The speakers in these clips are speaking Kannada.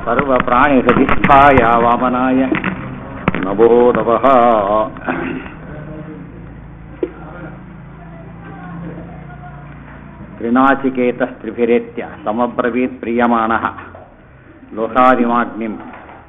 सर्वप्राणिहृदिष्ठाय वामनाय नमो नमः त्रिनाचिकेतस्त्रिभिरेत्य समब्रवीत् प्रीयमाणः ಲೋಕಾದಿಮಾಗ್ನಿಂ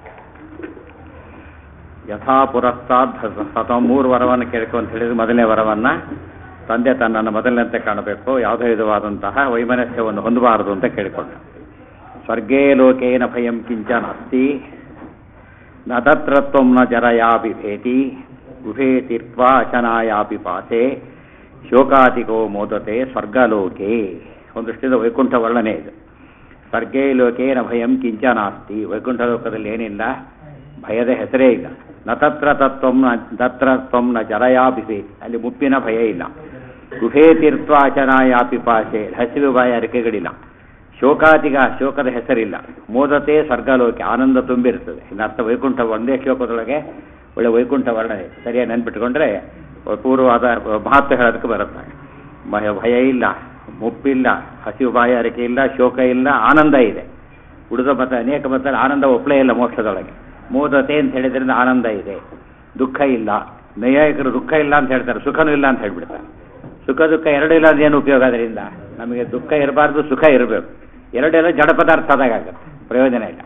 ಯಥಾ ಪುರಸ್ತಾದ್ ಸತ ಮೂರು ವರವನ್ನು ಕೇಳ್ಕೊ ಅಂತ ಹೇಳಿದ್ರೆ ಮೊದಲನೇ ವರವನ್ನ ತಂದೆ ತನ್ನನ್ನು ಮೊದಲನಂತೆ ಕಾಣಬೇಕು ಯಾವುದೇ ವಿಧವಾದಂತಹ ವೈಮನಸ್ಯವನ್ನು ಹೊಂದಬಾರದು ಅಂತ ಕೇಳಿಕೊಂಡ ಸ್ವರ್ಗೇ ಲೋಕೇನ ಭಯಂ ಕಿಂಚನ ಅಸ್ತಿ ನ ತತ್ರ ತ್ವಂ ನ ಜರಯಾಪಿ ಭೇತಿ ಉಭೇ ತೀರ್ತ್ವಾ ಅಶನಾಯಾಪಿ ಪಾಸೆ ಶೋಕಾತಿಕೋ ಮೋದತೆ ಸ್ವರ್ಗಲೋಕೆ ಒಂದಷ್ಟಿದ ವೈಕುಂಠ ವರ್ಣನೆ ಇದು ಸ್ವರ್ಗೇ ಲೋಕೇನ ಭಯಂ ಕಿಂಚ ನಾಸ್ತಿ ವೈಕುಂಠ ಲೋಕದಲ್ಲಿ ಏನಿಲ್ಲ ಭಯದ ಹೆಸರೇ ಇಲ್ಲ ನ ತತ್ರ ತತ್ವಂ ನ ತತ್ರ ತ್ವಂ ನ ಜರಯಾಪಿಸಿ ಅಲ್ಲಿ ಮುಪ್ಪಿನ ಭಯ ಇಲ್ಲ ಗುಹೇ ತೀರ್ಥಾಚನಾಯಾಪಿ ಪಾಸೆ ಹಸಿರು ಬಾಯ ಅರಿಕೆಗಳಿಲ್ಲ ಶೋಕಾತಿಗ ಶೋಕದ ಹೆಸರಿಲ್ಲ ಮೋದತೆ ಸ್ವರ್ಗಲೋಕೆ ಆನಂದ ತುಂಬಿರ್ತದೆ ಇನ್ನರ್ಥ ವೈಕುಂಠ ಒಂದೇ ಶ್ಲೋಕದೊಳಗೆ ಒಳ್ಳೆ ವೈಕುಂಠ ವರ್ಣನೆ ಸರಿಯಾಗಿ ನೆನ್ಪಿಟ್ಕೊಂಡ್ರೆ ಪೂರ್ವವಾದ ಮಹತ್ವ ಹೇಳೋದಕ್ಕೆ ಬರುತ್ತೆ ಭಯ ಭಯ ಇಲ್ಲ ಮುಪ್ಪಿಲ್ಲ ಹಸಿವು ಬಾಯ ಅರಿಕೆ ಇಲ್ಲ ಶೋಕ ಇಲ್ಲ ಆನಂದ ಇದೆ ಉಳಿದ ಮತ ಅನೇಕ ಮತ ಆನಂದ ಒಪ್ಪಲೇ ಇಲ್ಲ ಮೋಕ್ಷದೊಳಗೆ ಮೋದತೆ ಅಂತ ಹೇಳಿದ್ರಿಂದ ಆನಂದ ಇದೆ ದುಃಖ ಇಲ್ಲ ನೈಯಾಯಿಕರು ದುಃಖ ಇಲ್ಲ ಅಂತ ಹೇಳ್ತಾರೆ ಸುಖನೂ ಇಲ್ಲ ಅಂತ ಹೇಳ್ಬಿಡ್ತಾರೆ ಸುಖ ದುಃಖ ಎರಡು ಇಲ್ಲ ಏನು ಉಪಯೋಗ ಅದರಿಂದ ನಮಗೆ ದುಃಖ ಇರಬಾರ್ದು ಸುಖ ಇರಬೇಕು ಎರಡೆಲ್ಲ ಜಡ ಪದಾರ್ಥ ಆದಾಗ ಆಗುತ್ತೆ ಪ್ರಯೋಜನ ಇಲ್ಲ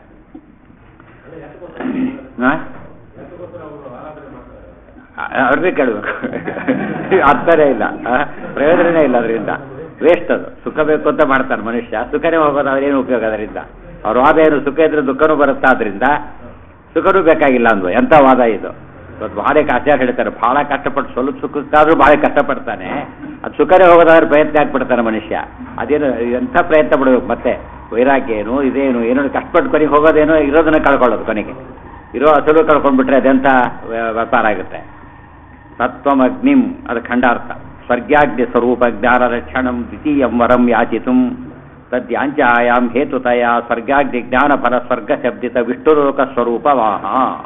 ಅವ್ರನ್ನೇ ಕೇಳಬೇಕು ಅರ್ಥನೇ ಇಲ್ಲ ಪ್ರಯೋಜನನೇ ಇಲ್ಲ ಅದರಿಂದ ವೇಸ್ಟ್ ಅದು ಸುಖ ಬೇಕು ಅಂತ ಮಾಡ್ತಾನೆ ಮನುಷ್ಯ ಸುಖನೇ ಹೋಗೋದು ಅವ್ರೇನು ಉಪಯೋಗ ಅದರಿಂದ ಅವ್ರ ವಾದ ಏನು ಸುಖ ಇದ್ರೆ ದುಃಖನೂ ಬರುತ್ತಾ ಅದರಿಂದ ಸುಖನೂ ಬೇಕಾಗಿಲ್ಲ ಅಂದ್ವು ಎಂಥ ವಾದ ಇದು ಇವತ್ತು ಭಾಳ ಆಚಾರ ಹೇಳ್ತಾರೆ ಭಾಳ ಕಷ್ಟಪಟ್ಟು ಸ್ವಲ್ಪ ಸುಖಕ್ಕಾದ್ರೂ ಭಾಳ ಕಷ್ಟಪಡ್ತಾನೆ ಅದು ಸುಖನೇ ಹೋಗೋದಾದ್ರೆ ಪ್ರಯತ್ನ ಆಗ್ಬಿಡ್ತಾನೆ ಮನುಷ್ಯ ಅದೇನು ಎಂಥ ಪ್ರಯತ್ನ ಬಿಡಬೇಕು ಮತ್ತೆ ವೈರಾಗ್ಯ ಏನು ಇದೇನು ಏನೋ ಕಷ್ಟಪಟ್ಟು ಕೊನೆಗೆ ಹೋಗೋದೇನೋ ಇರೋದನ್ನ ಕಳ್ಕೊಳ್ಳೋದು ಕೊನೆಗೆ ಇರೋ ಹಸಲು ಕಳ್ಕೊಂಡ್ಬಿಟ್ರೆ ಅದೆಂಥ ವ್ಯಾಪಾರ ಆಗುತ್ತೆ ತತ್ವಂ ಅಗ್ನಿಂ ಅದು ಖಂಡಾರ್ಥ ಸ್ವರ್ಗ್ಯಾಗ್ನಿ ಸ್ವರೂಪ ಜ್ಞಾನ ರಕ್ಷಣಂ ದ್ವಿತೀಯಂ ವರಂ ಯಾಚಿತುಂ ತದ್ಯಾಂಚಾಯಾಂ ಹೇತುತಯ ಸ್ವರ್ಗಾಗ್ನಿ ಜ್ಞಾನ ಫಲ ಸ್ವರ್ಗ ಶಬ್ದಿತ ವಿಷ್ಣುಲೋಕ ಸ್ವರೂಪ ವಾಹ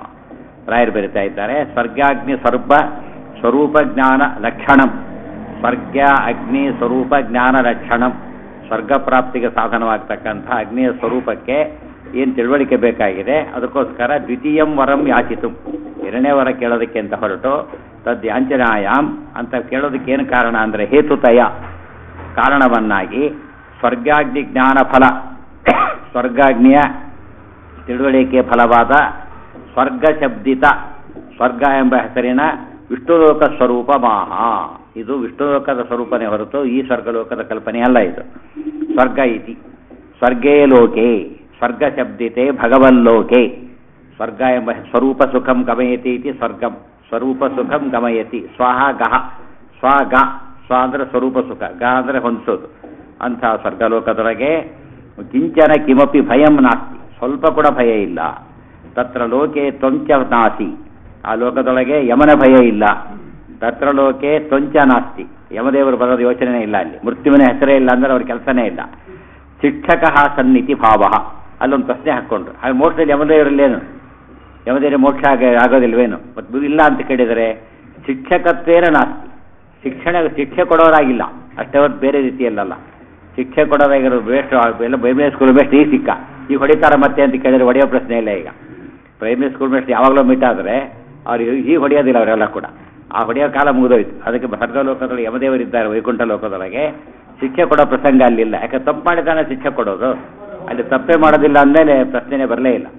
ರಾಯರು ಬರಿತಾ ಇದ್ದಾರೆ ಸ್ವರ್ಗಾಗ್ನಿ ಸ್ವರ್ಪ ಸ್ವರೂಪ ಜ್ಞಾನ ಲಕ್ಷಣಂ ಸ್ವರ್ಗ ಅಗ್ನಿ ಸ್ವರೂಪ ಜ್ಞಾನ ಲಕ್ಷಣಂ ಸ್ವರ್ಗ ಪ್ರಾಪ್ತಿಗೆ ಸಾಧನವಾಗ್ತಕ್ಕಂಥ ಅಗ್ನಿಯ ಸ್ವರೂಪಕ್ಕೆ ಏನು ತಿಳುವಳಿಕೆ ಬೇಕಾಗಿದೆ ಅದಕ್ಕೋಸ್ಕರ ದ್ವಿತೀಯಂ ವರಂ ಯಾಚಿತು ಎರಡನೇ ವರ ಕೇಳೋದಕ್ಕೆ ಅಂತ ಹೊರಟು ತದ್ ಯಾಂಚನಾಯಾಮ್ ಅಂತ ಕೇಳೋದಕ್ಕೆ ಏನು ಕಾರಣ ಅಂದರೆ ಹೇತುತಯ ಕಾರಣವನ್ನಾಗಿ ಸ್ವರ್ಗಾಗ್ನಿ ಜ್ಞಾನ ಫಲ ಸ್ವರ್ಗಾಗ್ನಿಯ ತಿಳುವಳಿಕೆ ಫಲವಾದ ಸ್ವರ್ಗ ಶಬ್ದಿತ ಸ್ವರ್ಗ ಎಂಬ ಹೆಸರಿನ ವಿಷ್ಣುಲೋಕ ಸ್ವರೂಪ ಮಾಹ ಇದು ವಿಷ್ಣುಲೋಕದ ಸ್ವರೂಪನೇ ಹೊರತು ಈ ಸ್ವರ್ಗಲೋಕದ ಕಲ್ಪನೆ ಅಲ್ಲ ಇದು ಸ್ವರ್ಗ ಇತಿ ಸ್ವರ್ಗೇ ಲೋಕೆ ಸ್ವರ್ಗ ಶಬ್ದಿತೆ ಭಗವಲ್ಲೋಕೆ ಸ್ವರ್ಗ ಎಂಬ ಸ್ವರೂಪ ಸುಖಂ ಗಮಯತಿ ಇತಿ ಸ್ವರ್ಗಂ ಸ್ವರೂಪ ಸುಖಂ ಗಮಯತಿ ಸ್ವಹ ಗಹ ಸ್ವ ಗ ಸ್ವ ಅಂದರೆ ಸ್ವರೂಪ ಸುಖ ಗ ಅಂದರೆ ಹೊಂದಿಸೋದು ಅಂಥ ಸ್ವರ್ಗಲೋಕದೊಳಗೆ ಕಿಂಚನ ಕಿಮಪಿ ಭಯಂ ನಾಸ್ತಿ ಸ್ವಲ್ಪ ಕೂಡ ಭಯ ಇಲ್ಲ ತತ್ರ ಲೋಕೆ ತ್ವಂಚ ನಾಸಿ ಆ ಲೋಕದೊಳಗೆ ಯಮನ ಭಯ ಇಲ್ಲ ತತ್ರ ಲೋಕೆ ತ್ವಂಚ ನಾಸ್ತಿ ಯಮದೇವರು ಬರೋದು ಯೋಚನೆ ಇಲ್ಲ ಅಲ್ಲಿ ಮೃತ್ಯುವಿನ ಹೆಸರೇ ಇಲ್ಲ ಅಂದ್ರೆ ಅವ್ರ ಕೆಲಸನೇ ಇಲ್ಲ ಶಿಕ್ಷಕ ಸನ್ನಿತಿ ಭಾವ ಅಲ್ಲೊಂದು ಪ್ರಶ್ನೆ ಹಾಕ್ಕೊಂಡ್ರು ಹಾಗೆ ಮೋಕ್ಷದಲ್ಲಿ ಯಮದೇವರಲ್ಲೇನು ಯಮದೇವರ ಮೋಕ್ಷ ಆಗ ಆಗೋದಿಲ್ವೇನು ಮತ್ತು ಇಲ್ಲ ಅಂತ ಕೇಳಿದರೆ ಶಿಕ್ಷಕತ್ವೇನ ನಾಸ್ತಿ ಶಿಕ್ಷಣ ಶಿಕ್ಷೆ ಕೊಡೋರಾಗಿಲ್ಲ ಅಷ್ಟೇ ಹೊತ್ತು ಬೇರೆ ರೀತಿಯಲ್ಲಲ್ಲ ಶಿಕ್ಷೆ ಕೊಡೋದಾಗಿರೋದು ಬೇಸ್ಟ್ ಎಲ್ಲ ಪ್ರೈಮರಿ ಸ್ಕೂಲ್ ಬೆಸ್ಟ್ ಈ ಸಿಕ್ಕ ಈಗ ಹೊಡಿತಾರ ಮತ್ತೆ ಅಂತ ಕೇಳಿದ್ರೆ ಹೊಡೆಯೋ ಪ್ರಶ್ನೆ ಇಲ್ಲ ಈಗ ಪ್ರೈಮರಿ ಸ್ಕೂಲ್ ಬೆಸ್ಟ್ ಯಾವಾಗಲೂ ಮೀಟ್ ಆದರೆ ಅವ್ರು ಈಗ ಹೊಡೆಯೋದಿಲ್ಲ ಅವರೆಲ್ಲ ಕೂಡ ಆ ಹೊಡೆಯೋ ಕಾಲ ಮುಗಿದೋಯ್ತು ಅದಕ್ಕೆ ಸ್ವರ್ಗ ಲೋಕದೊಳಗೆ ಯಮದೇವರಿದ್ದಾರೆ ವೈಕುಂಠ ಲೋಕದೊಳಗೆ ಶಿಕ್ಷೆ ಕೊಡೋ ಪ್ರಸಂಗ ಅಲ್ಲಿಲ್ಲ ಯಾಕೆ ತಪ್ಪು ಮಾಡಿದಾನೆ ಶಿಕ್ಷೆ ಕೊಡೋದು ಅಲ್ಲಿ ತಪ್ಪೇ ಮಾಡೋದಿಲ್ಲ ಅಂದಮೇಲೆ ಪ್ರಶ್ನೆನೇ ಬರಲೇ ಇಲ್ಲ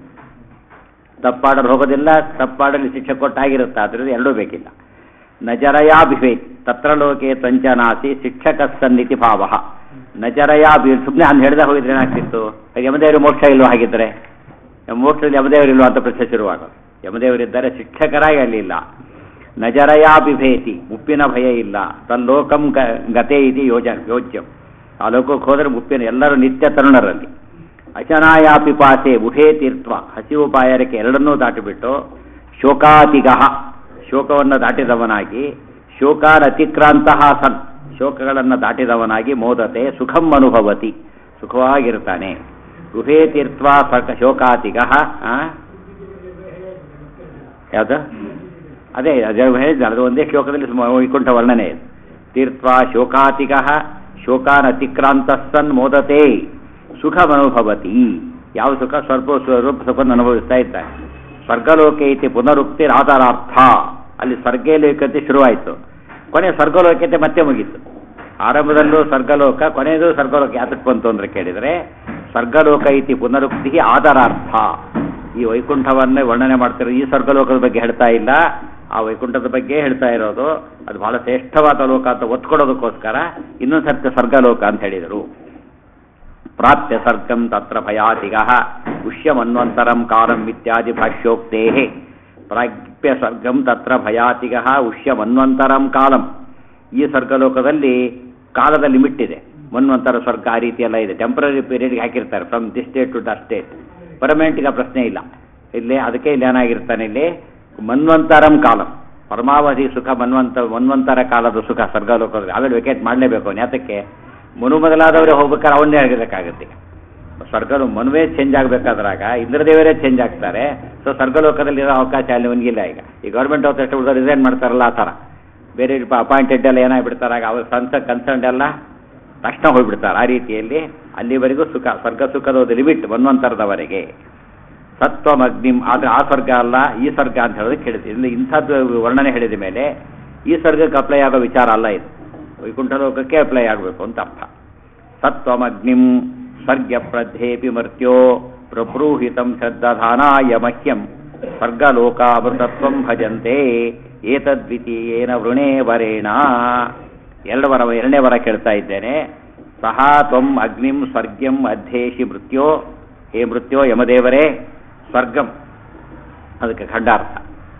ತಪ್ಪಾಡಲು ಹೋಗೋದಿಲ್ಲ ತಪ್ಪಾಡಲು ಶಿಕ್ಷೆ ಕೊಟ್ಟಾಗಿರುತ್ತೆ ಆದ್ದರಿಂದ ಎರಡೂ ಬೇಕಿಲ್ಲ ನಜರಯಾ ಬಿಭೇತ್ ತತ್ರ ಲೋಕೆ ತ್ವಂಚನಾಸಿ ಶಿಕ್ಷಕ ಸನ್ನಿತಿ ಭಾವ ನಜರಯಾ ಬಿ ಸುಮ್ಮನೆ ಅಂದು ಹಿಡ್ದ ಹೋಗಿದ್ರೆ ಏನಾಗ್ತಿತ್ತು ಯಮದೇವರು ಮೋಕ್ಷ ಇಲ್ವೋ ಹಾಗಿದ್ರೆ ಮೋಕ್ಷದಲ್ಲಿ ಯಮದೇವರಿಲ್ವ ಅಂತ ಪ್ರಶ್ನೆ ಶುರುವಾಗೋದು ಯಮದೇವರಿದ್ದಾರೆ ಶಿಕ್ಷಕರಾಗಿ ಅಲ್ಲಿ ಇಲ್ಲ ನಜರಯಾ ಬಿಭೇತಿ ಮುಪ್ಪಿನ ಭಯ ಇಲ್ಲ ತಲ್ಲೋಕಂ ಗತೆ ಇದೆ ಯೋಜ ಯೋಜ್ಯಂ ಆ ಲೋಕಕ್ಕೆ ಹೋದರೆ ಮುಪ್ಪಿನ ಎಲ್ಲರೂ ನಿತ್ಯ ತರುಣರಲ್ಲಿ ಅಚನಾಯಾ ಪಿಪಾಸೆ ಉಭೇ ತೀರ್ಥ ಹಸಿವು ಪಾಯರಕ್ಕೆ ಎರಡನ್ನೂ ದಾಟಿಬಿಟ್ಟು ಶೋಕಾತಿಗಹ ಶೋಕವನ್ನು ದಾಟಿದವನಾಗಿ ಶೋಕಾನ್ ಅತಿಕ್ರಾಂತ ಸನ್ ಶೋಕಗಳನ್ನು ದಾಟಿದವನಾಗಿ ಮೋದತೆ ಸುಖಂ ಅನುಭವತಿ ಸುಖವಾಗಿರ್ತಾನೆ ಉಭೇ ತೀರ್ಥ ಸ್ವರ್ಗ ಶೋಕಾತಿಗಹ ಯಾವುದು ಅದೇ ಅದೇ ಹೇಳಿದ್ದೆ ಅದು ಒಂದೇ ಶ್ಲೋಕದಲ್ಲಿ ವೈಕುಂಠ ವರ್ಣನೆ ಇದೆ ತೀರ್ಥ ಶೋಕಾತಿಗಹ ಶೋಕಾನ್ ಅತಿಕ್ರಾಂತ ಸನ್ ಮೋದತೆ ಸುಖಮನುಭವತಿ ಯಾವ ಸುಖ ಸ್ವಲ್ಪ ಸ್ವರೂಪ ಸುಖವನ್ನು ಅನುಭವಿಸ್ತಾ ಇದ್ದಾನೆ ಸ್ವರ್ಗಲೋಕೆ ಇತಿ ಪುನರುಕ್ತಿ ಆಧಾರಾರ್ಥ ಅಲ್ಲಿ ಸ್ವರ್ಗಲೋಕತೆ ಶುರುವಾಯಿತು ಕೊನೆ ಸ್ವರ್ಗಲೋಕತೆ ಮತ್ತೆ ಮುಗೀತು ಆರಂಭದಲ್ಲೂ ಸ್ವರ್ಗಲೋಕ ಕೊನೆಯದು ಸ್ವರ್ಗಲೋಕ ಯಾತಕ್ಕೆ ಬಂತು ಅಂದ್ರೆ ಕೇಳಿದರೆ ಸ್ವರ್ಗಲೋಕ ಇತಿ ಪುನರುಕ್ತಿ ಆಧಾರಾರ್ಥ ಈ ವೈಕುಂಠವನ್ನೇ ವರ್ಣನೆ ಮಾಡ್ತಿರೋ ಈ ಸ್ವರ್ಗಲೋಕದ ಬಗ್ಗೆ ಹೇಳ್ತಾ ಇಲ್ಲ ಆ ವೈಕುಂಠದ ಬಗ್ಗೆ ಹೇಳ್ತಾ ಇರೋದು ಅದು ಬಹಳ ಶ್ರೇಷ್ಠವಾದ ಲೋಕ ಅಂತ ಒತ್ತು ಕೊಡೋದಕ್ಕೋಸ್ಕರ ಇನ್ನೊಂದು ಸರ್ತಿ ಸ್ವರ್ಗಲೋಕ ಅಂತ ಹೇಳಿದರು ಪ್ರಾಪ್ಯ ಸರ್ಗಂ ತತ್ರ ಭಯಾತಿಗ ಉಷ್ಯಮನ್ವಂತರಂ ಕಾಲಂ ಇತ್ಯಾದಿ ಭಾಷ್ಯೋಕ್ತೇ ಪ್ರಾಪ್ಯ ಸರ್ಗಂ ತತ್ರ ಭಯಾತಿಗ ಉಷ್ಯಮನ್ವಂತರಂ ಕಾಲಂ ಈ ಸ್ವರ್ಗಲೋಕದಲ್ಲಿ ಕಾಲದ ಲಿಮಿಟ್ ಇದೆ ಮನ್ವಂತರ ಸ್ವರ್ಗ ಆ ರೀತಿ ಎಲ್ಲ ಇದೆ ಟೆಂಪರರಿ ಪೀರಿಯಡ್ಗೆ ಹಾಕಿರ್ತಾರೆ from this state to the state ಪರ್ಮನೆಂಟ್ಗೆ ಆ ಪ್ರಶ್ನೆ ಇಲ್ಲ ಇಲ್ಲಿ ಅದಕ್ಕೆ ಇಲ್ಲಿ ಏನಾಗಿರ್ತಾನೆ ಇಲ್ಲಿ ಮನ್ವಂತರಂ ಕಾಲಂ ಪರಮಾವಧಿ ಸುಖ ಮನ್ವಂತ ಮನ್ವಂತರ ಕಾಲದ ಸುಖ ಸ್ವರ್ಗಲೋಕದಲ್ಲಿ ಆಮೇಲೆ ವೆಕೇಟ್ ಮಾಡಲೇಬೇಕು ಅವನು ಯಾತಕ್ಕೆ ಮನು ಮೊದಲಾದವರೇ ಹೋಗ್ಬೇಕಾದ್ರೆ ಅವನ್ನೇ ಆಗಿರಬೇಕಾಗತ್ತೆ ಸ್ವರ್ಗಲು ಮನುವೇ ಚೇಂಜ್ ಆಗಬೇಕಾದ್ರಾಗ ಇಂದ್ರದೇವರೇ ಚೇಂಜ್ ಆಗ್ತಾರೆ ಸೊ ಸ್ವರ್ಗಲೋಕದಲ್ಲಿರೋ ಅವಕಾಶ ಅಲ್ಲಿ ಅವನಿಗಿಲ್ಲ ಈಗ ಈ ಗೌರ್ಮೆಂಟ್ ಅವ್ರು ಎಷ್ಟು ಉಳಿದೋ ರಿಸೈನ್ ಮಾಡ್ತಾರಲ್ಲ ಆ ಥರ ಬೇರೆ ಅಪಾಯಿಂಟೆಡ್ ಎಲ್ಲ ಏನಾಗ್ಬಿಡ್ತಾರಾಗ ಅವ್ರ ಸಂಸ ಕನ್ಸರ್ನ್ ಎಲ್ಲ ತಕ್ಷಣ ಹೋಗ್ಬಿಡ್ತಾರೆ ಆ ರೀತಿಯಲ್ಲಿ ಅಲ್ಲಿವರೆಗೂ ಸುಖ ಸ್ವರ್ಗ ಸುಖದ ಒಂದು ಲಿಮಿಟ್ ಮನ್ವಂತರದವರೆಗೆ ಸತ್ವಂ ಅಗ್ನಿಂ ಆದರೆ ಆ ಸ್ವರ್ಗ ಅಲ್ಲ ಈ ಸ್ವರ್ಗ ಅಂತ ಹೇಳೋದಕ್ಕೆ ಹೇಳಿದೆ ಇಲ್ಲಿ ಇಂಥದ್ದು ವರ್ಣನೆ ಹೇಳಿದ ಮೇಲೆ ಈ ಸ್ವರ್ಗಕ್ಕೆ ಅಪ್ಲೈ ಆಗೋ ವಿಚಾರ ಅಲ್ಲ ಇದು ವೈಕುಂಠ ಲೋಕಕ್ಕೆ ಅಪ್ಲೈ ಆಗಬೇಕು ಅಂತ ಅರ್ಥ ಸತ್ವಮಗ್ನಿಂ ಸ್ವರ್ಗ ಪ್ರಧ್ಯೇಪಿ ಮರ್ತ್ಯೋ ಪ್ರಬ್ರೂಹಿತಂ ಶ್ರದ್ಧಾನಾಯ ಮಹ್ಯಂ ಸ್ವರ್ಗಲೋಕಾಮೃತತ್ವಂ ಭಜಂತೆ ಏತದ್ವಿತೀಯೇನ ವೃಣೇ ವರೇಣ ಎರಡು ವರ ಎರಡನೇ ವರ ಕೇಳ್ತಾ ಇದ್ದೇನೆ ಸಹ ತ್ವಂ ಅಗ್ನಿಂ ಸ್ವರ್ಗ್ಯಂ ಅಧ್ಯೇಶಿ ಮೃತ್ಯೋ ಹೇ ಮೃತ್ಯೋ ಯಮದೇವರೇ ಸ್ವರ್ಗಂ ಅದಕ್ಕೆ ಖಂಡಾರ್ಥ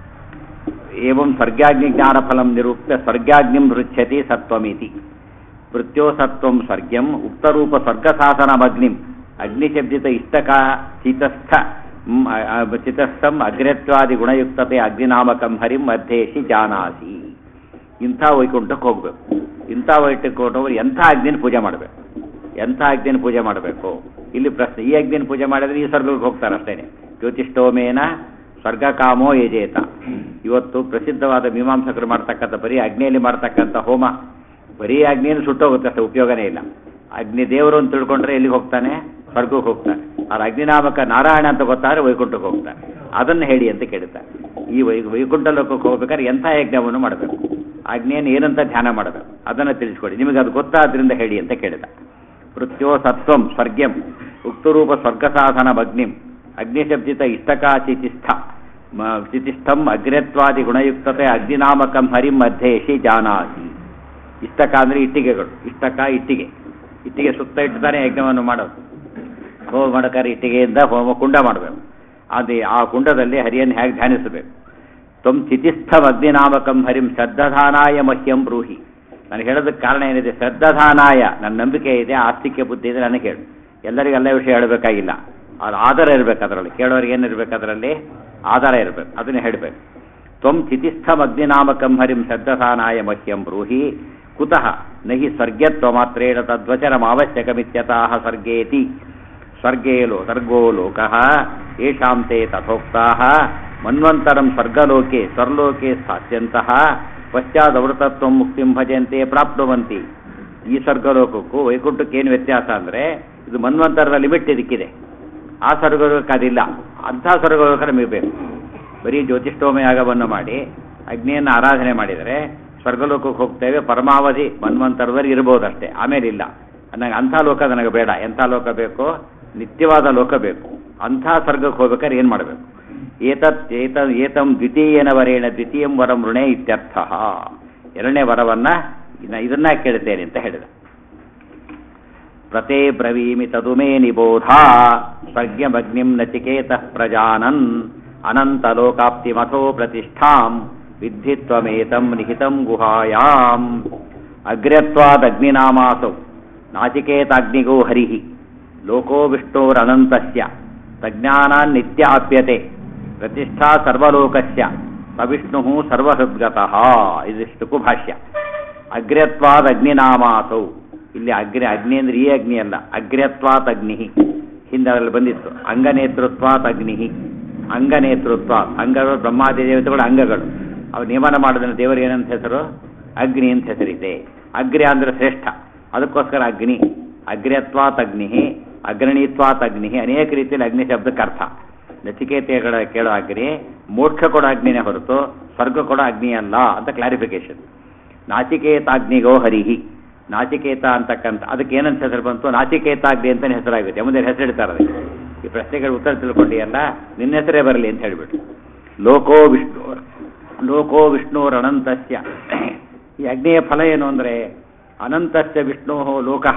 ಏವಂ ಸ್ವರ್ಗಾಗ್ನಿ ಜ್ಞಾನಫಲಂ ನಿರೂಪ್ಯ ಸ್ವರ್ಗಾಗ್ನಿಂ ರುಚ್ಯತಿ ಸತ್ವಮಿತಿ ಮೃತ್ಯೋ ಸತ್ವಂ ಸ್ವರ್ಗ್ಯಂ ಉಕ್ತರೂಪ ಸ್ವರ್ಗಸಾಸನಮಗ್ನಿಂ ಅಗ್ನಿಶಬ್ದಿತ ಇಷ್ಟಕ ಚಿತಸ್ಥ ಮ್, ಅ- ಅ- ಚಿತಸ್ಥಂ ಅಗ್ರತ್ವಾದಿ ಗುಣಯುಕ್ತತೆ ಅಗ್ನಿನಾಮಕಂ ಹರಿಂ ಅಧ್ಯೇಶಿ ಜಾನಾಸಿ ಇಂಥ ವೈಕುಂಠಕ್ಕೆ ಹೋಗ್ಬೇಕು ಇಂಥ ವೈಕುಂಠಕ್ಕೆ ಹೊರಟವರು ಎಂಥ ಅಗ್ನಿನ ಪೂಜೆ ಮಾಡಬೇಕು ಎಂಥ ಅಗ್ನಿನ ಪೂಜೆ ಮಾಡಬೇಕು ಇಲ್ಲಿ ಪ್ರಶ್ನೆ ಈ ಅಗ್ನಿನ ಪೂಜೆ ಮಾಡಿದ್ರೆ ಈ ಸ್ವರ್ಗಕ್ಕೆ ಹೋಗ್ತಾರೆ ಅಷ್ಟೇನೆ ಜ್ಯೋತಿಷ್ಠೋಮೇನ ಸ್ವರ್ಗ ಕಾಮೋ ಯಜೇತ ಇವತ್ತು ಪ್ರಸಿದ್ಧವಾದ ಮೀಮಾಂಸಕರು ಮಾಡ್ತಕ್ಕಂಥ ಬರೀ ಅಗ್ನಿಯಲ್ಲಿ ಮಾಡ್ತಕ್ಕಂಥ ಹೋಮ ಬರೀ ಅಗ್ನಿಯನ್ನು ಸುಟ್ಟೋಗುತ್ತೆ ಅಷ್ಟೇ ಉಪಯೋಗನೇ ಇಲ್ಲ ಅಗ್ನಿ ದೇವರು ಅಂತ ತಿಳ್ಕೊಂಡ್ರೆ ಎಲ್ಲಿಗೆ ಹೋಗ್ತಾನೆ ಸ್ವರ್ಗಕ್ಕೆ ಹೋಗ್ತಾನೆ ಅವ್ರ ಅಗ್ನಿನಾಮಕ ನಾರಾಯಣ ಅಂತ ಗೊತ್ತಾದ್ರೆ ವೈಕುಂಠಕ್ಕೆ ಹೋಗ್ತಾನೆ ಅದನ್ನು ಹೇಳಿ ಅಂತ ಕೇಳ್ತಾರೆ ಈ ವೈ ವೈಕುಂಠ ಲೋಕಕ್ಕೆ ಹೋಗ್ಬೇಕಾದ್ರೆ ಎಂಥ ಯಜ್ಞವನ್ನು ಮಾಡಬೇಕು ಅಗ್ನಿಯನ್ನು ಏನಂತ ಧ್ಯಾನ ಮಾಡಬೇಕು ಅದನ್ನು ತಿಳಿಸ್ಕೊಡಿ ನಿಮಗೆ ಅದು ಗೊತ್ತಾದ್ರಿಂದ ಹೇಳಿ ಅಂತ ಕೇಳಿದ ಮೃತ್ಯೋ ಸತ್ವಂ ಸ್ವರ್ಗ್ಯಂ ಉಕ್ತರೂಪ ಸ್ವರ್ಗ ಸಾಧನ ಅಗ್ನಿಂ ಅಗ್ನಿಶಬ್ದಿತ ಇಷ್ಟಕಾ ಚಿತಿಷ್ಠ ಮ- ಚಿತಿಷ್ಠಂ ಅಗ್ರತ್ವಾದಿ ಗುಣಯುಕ್ತತೆ ಅಗ್ನಿನಾಮಕಂ ಹರಿಂ ಮಧ್ಯೇಶಿ ಜಾನಾಸಿ ಇಷ್ಟಕ ಅಂದರೆ ಇಟ್ಟಿಗೆಗಳು ಇಷ್ಟಕ ಇಟ್ಟಿಗೆ ಇಟ್ಟಿಗೆ ಸುತ್ತ ಇಟ್ಟುತ್ತಾನೆ ಯಜ್ಞವನ್ನು ಮಾಡೋದು ಹೋಮ ಮಾಡಬೇಕಾದ್ರೆ ಇಟ್ಟಿಗೆಯಿಂದ ಹೋಮ ಕುಂಡ ಮಾಡಬೇಕು ಅದೇ ಆ ಕುಂಡದಲ್ಲಿ ಹರಿಯನ್ನು ಹೇಗೆ ಧ್ಯಾನಿಸಬೇಕು ತ್ವಂ ಚಿತಿಸ್ಥಂ ಅಗ್ನಿನಾಮಕಂ ಹರಿಂ ಶ್ರದ್ಧಾನಾಯ ಮಹ್ಯಂ ಬ್ರೂಹಿ ನನಗೆ ಹೇಳೋದಕ್ಕೆ ಕಾರಣ ಏನಿದೆ ಶ್ರದ್ಧಾನಾಯ ನನ್ನ ನಂಬಿಕೆ ಇದೆ ಆಸ್ತಿಕ್ಯ ಬುದ್ಧಿ ಇದೆ ನನಗೆ ಹೇಳು ಎಲ್ಲರಿಗೂ ಎಲ್ಲ ವಿಷಯ ಹೇಳಬೇಕಾಗಿಲ್ಲ ಅದು ಆಧಾರ ಇರಬೇಕು ಅದರಲ್ಲಿ ಕೇಳೋರಿಗೆ ಏನಿರ್ಬೇಕು ಅದರಲ್ಲಿ ಆಧಾರ ಇರಬೇಕು ಅದನ್ನೇ ಹೇಳಬೇಕು ತ್ವಂ ಚಿತಿಸ್ಥಂ ಅಗ್ನಿನಾಮಕಂ ಹರಿಂ ಶ್ರದ್ಧಾನಾಯ ಮಹ್ಯಂ ಬ್ರೂಹಿ ಕುತಃ ನಹಿ ಸ್ವರ್ಗತ್ವಮಾತ್ರೇಣ ತದ್ವಚನಮಾವಶ್ಯಕಮಿತ್ಯತಃ ಸ್ವರ್ಗೇತಿ ಸ್ವರ್ಗೇ ಲೋ ಸರ್ಗೋ ಲೋಕಃ ಯೇಷಾಂ ತೇ ತಥೋಕ್ತಾಃ ಮನ್ವಂತರಂ ಸ್ವರ್ಗಲೋಕೆ ಸ್ವರ್ಲೋಕೆ ಸ್ಥಾಸ್ಯಂತಹ ಪಶ್ಚಾದವೃತತ್ವ ಮುಕ್ತಿಂ ಭಜಂತೆ ಪ್ರಾಪ್ನುವಂತಿ ಈ ಸ್ವರ್ಗಲೋಕಕ್ಕೂ ವೈಕುಂಠಕ್ಕೆ ಏನು ವ್ಯತ್ಯಾಸ ಅಂದರೆ ಇದು ಮನ್ವಂತರದ ಲಿಮಿಟ್ ಇದಕ್ಕಿದೆ ಆ ಸ್ವರ್ಗಲೋಕಕ್ಕೆ ಅದಿಲ್ಲ ಅಂಥ ಸ್ವರ್ಗಲೋಕ ನಮಗೆ ಬೇಕು ಬರೀ ಜ್ಯೋತಿಷ್ಠೋಮ ಯಾಗವನ್ನು ಮಾಡಿ ಅಗ್ನಿಯನ್ನು ಆರಾಧನೆ ಮಾಡಿದರೆ ಸ್ವರ್ಗಲೋಕಕ್ಕೆ ಹೋಗ್ತೇವೆ ಪರಮಾವಧಿ ಮನ್ವಂತರದಲ್ಲಿ ಇರ್ಬೋದಷ್ಟೇ ಆಮೇಲೆ ಇಲ್ಲ ನನಗೆ ಅಂಥ ಲೋಕ ನನಗೆ ಬೇಡ ಎಂಥ ಲೋಕ ಬೇಕು ನಿತ್ಯವಾದ ಲೋಕ ಬೇಕು ಅಂಥ ಸ್ವರ್ಗಕ್ಕೆ ಹೋಗ್ಬೇಕಾದ್ರೆ ಏನು ಮಾಡಬೇಕು ಏತತ್ ಏತ ಏತಂ ದ್ವಿತೀಯನ ವರೇಣ ದ್ವಿತೀಯಂ ವರಂ ಋಣೆ ಇತ್ಯರ್ಥ ಎರಡನೇ ವರವನ್ನ ಇನ್ನ ಇದನ್ನ ಕೇಳ್ತೇನೆ ಅಂತ ಹೇಳಿದ ಪ್ರತೇ ಬ್ರವೀಮಿ ತದುಮೇ ನಿಬೋಧ ಸ್ವರ್ಗ್ಯಮಗ್ನಿಂ ನಚಿಕೇತಃ ಪ್ರಜಾನನ್ ಅನಂತಲೋಕಾಪ್ತಿಮಥೋ ಪ್ರತಿಷ್ಠಾಂ ವಿದ್ಧಿ ತ್ವಮೇತಂ ನಿಹಿತಂ ಗುಹಾಯಾಂ ಅಗ್ರ್ಯತ್ವಾದಗ್ನಿನಾಮಾಸೌ ನಾಚಿಕೇತಾಗ್ನಿಗೋ ಹರಿಃ ಲೋಕೋ ವಿಷ್ಣೋರನಂತಸ್ಯ ತಜ್ಞಾನಾನ್ನಿತ್ಯಾಪ್ಯತೆ ಪ್ರತಿಷ್ಠಾ ಸರ್ವಲೋಕಸ್ಯ ಸವಿಷ್ಣು ಸರ್ವಹೃದ್ಗತಃ ಇದಿಷ್ಟಕ್ಕೂ ಭಾಷ್ಯ ಅಗ್ರ್ಯತ್ವಾದ ಅಗ್ನಿನಾಮಾಸೌ ಇಲ್ಲಿ ಅಗ್ನಿ ಅಗ್ನಿ ಅಂದ್ರೆ ಈ ಅಗ್ನಿ ಅಲ್ಲ ಅಗ್ರ್ಯತ್ವಾತ್ ಅಗ್ನಿ ಹಿಂದೆ ಅದರಲ್ಲಿ ಬಂದಿತ್ತು ಅಂಗನೇತೃತ್ವಾತ್ ಅಗ್ನಿ ಅಂಗನೇತೃತ್ವ ಅಂಗಗಳು ಬ್ರಹ್ಮಾದಿ ದೇವತೆಗಳು ಅಂಗಗಳು ಅವು ನಿಯಮನ ಮಾಡಿದ ದೇವರು ಏನಂತ ಹೆಸರು ಅಗ್ನಿ ಅಂತ ಹೆಸರಿದೆ ಅಗ್ರ್ಯ ಅಂದ್ರೆ ಶ್ರೇಷ್ಠ ಅದಕ್ಕೋಸ್ಕರ ಅಗ್ನಿ ಅಗ್ರ್ಯತ್ವಾತ್ ಅಗ್ನಿ ಅಗ್ರಣೀತ್ವಾತ್ ಅಗ್ನಿ ಅನೇಕ ರೀತಿಯಲ್ಲಿ ಅಗ್ನಿ ಶಬ್ದಕ್ಕೆ ಅರ್ಥ ನಚಿಕೇತೆಗಳ ಕೇಳೋ ಅಗ್ನಿ ಮೋಕ್ಷ ಕೊಡೋ ಅಗ್ನಿನೇ ಹೊರತು ಸ್ವರ್ಗ ಕೊಡೋ ಅಗ್ನಿ ಅಲ್ಲ ಅಂತ ಕ್ಲಾರಿಫಿಕೇಶನ್ ನಾಚಿಕೇತಾಗ್ನಿಗೋ ಹರಿಹಿ ನಾಚಿಕೇತ ಅಂತಕ್ಕಂಥ ಅದಕ್ಕೆ ಏನಂತ ಹೆಸರು ಬಂತು ನಾಚಿಕೇತಾಗ್ನಿ ಅಂತಲೇ ಹೆಸರಾಗುತ್ತೆ ಮುಂದೆ ಹೆಸರಿಡ್ತಾರೆ ಅದಕ್ಕೆ ಈ ಪ್ರಶ್ನೆಗಳ ಉತ್ತರ ತಿಳ್ಕೊಂಡಿಯಲ್ಲ ನಿನ್ನ ಹೆಸರೇ ಬರಲಿ ಅಂತ ಹೇಳಿಬಿಟ್ಟು ಲೋಕೋ ವಿಷ್ಣು ಲೋಕೋ ವಿಷ್ಣುರನಂತಸ್ಯ ಈ ಅಗ್ನಿಯ ಫಲ ಏನು ಅಂದರೆ ಅನಂತಸ್ಯ ವಿಷ್ಣೋ ಲೋಕಃ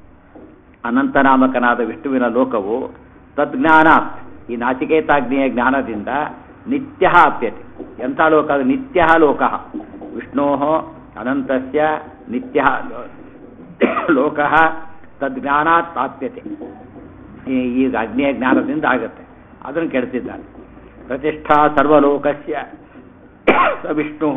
ಅನಂತನಾಮಕನಾದ ವಿಷ್ಣುವಿನ ಲೋಕವು ತಜ್ಞಾನ ಈ ನಾಚಿಕೇತಾಗ್ನಿಯ ಜ್ಞಾನದಿಂದ ನಿತ್ಯ ಆಪ್ಯತೆ ಎಂಥ ಲೋಕ ಅದು ನಿತ್ಯ ಲೋಕ ವಿಷ್ಣೋ ಅನಂತಸ್ಯ ನಿತ್ಯ ಲೋಕ ತಜ್ಞಾನಾತ್ ಆಪ್ಯತೆ ಈ ಈಗ ಅಗ್ನಿಯ ಜ್ಞಾನದಿಂದ ಆಗುತ್ತೆ ಅದನ್ನು ಕೆಡ್ತಿದ್ದಾನೆ ಪ್ರತಿಷ್ಠಾ ಸರ್ವಲೋಕಸ್ಯ ಸ ವಿಷ್ಣು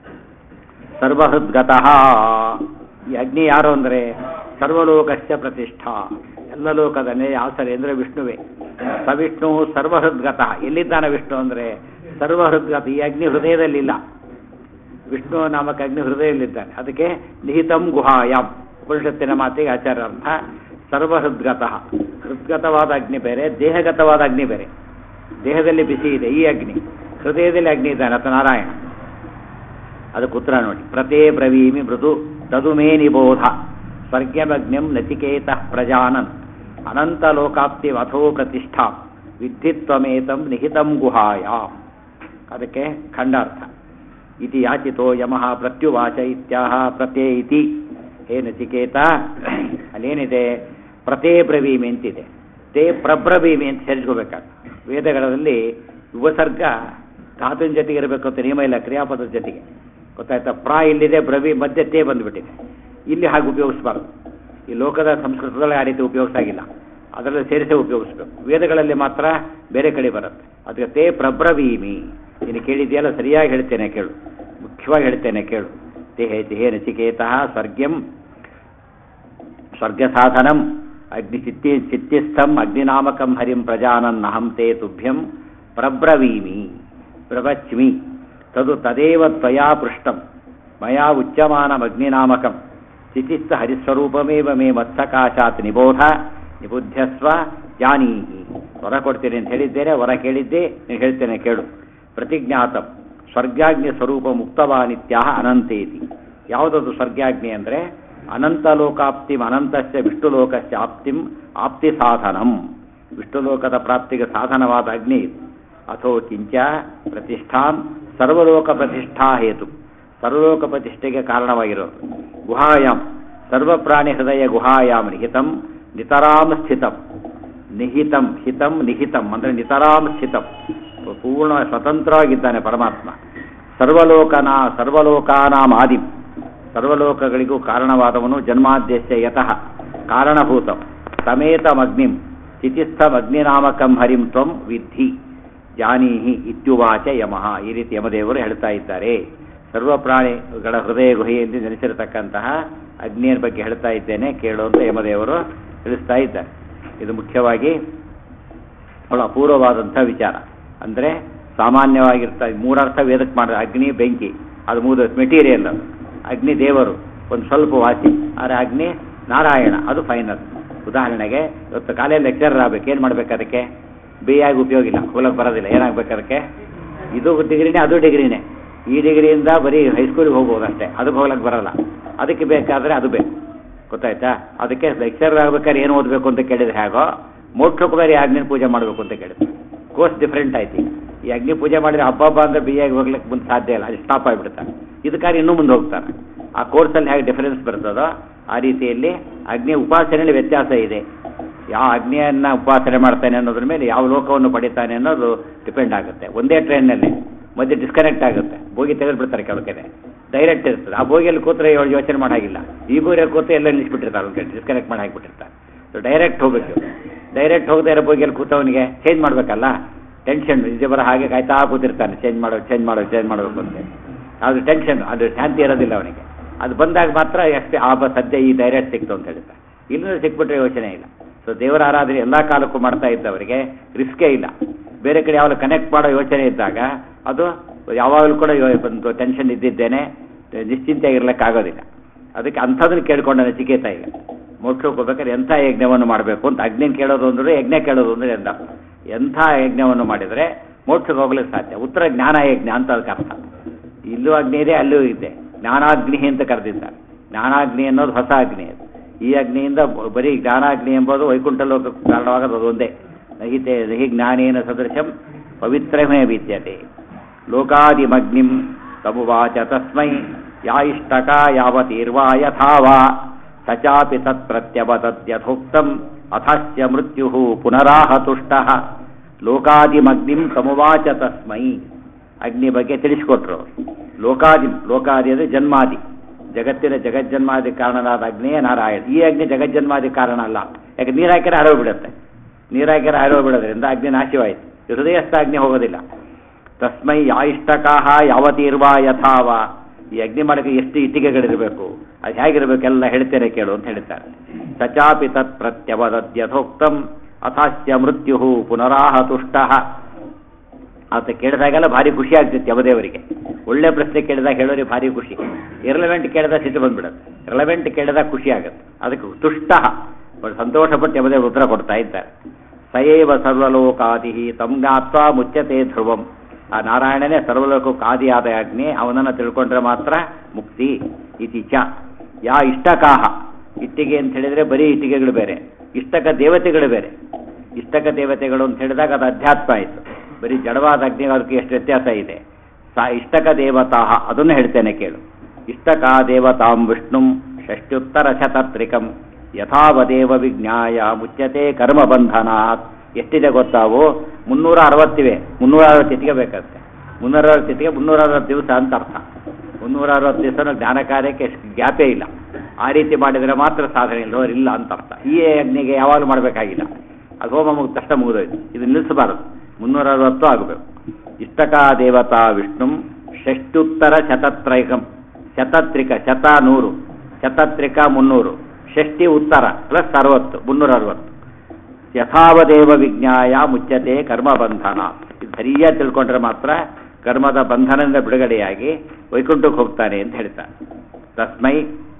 ಸರ್ವಹೃದ್ಗತಃ ಈ ಅಗ್ನಿ ಯಾರು ಅಂದರೆ ಸರ್ವಲೋಕಸ್ಯ ಪ್ರತಿಷ್ಠಾ ಎಲ್ಲ ಲೋಕದಲ್ಲೇ ಯಾವ ಸರಿ ಅಂದರೆ ವಿಷ್ಣುವೇ ಸ ವಿಷ್ಣು ಸರ್ವಹೃದ್ಗತಃ ಎಲ್ಲಿದ್ದಾನೆ ವಿಷ್ಣು ಅಂದರೆ ಸರ್ವಹೃದ್ಗತ ಈ ಅಗ್ನಿ ಹೃದಯದಲ್ಲಿಲ್ಲ ವಿಷ್ಣು ನಾಮಕ ಅಗ್ನಿ ಹೃದಯದಲ್ಲಿದ್ದಾನೆ ಅದಕ್ಕೆ ನಿಹಿತಂ ಗುಹಾಯಾಮ್ ಉಪನಿಷತ್ತಿನ ಮಾತಿಗೆ ಆಚಾರ ಅರ್ಥ ಸರ್ವಹೃದ್ಗತಃ ಹೃದ್ಗತವಾದ ಅಗ್ನಿ ಬೇರೆ ದೇಹಗತವಾದ ಅಗ್ನಿ ಬೇರೆ ದೇಹದಲ್ಲಿ ಬಿಸಿ ಇದೆ ಈ ಅಗ್ನಿ ಹೃದಯದಲ್ಲಿ ಅಗ್ನಿ ಇದ್ದಾನೆ ಅತ ನಾರಾಯಣ ಅದಕ್ಕೆ ಉತ್ತರ ನೋಡಿ ಪ್ರತೇ ಬ್ರವೀಮಿ ಮೃದು ತದುಮೇ ನಿಬೋಧ ಸ್ವರ್ಗಮಗ್ನಿಂ ನಚಿಕೇತ ಪ್ರಜಾನನ್ ಅನಂತ ಲೋಕಾಪ್ತಿ ಅಥೋ ಪ್ರತಿಷ್ಠಾ ವಿದ್ಧಿತ್ವಮೇತಂ ನಿಹಿತಂ ಗುಹಾಯ ಅದಕ್ಕೆ ಖಂಡಾರ್ಥ ಇತಿ ಯಾಚಿತೋ ಯಮಃ ಪ್ರತ್ಯುವಾಚ ಇತ್ಯಾಹ ಪ್ರತೇ ಇತಿ ಹೇ ನಚಿಕೇತ ಅಲ್ಲೇನಿದೆ ಪ್ರತೇ ಬ್ರವೀಮಿ ಅಂತಿದೆ ತೇ ಪ್ರಬ್ರವೀಮಿ ಅಂತ ಸೇರಿಸ್ಕೋಬೇಕಾಗ್ತದೆ ವೇದಗಳಲ್ಲಿ ಉಪಸರ್ಗ ಧಾತುವಿನ ಜೊತೆಗೆ ಇರಬೇಕು ಅಂತ ನಿಯಮ ಇಲ್ಲ ಕ್ರಿಯಾಪದದ ಜೊತೆಗೆ ಗೊತ್ತಾಯ್ತಾ ಪ್ರ ಇಲ್ಲಿದೆ ಬ್ರವಿ ಮಧ್ಯೆ ತೇ ಬಂದುಬಿಟ್ಟಿದೆ ಇಲ್ಲಿ ಹಾಗೆ ಉಪಯೋಗಿಸಬಾರ್ದು ಈ ಲೋಕದ ಸಂಸ್ಕೃತದಲ್ಲಿ ಆ ರೀತಿ ಉಪಯೋಗಿಸಾಗಿಲ್ಲ ಅದರಲ್ಲಿ ಸೇರಿಸೇ ಉಪಯೋಗಿಸ್ಬೇಕು ವೇದಗಳಲ್ಲಿ ಮಾತ್ರ ಬೇರೆ ಕಡೆ ಬರುತ್ತೆ ಅದಕ್ಕೆ ತೇ ಪ್ರಬ್ರವೀಮಿ ನೀನು ಕೇಳಿದೆಯಲ್ಲ ಸರಿಯಾಗಿ ಹೇಳ್ತೇನೆ ಕೇಳು ಮುಖ್ಯವಾಗಿ ಹೇಳ್ತೇನೆ ಕೇಳು ದೇಹೇ ದೇಹೇ ನಚಿಕೇತಃ ಸ್ವರ್ಗ್ಯಂ ಸ್ವರ್ಗ ಸಾಧನಂ ಅಗ್ನಿ ಚಿತ್ತಿ ಚಿತ್ತಿಸ್ಥಂ ಅಗ್ನಿನಾಮಕಂ ಹರಿಂ ಪ್ರಜಾನನ್ನಹಂ ತೇ ತುಭ್ಯಂ ಪ್ರಬ್ರವೀಮಿ ಪ್ರವಚ್ಮಿ ತದು ತದೇವ ತ್ವಯಾ ಪೃಷ್ಟಂ ಮಯಾ ಉಚ್ಯಮಾನಮಗ್ನಿನಾಮಕಂ ಚಿಚಿತ್ತ ಹರಿಸ್ವರೂಪಮೇವ ಮೇ ಮತ್ಸಕಾಶಾತ್ ನಿಬೋಧ ನಿಬುದ್ಧಸ್ವ ಜಾನೀಹಿ ವರ ಕೊಡ್ತೇನೆ ಅಂತ ಹೇಳಿದ್ದೇನೆ ವರ ಕೇಳಿದ್ದೆ ನೀನು ಹೇಳ್ತೇನೆ ಕೇಳು ಪ್ರತಿಜ್ಞಾತಂ ಸ್ವರ್ಗಾಗ್ನಿ ಸ್ವರೂಪ ಮುಕ್ತವಾನಿತ್ಯ ಅನಂತೇತಿ ಯಾವುದದು ಸ್ವರ್ಗಾಗ್ನಿ ಅಂದರೆ ಅನಂತ ಲೋಕಾಪ್ತಿಂ ಅನಂತಸ್ಯ ವಿಷ್ಣುಲೋಕಸ್ಯ ಆಪ್ತಿಂ ಆಪ್ತಿ ಸಾಧನಂ ವಿಷ್ಣುಲೋಕದ ಪ್ರಾಪ್ತಿಗೆ ಸಾಧನವಾದ ಅಗ್ನಿ ಇದು ಅಥೋ ಕಿಂಚ ಪ್ರತಿಷ್ಠಾಂ ಸರ್ವಲೋಕ ಪ್ರತಿಷ್ಠಾ ಹೇತು ಸರ್ವಲೋಕ ಪ್ರತಿಷ್ಠೆಗೆ ಕಾರಣವಾಗಿರೋದು ಗುಹಾಯಾಮ್ ಸರ್ವಪ್ರಾಣಿ ಹೃದಯ ಗುಹಾಯಾಮ್ ನಿಹಿತಂ ನಿತರಾಂ ಸ್ಥಿತಂ ನಿಹಿತಂ ಹಿತಂ ನಿಹಿತಂ ಅಂದರೆ ನಿತರಾಂ ಸ್ಥಿತಂ ಪೂರ್ಣ ಸ್ವತಂತ್ರವಾಗಿದ್ದಾನೆ ಪರಮಾತ್ಮ ಸರ್ವಲೋಕನ ಸರ್ವಲೋಕಾನಾಂ ಆದಿಂ ಸರ್ವಲೋಕಗಳಿಗೂ ಕಾರಣವಾದವನು ಜನ್ಮಾದ್ಯಸ್ಯ ಯತಃ ಕಾರಣಭೂತಂ ತಮೇತಮಗ್ನಿಂ ಚಿತಿಸ್ಥಮಗ್ನಿನಾಮಕಂ ಹರಿಂ ತ್ವಂ ವಿದ್ಧಿ ಜಾನೀಹಿ ಇತ್ಯುವಾಚ ಯಮಃ ಈ ರೀತಿ ಯಮದೇವರು ಹೇಳ್ತಾ ಇದ್ದಾರೆ ಸರ್ವ ಪ್ರಾಣಿಗಳ ಹೃದಯ ಗುಹೆಯಲ್ಲಿ ನೆಲೆಸಿರತಕ್ಕಂತಹ ಅಗ್ನಿಯ ಬಗ್ಗೆ ಹೇಳ್ತಾ ಇದ್ದೇನೆ ಕೇಳು ಅಂತ ಯಮದೇವರು ತಿಳಿಸ್ತಾ ಇದ್ದಾರೆ ಇದು ಮುಖ್ಯವಾಗಿ ಬಹಳ ಅಪೂರ್ವವಾದಂಥ ವಿಚಾರ ಅಂದರೆ ಸಾಮಾನ್ಯವಾಗಿರ್ತಾ ಮೂರರ್ಥ ವೇದಕ್ಕೆ ಮಾಡಿದ ಅಗ್ನಿ ಬೆಂಕಿ ಅದು ಮೂರು ಮೆಟೀರಿಯಲ್ ಅದು ಅಗ್ನಿ ದೇವರು ಒಂದು ಸ್ವಲ್ಪ ವಾಸಿ ಆದರೆ ಅಗ್ನಿ ನಾರಾಯಣ ಅದು ಫೈನಲ್ ಉದಾಹರಣೆಗೆ ಇವತ್ತು ಕಾಲೇಜ್ ಲೆಕ್ಚರರ್ ಆಗ್ಬೇಕು ಏನು ಮಾಡ್ಬೇಕು ಅದಕ್ಕೆ ಬಿ ಆಗಿ ಉಪಯೋಗ ಇಲ್ಲ ಹೋಗಕ್ಕೆ ಬರೋದಿಲ್ಲ ಏನಾಗಬೇಕು ಅದಕ್ಕೆ ಇದು ಡಿಗ್ರಿನೇ ಅದು ಡಿಗ್ರಿನೇ ಈ ಡಿಗ್ರಿಯಿಂದ ಬರೀ ಹೈಸ್ಕೂಲಿಗೆ ಹೋಗ್ಬೋದು ಅಷ್ಟೇ ಅದಕ್ಕೆ ಹೋಗ್ಲಕ್ಕೆ ಬರಲ್ಲ ಅದಕ್ಕೆ ಬೇಕಾದರೆ ಅದು ಬೇಕು ಗೊತ್ತಾಯ್ತಾ ಅದಕ್ಕೆ ಲೆಕ್ಚರರ್ ಆಗ್ಬೇಕಾದ್ರೆ ಏನು ಓದಬೇಕು ಅಂತ ಕೇಳಿದ್ರೆ ಹೇಗೋ ಮೋಕ್ಷಕ್ಕೂ ಬೇರೆ ಅಗ್ನಿ ಪೂಜೆ ಮಾಡಬೇಕು ಅಂತ ಕೇಳಿದ್ರು ಕೋರ್ಸ್ ಡಿಫ್ರೆಂಟ್ ಆಯ್ತು ಈ ಅಗ್ನಿ ಪೂಜೆ ಮಾಡಿದ್ರೆ ಹಬ್ಬ ಹಬ್ಬ ಅಂದ್ರೆ ಬಿ ಆಗಿ ಹೋಗ್ಲಿಕ್ಕೆ ಮುಂದೆ ಸಾಧ್ಯ ಇಲ್ಲ ಅದು ಸ್ಟಾಪ್ ಆಗಿಬಿಡ್ತಾರೆ ಇದಕ್ಕಾಗಿ ಇನ್ನೂ ಮುಂದೆ ಹೋಗ್ತಾರೆ ಆ ಕೋರ್ಸಲ್ಲಿ ಹೇಗೆ ಡಿಫರೆನ್ಸ್ ಬರ್ತದೋ ಆ ರೀತಿಯಲ್ಲಿ ಅಗ್ನಿ ಉಪಾಸನೆಯಲ್ಲಿ ವ್ಯತ್ಯಾಸ ಇದೆ ಯಾವ ಅಗ್ನಿಯನ್ನ ಉಪಾಸನೆ ಮಾಡ್ತಾನೆ ಅನ್ನೋದ್ರ ಮೇಲೆ ಯಾವ ಲೋಕವನ್ನು ಪಡಿತಾನೆ ಅನ್ನೋದು ಡಿಪೆಂಡ್ ಆಗುತ್ತೆ ಒಂದೇ ಟ್ರೈನ್ನಲ್ಲಿ ಮಧ್ಯೆ ಡಿಸ್ಕನೆಕ್ಟ್ ಆಗುತ್ತೆ ಬೋಗಿ ತೆಗೆದುಬಿಡ್ತಾರೆ ಕೆಲವು ಕಡೆ ಡೈರೆಕ್ಟ್ ಇರ್ತದೆ ಆ ಬೋಗಿಯಲ್ಲಿ ಕೂತ್ರೆ ಏಳು ಯೋಚನೆ ಮಾಡಾಗಿಲ್ಲ ಈ ಬೋಗಿಯಲ್ಲಿ ಕೂತ್ರೆ ಎಲ್ಲ ನಿಲ್ಲಿಸ್ಬಿಟ್ಟಿರ್ತಾರೆ ಒಂದು ಕಡೆ ಡಿಸ್ಕನೆಕ್ಟ್ ಮಾಡಿ ಹಾಕಿಬಿಟ್ಟಿರ್ತಾರೆ ಸೊ ಡೈರೆಕ್ಟ್ ಹೋಗ್ಬೇಕು ಡೈರೆಕ್ಟ್ ಹೋಗದೆ ಇರೋ ಬೋಗಿಯಲ್ಲಿ ಕೂತವನಿಗೆ ಚೇಂಜ್ ಮಾಡಬೇಕಲ್ಲ ಟೆನ್ಷನ್ ನಿಜ ಬರೋ ಹಾಗೆ ಕಾಯ್ತಾ ಕೂತಿರ್ತಾನೆ ಚೇಂಜ್ ಮಾಡೋ ಚೇಂಜ್ ಮಾಡೋ ಚೇಂಜ್ ಮಾಡಬೇಕು ಅಂತ ಅದು ಟೆನ್ಷನ್ ಅದು ಶಾಂತಿ ಇರೋದಿಲ್ಲ ಅವನಿಗೆ ಅದು ಬಂದಾಗ ಮಾತ್ರ ಎಷ್ಟು ಆಬ ಸದ್ಯ ಈ ಡೈರೆಕ್ಟ್ ಸಿಕ್ತು ಅಂತ ಹೇಳ್ತಾರೆ ಇಲ್ಲಿಂದ ಸಿಕ್ಬಿಟ್ರೆ ಯೋಚನೆ ಇಲ್ಲ ಸೊ ದೇವರ ಆರಾಧನೆ ಎಲ್ಲ ಕಾಲಕ್ಕೂ ಮಾಡ್ತಾ ಇದ್ದವರಿಗೆ ರಿಸ್ಕೇ ಇಲ್ಲ ಬೇರೆ ಕಡೆ ಯಾವಾಗ ಕನೆಕ್ಟ್ ಮಾಡೋ ಯೋಚನೆ ಇದ್ದಾಗ ಅದು ಯಾವಾಗಲೂ ಕೂಡ ಒಂದು ಟೆನ್ಷನ್ ಇದ್ದಿದ್ದೇನೆ ನಿಶ್ಚಿಂತೆಯಾಗಿರ್ಲಿಕ್ಕಾಗೋದಿಲ್ಲ ಅದಕ್ಕೆ ಅಂಥದನ್ನು ಕೇಳ್ಕೊಂಡ ನಚಿಕೇತ ಈಗ ಮೋಕ್ಷಕ್ಕೆ ಹೋಗ್ಬೇಕಾದ್ರೆ ಎಂಥ ಯಜ್ಞವನ್ನು ಮಾಡಬೇಕು ಅಂತ ಅಗ್ನಿ ಕೇಳೋದು ಅಂದ್ರೆ ಯಜ್ಞ ಕೇಳೋದು ಅಂದ್ರೆ ಎಂದ ಎಂಥ ಯಜ್ಞವನ್ನು ಮಾಡಿದರೆ ಮೋಕ್ಷಕ್ಕೆ ಹೋಗ್ಲಿಕ್ಕೆ ಸಾಧ್ಯ ಉತ್ತರ ಜ್ಞಾನ ಯಜ್ಞ ಅಂತ ಅದಕ್ಕೆ ಅರ್ಥ ಇಲ್ಲೂ ಅಗ್ನಿ ಇದೆ ಅಲ್ಲೂ ಇದೆ ಜ್ಞಾನಾಗ್ನಿ ಅಂತ ಕರೆದಿದ್ದಾರೆ ಜ್ಞಾನಾಗ್ನಿ ಅನ್ನೋದು ಹೊಸ ಅಗ್ನಿ ಅದು ಈ ಅಗ್ನಿಯಿಂದ ಬ- ಬರೀ ಜ್ಞಾನಾಗ್ನಿ ಎಂಬುದು ವೈಕುಂಠ ಲೋಕಕ್ಕೆ ಕಾರಣವಾಗೋದು ಅದು ಒಂದೇ ನಹಿತೆ ನಹಿ ಜ್ಞಾನೇನ ಸದೃಶಂ ಪವಿತ್ರಮೇ ವಿದ್ಯತೆ ಲೋಕಾದಿಮಗ್ನಿಂ ತಮುವಾಚ ತಸ್ಮೈ ಯಾ ಇಷ್ಟಕ ಯಾವತೀರ್ವಾ ಯಥಾವಾ ಸಚಾಪಿ ತತ್ಪ್ರತ್ಯವದದ್ಯಥೋಕ್ತಂ ಅಥಸ್ಯ ಮೃತ್ಯು ಪುನರಾಹ ತುಷ್ಟಃ ಲೋಕಾದಿಮಗ್ನಿಂ ತಮುವಾಚ ತಸ್ಮೈ ಅಗ್ನಿ ಬಗ್ಗೆ ತಿಳಿಸಿಕೊಟ್ರು ಲೋಕಾದಿ ಲೋಕಾದಿ ಅಂದರೆ ಜನ್ಮಾದಿ ಜಗತ್ತಿನ ಜಗಜ್ಜನ್ಮಾದಿ ಕಾರಣನಾದ ಅಗ್ನಿಯೇ ನಾರಾಯಣ ಈ ಅಗ್ನಿ ಜಗಜ್ಜನ್ಮಾದಿ ಕಾರಣ ಅಲ್ಲ ಯಾಕೆ ನೀರು ಹಾಕಿದ್ರೆ ಹರಡ್ಬಿಡುತ್ತೆ ನೀರು ಹಾಕಿದ್ರೆ ಹರಡ್ಬಿಡೋದ್ರಿಂದ ಅಗ್ನಿ ನಾಶವಾಯಿತು ಹೃದಯಸ್ಥ ಅಗ್ನಿ ಹೋಗೋದಿಲ್ಲ ತಸ್ಮೈ ಯಾ ಇಷ್ಟಕಾಹ ಯಾವತೀರ್ವಾ ಯಥಾವ ಈ ಅಗ್ನಿ ಮಾಡಕ್ಕೆ ಎಷ್ಟು ಇಟ್ಟಿಗೆಗಳಿರಬೇಕು ಅದು ಹೇಗಿರಬೇಕೆಲ್ಲ ಹೇಳ್ತೇನೆ ಕೇಳು ಅಂತ ಹೇಳ್ತಾರೆ ಸಚಾಪಿ ತತ್ ಪ್ರತ್ಯವದದ್ಯಥೋಕ್ತಂ ಅಥಾಸ್ಯ ಮೃತ್ಯು ಪುನರಾಹ ತುಷ್ಟಃ ಆತ ಕೇಳಿದಾಗೆಲ್ಲ ಭಾರಿ ಖುಷಿ ಆಗ್ತಿತ್ತು ಯಮದೇವರಿಗೆ ಒಳ್ಳೆ ಪ್ರಶ್ನೆ ಕೇಳಿದಾಗ ಹೇಳೋರಿಗೆ ಭಾರಿ ಖುಷಿ ಇರಲೆವೆಂಟ್ ಕೇಳಿದಾಗ ಸಿಟ್ಟು ಬಂದ್ಬಿಡುತ್ತೆ ರಿಲೆವೆಂಟ್ ಕೇಳಿದಾಗ ಖುಷಿ ಆಗುತ್ತೆ ಅದಕ್ಕೆ ತುಷ್ಟ ಸಂತೋಷಪಟ್ಟು ಯಮದೇವರು ಉತ್ತರ ಕೊಡ್ತಾ ಇದ್ದಾರೆ ಸಯೇವ ಸರ್ವಲೋಕಾದಿ ತಂ ಜ್ಞಾತ್ವ ಮುಚ್ಚತೆ ಧ್ರುವಂ ಆ ನಾರಾಯಣನೇ ಸರ್ವಲೋಕಕ್ಕೆ ಆದಿಯಾದ ಅಗ್ನಿ ಅವನನ್ನು ತಿಳ್ಕೊಂಡ್ರೆ ಮಾತ್ರ ಮುಕ್ತಿ ಇತಿ ಚ ಯಾ ಇಷ್ಟಕಾಹ ಇಟ್ಟಿಗೆ ಅಂತ ಹೇಳಿದ್ರೆ ಬರೀ ಇಟ್ಟಿಗೆಗಳು ಬೇರೆ ಇಷ್ಟಕ ದೇವತೆಗಳು ಬೇರೆ ಇಷ್ಟಕ ದೇವತೆಗಳು ಅಂತ ಹೇಳಿದಾಗ ಅದು ಅಧ್ಯಾತ್ಮ ಆಯಿತು ಬರೀ ಜಡವಾದ ಅಗ್ನಿಗಾರಕ್ಕೆ ಎಷ್ಟು ವ್ಯತ್ಯಾಸ ಇದೆ ಸಾ ಇಷ್ಟಕ ದೇವತಾ ಅದನ್ನು ಹೇಳ್ತೇನೆ ಕೇಳು ಇಷ್ಟಕ ದೇವತಾಂ ವಿಷ್ಣುಂ ಷಷ್ಟ್ಯುತ್ತರ ಶತತ್ರಿಕಂ ಯಥಾವದೇವ ವಿಜ್ಞಾಯ ಮುಚ್ಯತೆ ಕರ್ಮಬಂಧನಾತ್ ಎಷ್ಟಿದೆ ಗೊತ್ತಾವು ಮುನ್ನೂರ ಅರವತ್ತಿವೆ ಮುನ್ನೂರ ಅರವತ್ತು ಇಟ್ಟಿಗೆ ಬೇಕಂತೆ ಮುನ್ನೂರ ಅರವತ್ತು ಇಟ್ಟಿಗೆ ಮುನ್ನೂರ ಅರವತ್ತು ದಿವಸ ಅಂತ ಅರ್ಥ ಮುನ್ನೂರ ಅರವತ್ತು ದಿವಸ ಜ್ಞಾನ ಕಾರ್ಯಕ್ಕೆ ಗ್ಯಾಪೇ ಇಲ್ಲ ಆ ರೀತಿ ಮಾಡಿದರೆ ಮಾತ್ರ ಸಾಧನೆ ಇಲ್ಲದವ್ರು ಇಲ್ಲ ಅಂತ ಅರ್ಥ ಈ ಅಗ್ನಿಗೆ ಯಾವಾಗಲೂ ಮಾಡಬೇಕಾಗಿಲ್ಲ ಅದು ಹೋಮ ಮುಗಿದ ತಕ್ಷಣ ಮುಗಿದೋಯ್ತು ಇದು ನಿಲ್ಲಿಸಬಾರದು ಮುನ್ನೂರ ಅರವತ್ತು ಆಗಬೇಕು ಇಷ್ಟಕಾ ದೇವತಾ ವಿಷ್ಣು ಷಷ್ಟ್ಯುತ್ತರ ಶತತ್ರೈಕಂ ಶತತ್ರಿಕ ಶತ ನೂರು ಶತತ್ರಿಕ ಮುನ್ನೂರು ಷಷ್ಟಿ ಉತ್ತರ ಪ್ಲಸ್ ಅರವತ್ತು ಮುನ್ನೂರ ಅರವತ್ತು ಯಥಾವದೇವ ವಿಜ್ಞಾಯ ಮುಚ್ಚತೆ ಕರ್ಮ ಬಂಧನ ಇದು ಸರಿಯಾಗಿ ತಿಳ್ಕೊಂಡ್ರೆ ಮಾತ್ರ ಕರ್ಮದ ಬಂಧನದಿಂದ ಬಿಡುಗಡೆಯಾಗಿ ವೈಕುಂಠಕ್ಕೆ ಹೋಗ್ತಾನೆ ಅಂತ ಹೇಳ್ತಾರೆ ತಸ್ಮೈ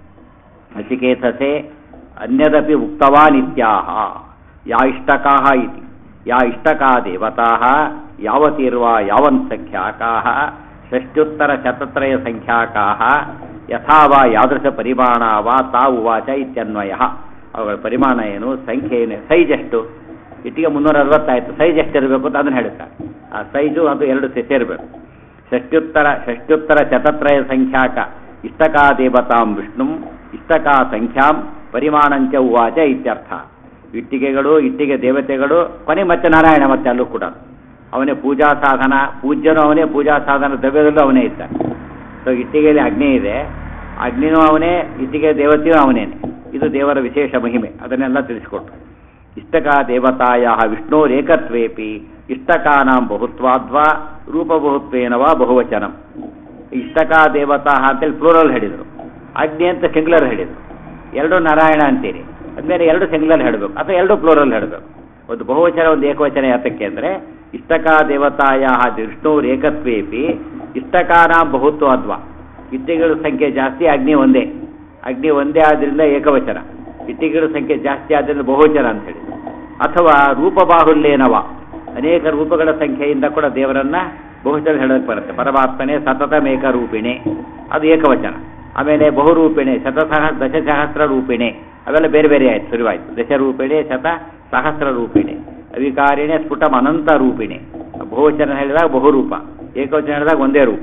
ನಚಿಕೇತಸೆ ಅನ್ಯದಪಿ ಉಕ್ತವಾನ್ ಇತ್ಯಾಹ ಯಾ ಇಷ್ಟಕಾಹ ಇತಿ ಯಾ ಇಷ್ಟಕಾ ದೇವತಾಃ ಯಾವತೀರ್ವಾ ಯಾವನ್ ಸಂಖ್ಯಾಕಾಃ ಷಷ್ಟ್ಯುತ್ತರ ಶತತ್ರಯ ಸಂಖ್ಯಾಕಾಃ ಯಥಾ ವಾ ಯಾದೃಶ ಪರಿಮಾಣ ವಾ ತಾ ಉವಾಚ ಇತ್ಯನ್ವಯ ಅವುಗಳ ಪರಿಮಾಣ ಏನು ಸಂಖ್ಯೆ ಏನು ಸೈಜ್ ಎಷ್ಟು ಇಟ್ಟಿಗೆ ಮುನ್ನೂರ ಅರವತ್ತಾಯ್ತು ಸೈಜ್ ಎಷ್ಟು ಇರಬೇಕು ಅಂತ ಅದನ್ನು ಹೇಳುತ್ತಾರೆ ಆ ಸೈಜು ಅದು ಎರಡು ಸೆ- ಸೇರಬೇಕು ಷಷ್ಟ್ಯುತ್ತರ ಷಷ್ಟ್ಯುತ್ತರ ಶತತ್ರಯ ಸಂಖ್ಯಾಕ ಇಷ್ಟಕಾ ದೇವತಾಂ ವಿಷ್ಣುಂ ಇಷ್ಟಕಾ ಸಂಖ್ಯಾಂ ಪರಿಮಾಣಂಚ ಉವಾಚ ಇತ್ಯರ್ಥ ಇಟ್ಟಿಗೆಗಳು ಇಟ್ಟಿಗೆ ದೇವತೆಗಳು ಕೊನೆ ಮತ್ತೆ ನಾರಾಯಣ ಮತ್ತೆ ಅಲ್ಲೂ ಕೂಡ ಅವನೇ ಪೂಜಾ ಸಾಧನ ಪೂಜ್ಯನೂ ಅವನೇ ಪೂಜಾ ಸಾಧನ ದ್ರವ್ಯದಲ್ಲೂ ಅವನೇ ಇದ್ದಾನೆ ಸೊ ಇಟ್ಟಿಗೆಯಲ್ಲಿ ಅಗ್ನಿ ಇದೆ ಅಗ್ನಿನೂ ಅವನೇ ಇಟ್ಟಿಗೆ ದೇವತೆಯೂ ಅವನೇನೆ ಇದು ದೇವರ ವಿಶೇಷ ಮಹಿಮೆ ಅದನ್ನೆಲ್ಲ ತಿಳಿಸಿಕೊಟ್ರು ಇಷ್ಟಕಾ ದೇವತಾಯ ವಿಷ್ಣೋರೇಕತ್ವೇಪಿ ಇಷ್ಟಕಾನಾಂ ಬಹುತ್ವಾದ್ವಾ ರೂಪಬಹುತ್ವೇನವಾ ಬಹುವಚನಂ ಇಷ್ಟಕಾ ದೇವತಾ ಅಂತೇಳಿ ಪ್ಲೂರಲ್ ಹೇಳಿದರು ಅಗ್ನಿ ಅಂತ ಸಿಂಗ್ಲರ್ ಹೇಳಿದರು ಎರಡು ನಾರಾಯಣ ಅಂತೀರಿ ಅಂದಮೇಲೆ ಎರಡು ಸಿಂಗ್ಲರ್ ಹೇಳಬೇಕು ಅಥವಾ ಎರಡು ಪ್ಲೂರಲ್ ಹೇಳಬೇಕು ಒಂದು ಬಹುವಚನ ಒಂದು ಏಕವಚನ ಯಾತಕ್ಕೆ ಅಂದರೆ ಇಷ್ಟಕಾ ದೇವತಾಯ ವಿಷ್ಣುರೇಕತ್ವೇಪಿ ಇಷ್ಟಕಾನಾಂ ಬಹುತ್ವಾದ್ವಾ ಇಟ್ಟಿಗೆಗಳ ಸಂಖ್ಯೆ ಜಾಸ್ತಿ ಅಗ್ನಿ ಒಂದೇ ಅಗ್ನಿ ಒಂದೇ ಆದ್ರಿಂದ ಏಕವಚನ ಇಟ್ಟಿಗೆಗಳ ಸಂಖ್ಯೆ ಜಾಸ್ತಿ ಆದ್ರಿಂದ ಬಹುವಚನ ಅಂತ ಹೇಳಿ ಅಥವಾ ರೂಪಬಾಹುಲ್ಯೇನವ ಅನೇಕ ರೂಪಗಳ ಸಂಖ್ಯೆಯಿಂದ ಕೂಡ ದೇವರನ್ನ ಬಹುವಚನ ಹೇಳೋಕೆ ಬರುತ್ತೆ ಪರಮಾತ್ಮನೇ ಸತತಮೇಕ ರೂಪಿಣೆ ಅದು ಏಕವಚನ ಆಮೇಲೆ ಬಹುರೂಪಿಣೆ ಶತಸಹ ದಶಸಹಸ್ರ ರೂಪಿಣೆ ಅವೆಲ್ಲ ಬೇರೆ ಬೇರೆ ಆಯ್ತು ಶುರುವಾಯಿತು ದಶರೂಪಿಣೆ ಶತ ಸಹಸ್ರ ರೂಪಿಣೆ ಅವಿಕಾರಿಣೆ ಸ್ಫುಟಂ ಅನಂತ ರೂಪಿಣೆ ಬಹುವಚನ ಹೇಳಿದಾಗ ಬಹುರೂಪ ಏಕವಚನ ಹೇಳಿದಾಗ ಒಂದೇ ರೂಪ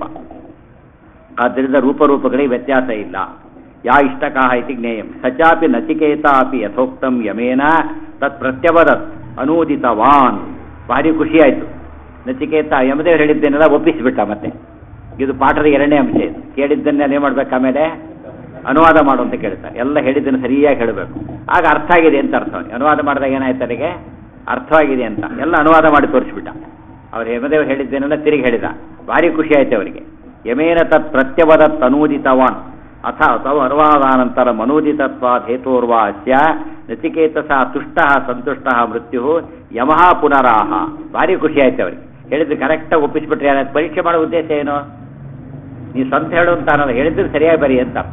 ಆದ್ದರಿಂದ ರೂಪರೂಪಗಳಿಗೆ ವ್ಯತ್ಯಾಸ ಇಲ್ಲ ಯಾ ಇಷ್ಟಕಾಹ ಇತಿ ಜ್ಞೇಯಂ ಸಚಾಪಿ ನಚಿಕೇತ ಅಪಿ ಯಥೋಕ್ತಂ ಯಮೇನ ತತ್ ಪ್ರತ್ಯವದತ್ ಅನೂದಿತವಾನ್ ಭಾರಿ ಖುಷಿಯಾಯಿತು ನಚಿಕೇತ ಯಮದೇವರು ಹೇಳಿದ್ದೇನೆಲ್ಲ ಒಪ್ಪಿಸಿಬಿಟ್ಟ ಮತ್ತೆ ಇದು ಪಾಠದ ಎರಡನೇ ಅಂಶ ಇದು ಕೇಳಿದ್ದನ್ನೆಲ್ಲ ಏನು ಮಾಡ್ಬೇಕು ಆಮೇಲೆ ಅನುವಾದ ಮಾಡು ಅಂತ ಕೇಳ್ತಾರೆ ಎಲ್ಲ ಹೇಳಿದ್ದನ್ನು ಸರಿಯಾಗಿ ಹೇಳಬೇಕು ಆಗ ಅರ್ಥ ಆಗಿದೆ ಅಂತ ಅರ್ಥ ಅವನಿಗೆ. ಅನುವಾದ ಮಾಡಿದಾಗ ಏನಾಯ್ತು ಅವನಿಗೆ ಅರ್ಥವಾಗಿದೆ ಅಂತ ಎಲ್ಲ ಅನುವಾದ ಮಾಡಿ ತೋರಿಸ್ಬಿಟ್ಟ ಅವ್ರು ಯಮದೇವ್ ಹೇಳಿದ್ದೇನೆಲ್ಲ ತಿರುಗಿ ಹೇಳಿದ ಭಾರಿ ಖುಷಿ ಆಯ್ತು ಅವರಿಗೆ ಯಮೇನ ತತ್ ಪ್ರತ್ಯವದತ್ ಅನೂದಿತವಾನ್ ಅಥ ತವ ಅನುವಾದಾನಂತರ ಮನೂದಿತತ್ವಾದ್ ಹೇತೋರ್ವಾ ಅಸ್ಯ ನಚಿಕೇತಸ ತುಷ್ಟ ಸಂತುಷ್ಟ ಮೃತ್ಯು ಯಮಃ ಪುನರಾಹ ಭಾರಿ ಖುಷಿ ಆಯ್ತು ಅವರಿಗೆ ಹೇಳಿದ್ದು ಕರೆಕ್ಟಾಗಿ ಒಪ್ಪಿಸ್ಬಿಟ್ರೆ ಏನಾಯ್ತು ಪರೀಕ್ಷೆ ಮಾಡೋ ಉದ್ದೇಶ ಏನು ನೀವು ಸ್ವಂತ ಹೇಳು ಅಂತ ಅನ್ನೋದು ಹೇಳಿದ್ರೆ ಸರಿಯಾಗಿ ಬರಿ ಅಂತ ಅರ್ಥ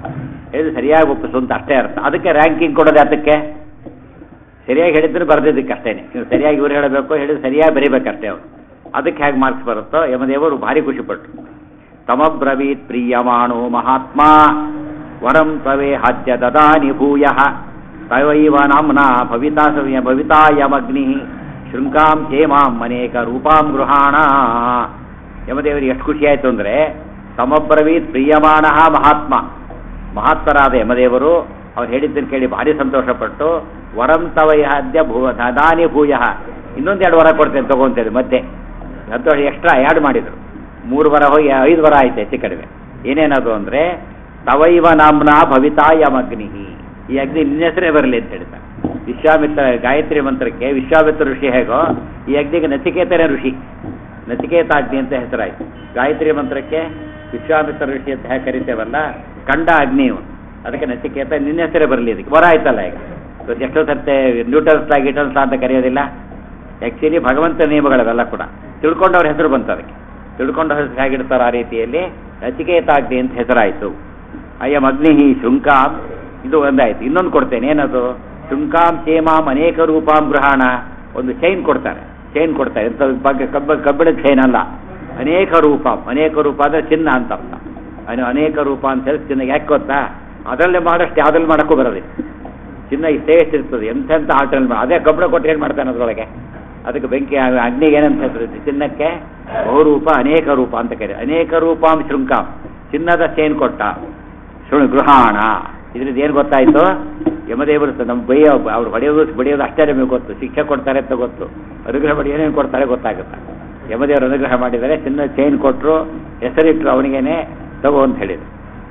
ಹೇಳಿದ್ರೆ ಸರಿಯಾಗಿ ಒಪ್ಪಿಸು ಅಂತ ಅಷ್ಟೇ ಅರ್ಥ ಅದಕ್ಕೆ ರ್ಯಾಂಕಿಂಗ್ ಕೊಡೋದು ಅದಕ್ಕೆ ಸರಿಯಾಗಿ ಹೇಳಿದ್ರೆ ಬರೆದಿದ್ದಕ್ಕೆ ಅಷ್ಟೇ ನೀವು ಸರಿಯಾಗಿ ಇವ್ರು ಹೇಳಬೇಕು ಹೇಳಿದ್ರೆ ಸರಿಯಾಗಿ ಬರೀಬೇಕಷ್ಟೇ ಅವರು ಅದಕ್ಕೆ ಹೇಗೆ ಮಾರ್ಕ್ಸ್ ಬರುತ್ತೋ ಯಮದೇವರು ಭಾರಿ ಖುಷಿಪಟ್ಟರು ತಮಬ್ರವೀತ್ ಪ್ರೀಯಮಾಣೋ ಮಹಾತ್ಮ ವರಂ ತವೇ ಹಾದ್ಯ ದದಾನಿ ಭೂಯ ತವೈವ ನಾಮ್ನ ಭವಿತಾ ಭವಿತಾಯಮಗ್ನಿ ಶೃಂಗಾಂ ಚೇಮಾಂ ಅನೇಕ ರೂಪಾಂ ಗೃಹಾಣ ಯಮದೇವರಿಗೆ ಎಷ್ಟು ಖುಷಿ ಆಯಿತು ಅಂದರೆ ತಮಬ್ರವೀತ್ ಪ್ರೀಯಮಾಣ ಮಹಾತ್ಮ ಮಹಾತ್ಮರಾದ ಯಮದೇವರು ಅವ್ರು ಹೇಳಿದ್ದನ್ನು ಕೇಳಿ ಭಾರಿ ಸಂತೋಷಪಟ್ಟು ವರಂ ತವಯ ಅದ್ಯ ಭೂ ದದಾನಿ ಭೂಯ ಇನ್ನೊಂದು ಎರಡು ವರ ಕೊಡ್ತೇನೆ ತಗೊಂತೇಳಿ ಮತ್ತೆ ಸಂತೋಷ ಎಕ್ಸ್ಟ್ರಾ ಆ್ಯಡ್ ಮಾಡಿದರು ಮೂರು ವರ ಹೋಗಿ ಐದು ವರ ಆಯ್ತು ಹೆಚ್ಚು ಕಡಿಮೆ ಏನೇನದು ಅಂದರೆ ತವೈವ ನಾಮ್ನ ಭವಿತಾಯಮಗ್ನಿ ಈ ಅಗ್ನಿ ನಿನ್ನ ಹೆಸರೇ ಬರಲಿ ಅಂತ ಹೇಳ್ತಾರೆ ವಿಶ್ವಾಮಿತ್ರ ಗಾಯತ್ರಿ ಮಂತ್ರಕ್ಕೆ ವಿಶ್ವಾಮಿತ್ರ ಋಷಿ ಹೇಗೋ ಈ ಅಗ್ನಿಗೆ ನಚಿಕೇತನೇ ಋಷಿ ನಚಿಕೇತಾಗ್ನಿ ಅಂತ ಹೆಸರಾಯ್ತು ಗಾಯತ್ರಿ ಮಂತ್ರಕ್ಕೆ ವಿಶ್ವಾಮಿತ್ರ ಋಷಿ ಅಂತ ಹೇಗೆ ಕರಿತೇವಲ್ಲ ಕಂಡ ಅಗ್ನಿ ಇವನು ಅದಕ್ಕೆ ನಚಿಕೇತ ನಿನ್ನ ಹೆಸರೇ ಬರಲಿ ಅದಕ್ಕೆ ವರ ಆಯ್ತಲ್ಲ ಈಗ ಇವತ್ತು ಎಷ್ಟೋ ಸರ್ತೆ ನ್ಯೂಟನ್ಸ್ಲಾ ಗಿಟನ್ಸ್ಲಾ ಅಂತ ಕರೆಯೋದಿಲ್ಲ ಆ್ಯಕ್ಚುಲಿ ಭಗವಂತ ನಿಯಮಗಳವೆಲ್ಲ ಕೂಡ ತಿಳ್ಕೊಂಡವ್ರ ಹೆಸರು ಬಂತು ಅದಕ್ಕೆ ತಿಳ್ಕೊಂಡ ಹೆಸರು ಹೇಗಿಡ್ತಾರೋ ಆ ರೀತಿಯಲ್ಲಿ ನಚಿಕೇತಾಗ್ನಿ ಅಂತ ಹೆಸರಾಯಿತು ಅಯ್ಯಂ ಅಗ್ನಿ ಶೃಂಕಾಂ ಇದು ಒಂದಾಯ್ತು ಇನ್ನೊಂದು ಕೊಡ್ತೇನೆ ಏನದು ಶೃಂಕಾಂ ಚೇಮಾಂ ಅನೇಕ ರೂಪಾಂ ಗೃಹಾಣ ಒಂದು ಚೈನ್ ಕೊಡ್ತಾರೆ ಚೈನ್ ಕೊಡ್ತಾರೆ ಎಂತ ಬಗ್ಗೆ ಕಬ್ಬ ಕಬ್ಬಿಣದ ಚೈನ್ ಅಲ್ಲ ಅನೇಕ ರೂಪ ಅನೇಕ ರೂಪ ಅಂದರೆ ಚಿನ್ನ ಅಂತ ಅರ್ಥ ಅನು ಅನೇಕ ರೂಪ ಅಂತ ಹೇಳಿ ಚಿನ್ನ ಯಾಕೆ ಗೊತ್ತಾ ಅದರಲ್ಲೇ ಮಾಡಷ್ಟು ಯಾವ್ದ್ರಲ್ಲಿ ಮಾಡೋಕ್ಕೂ ಬರೋದಿಲ್ಲ ಚಿನ್ನ ಇಷ್ಟೇ ಇರ್ತದೆ ಎಂತೆಂಥ ಆಟಲ್ಲಿ ಮಾ- ಅದೇ ಕಬ್ಬಿಣ ಕೊಟ್ಟು ಏನು ಮಾಡ್ತಾನೆ ಅದರೊಳಗೆ ಅದಕ್ಕೆ ಬೆಂಕಿ ಆ- ಅಗ್ನಿಗೆ ಏನಂತ ಹೆಸರು ಚಿನ್ನಕ್ಕೆ ಬಹುರೂಪ ಅನೇಕ ರೂಪ ಅಂತ ಕರೀತಾರೆ ಅನೇಕ ರೂಪಾಂ ಶೃಂಕಾಂ ಚಿನ್ನದ ಚೈನ್ ಕೊಟ್ಟ ಶೃಣು ಗೃಹಾಣ ಇದ್ರಿಂದ ಏನು ಗೊತ್ತಾಯ್ತು ಯಮದೇವರು ಸ- ನಮ್ಮ ಬೈಯ ಅವ್ರು ಹೊಡೆಯೋದು ಬಡಿಯೋದು ಅಷ್ಟೇ ನಮಗೆ ಗೊತ್ತು ಶಿಕ್ಷೆ ಕೊಡ್ತಾರೆ ಅಂತ ಗೊತ್ತು ಅನುಗ್ರಹ ಮಾಡಿ ಏನೇನು ಕೊಡ್ತಾರೆ ಗೊತ್ತಾಗುತ್ತೆ ಯಮದೇವರು ಅನುಗ್ರಹ ಮಾಡಿದರೆ ಚಿನ್ನ ಚೈನ್ ಕೊಟ್ಟರು ಹೆಸರಿಟ್ಟರು ಅವನಿಗೇನೆ ತಗೋ ಅಂತ ಹೇಳಿದರು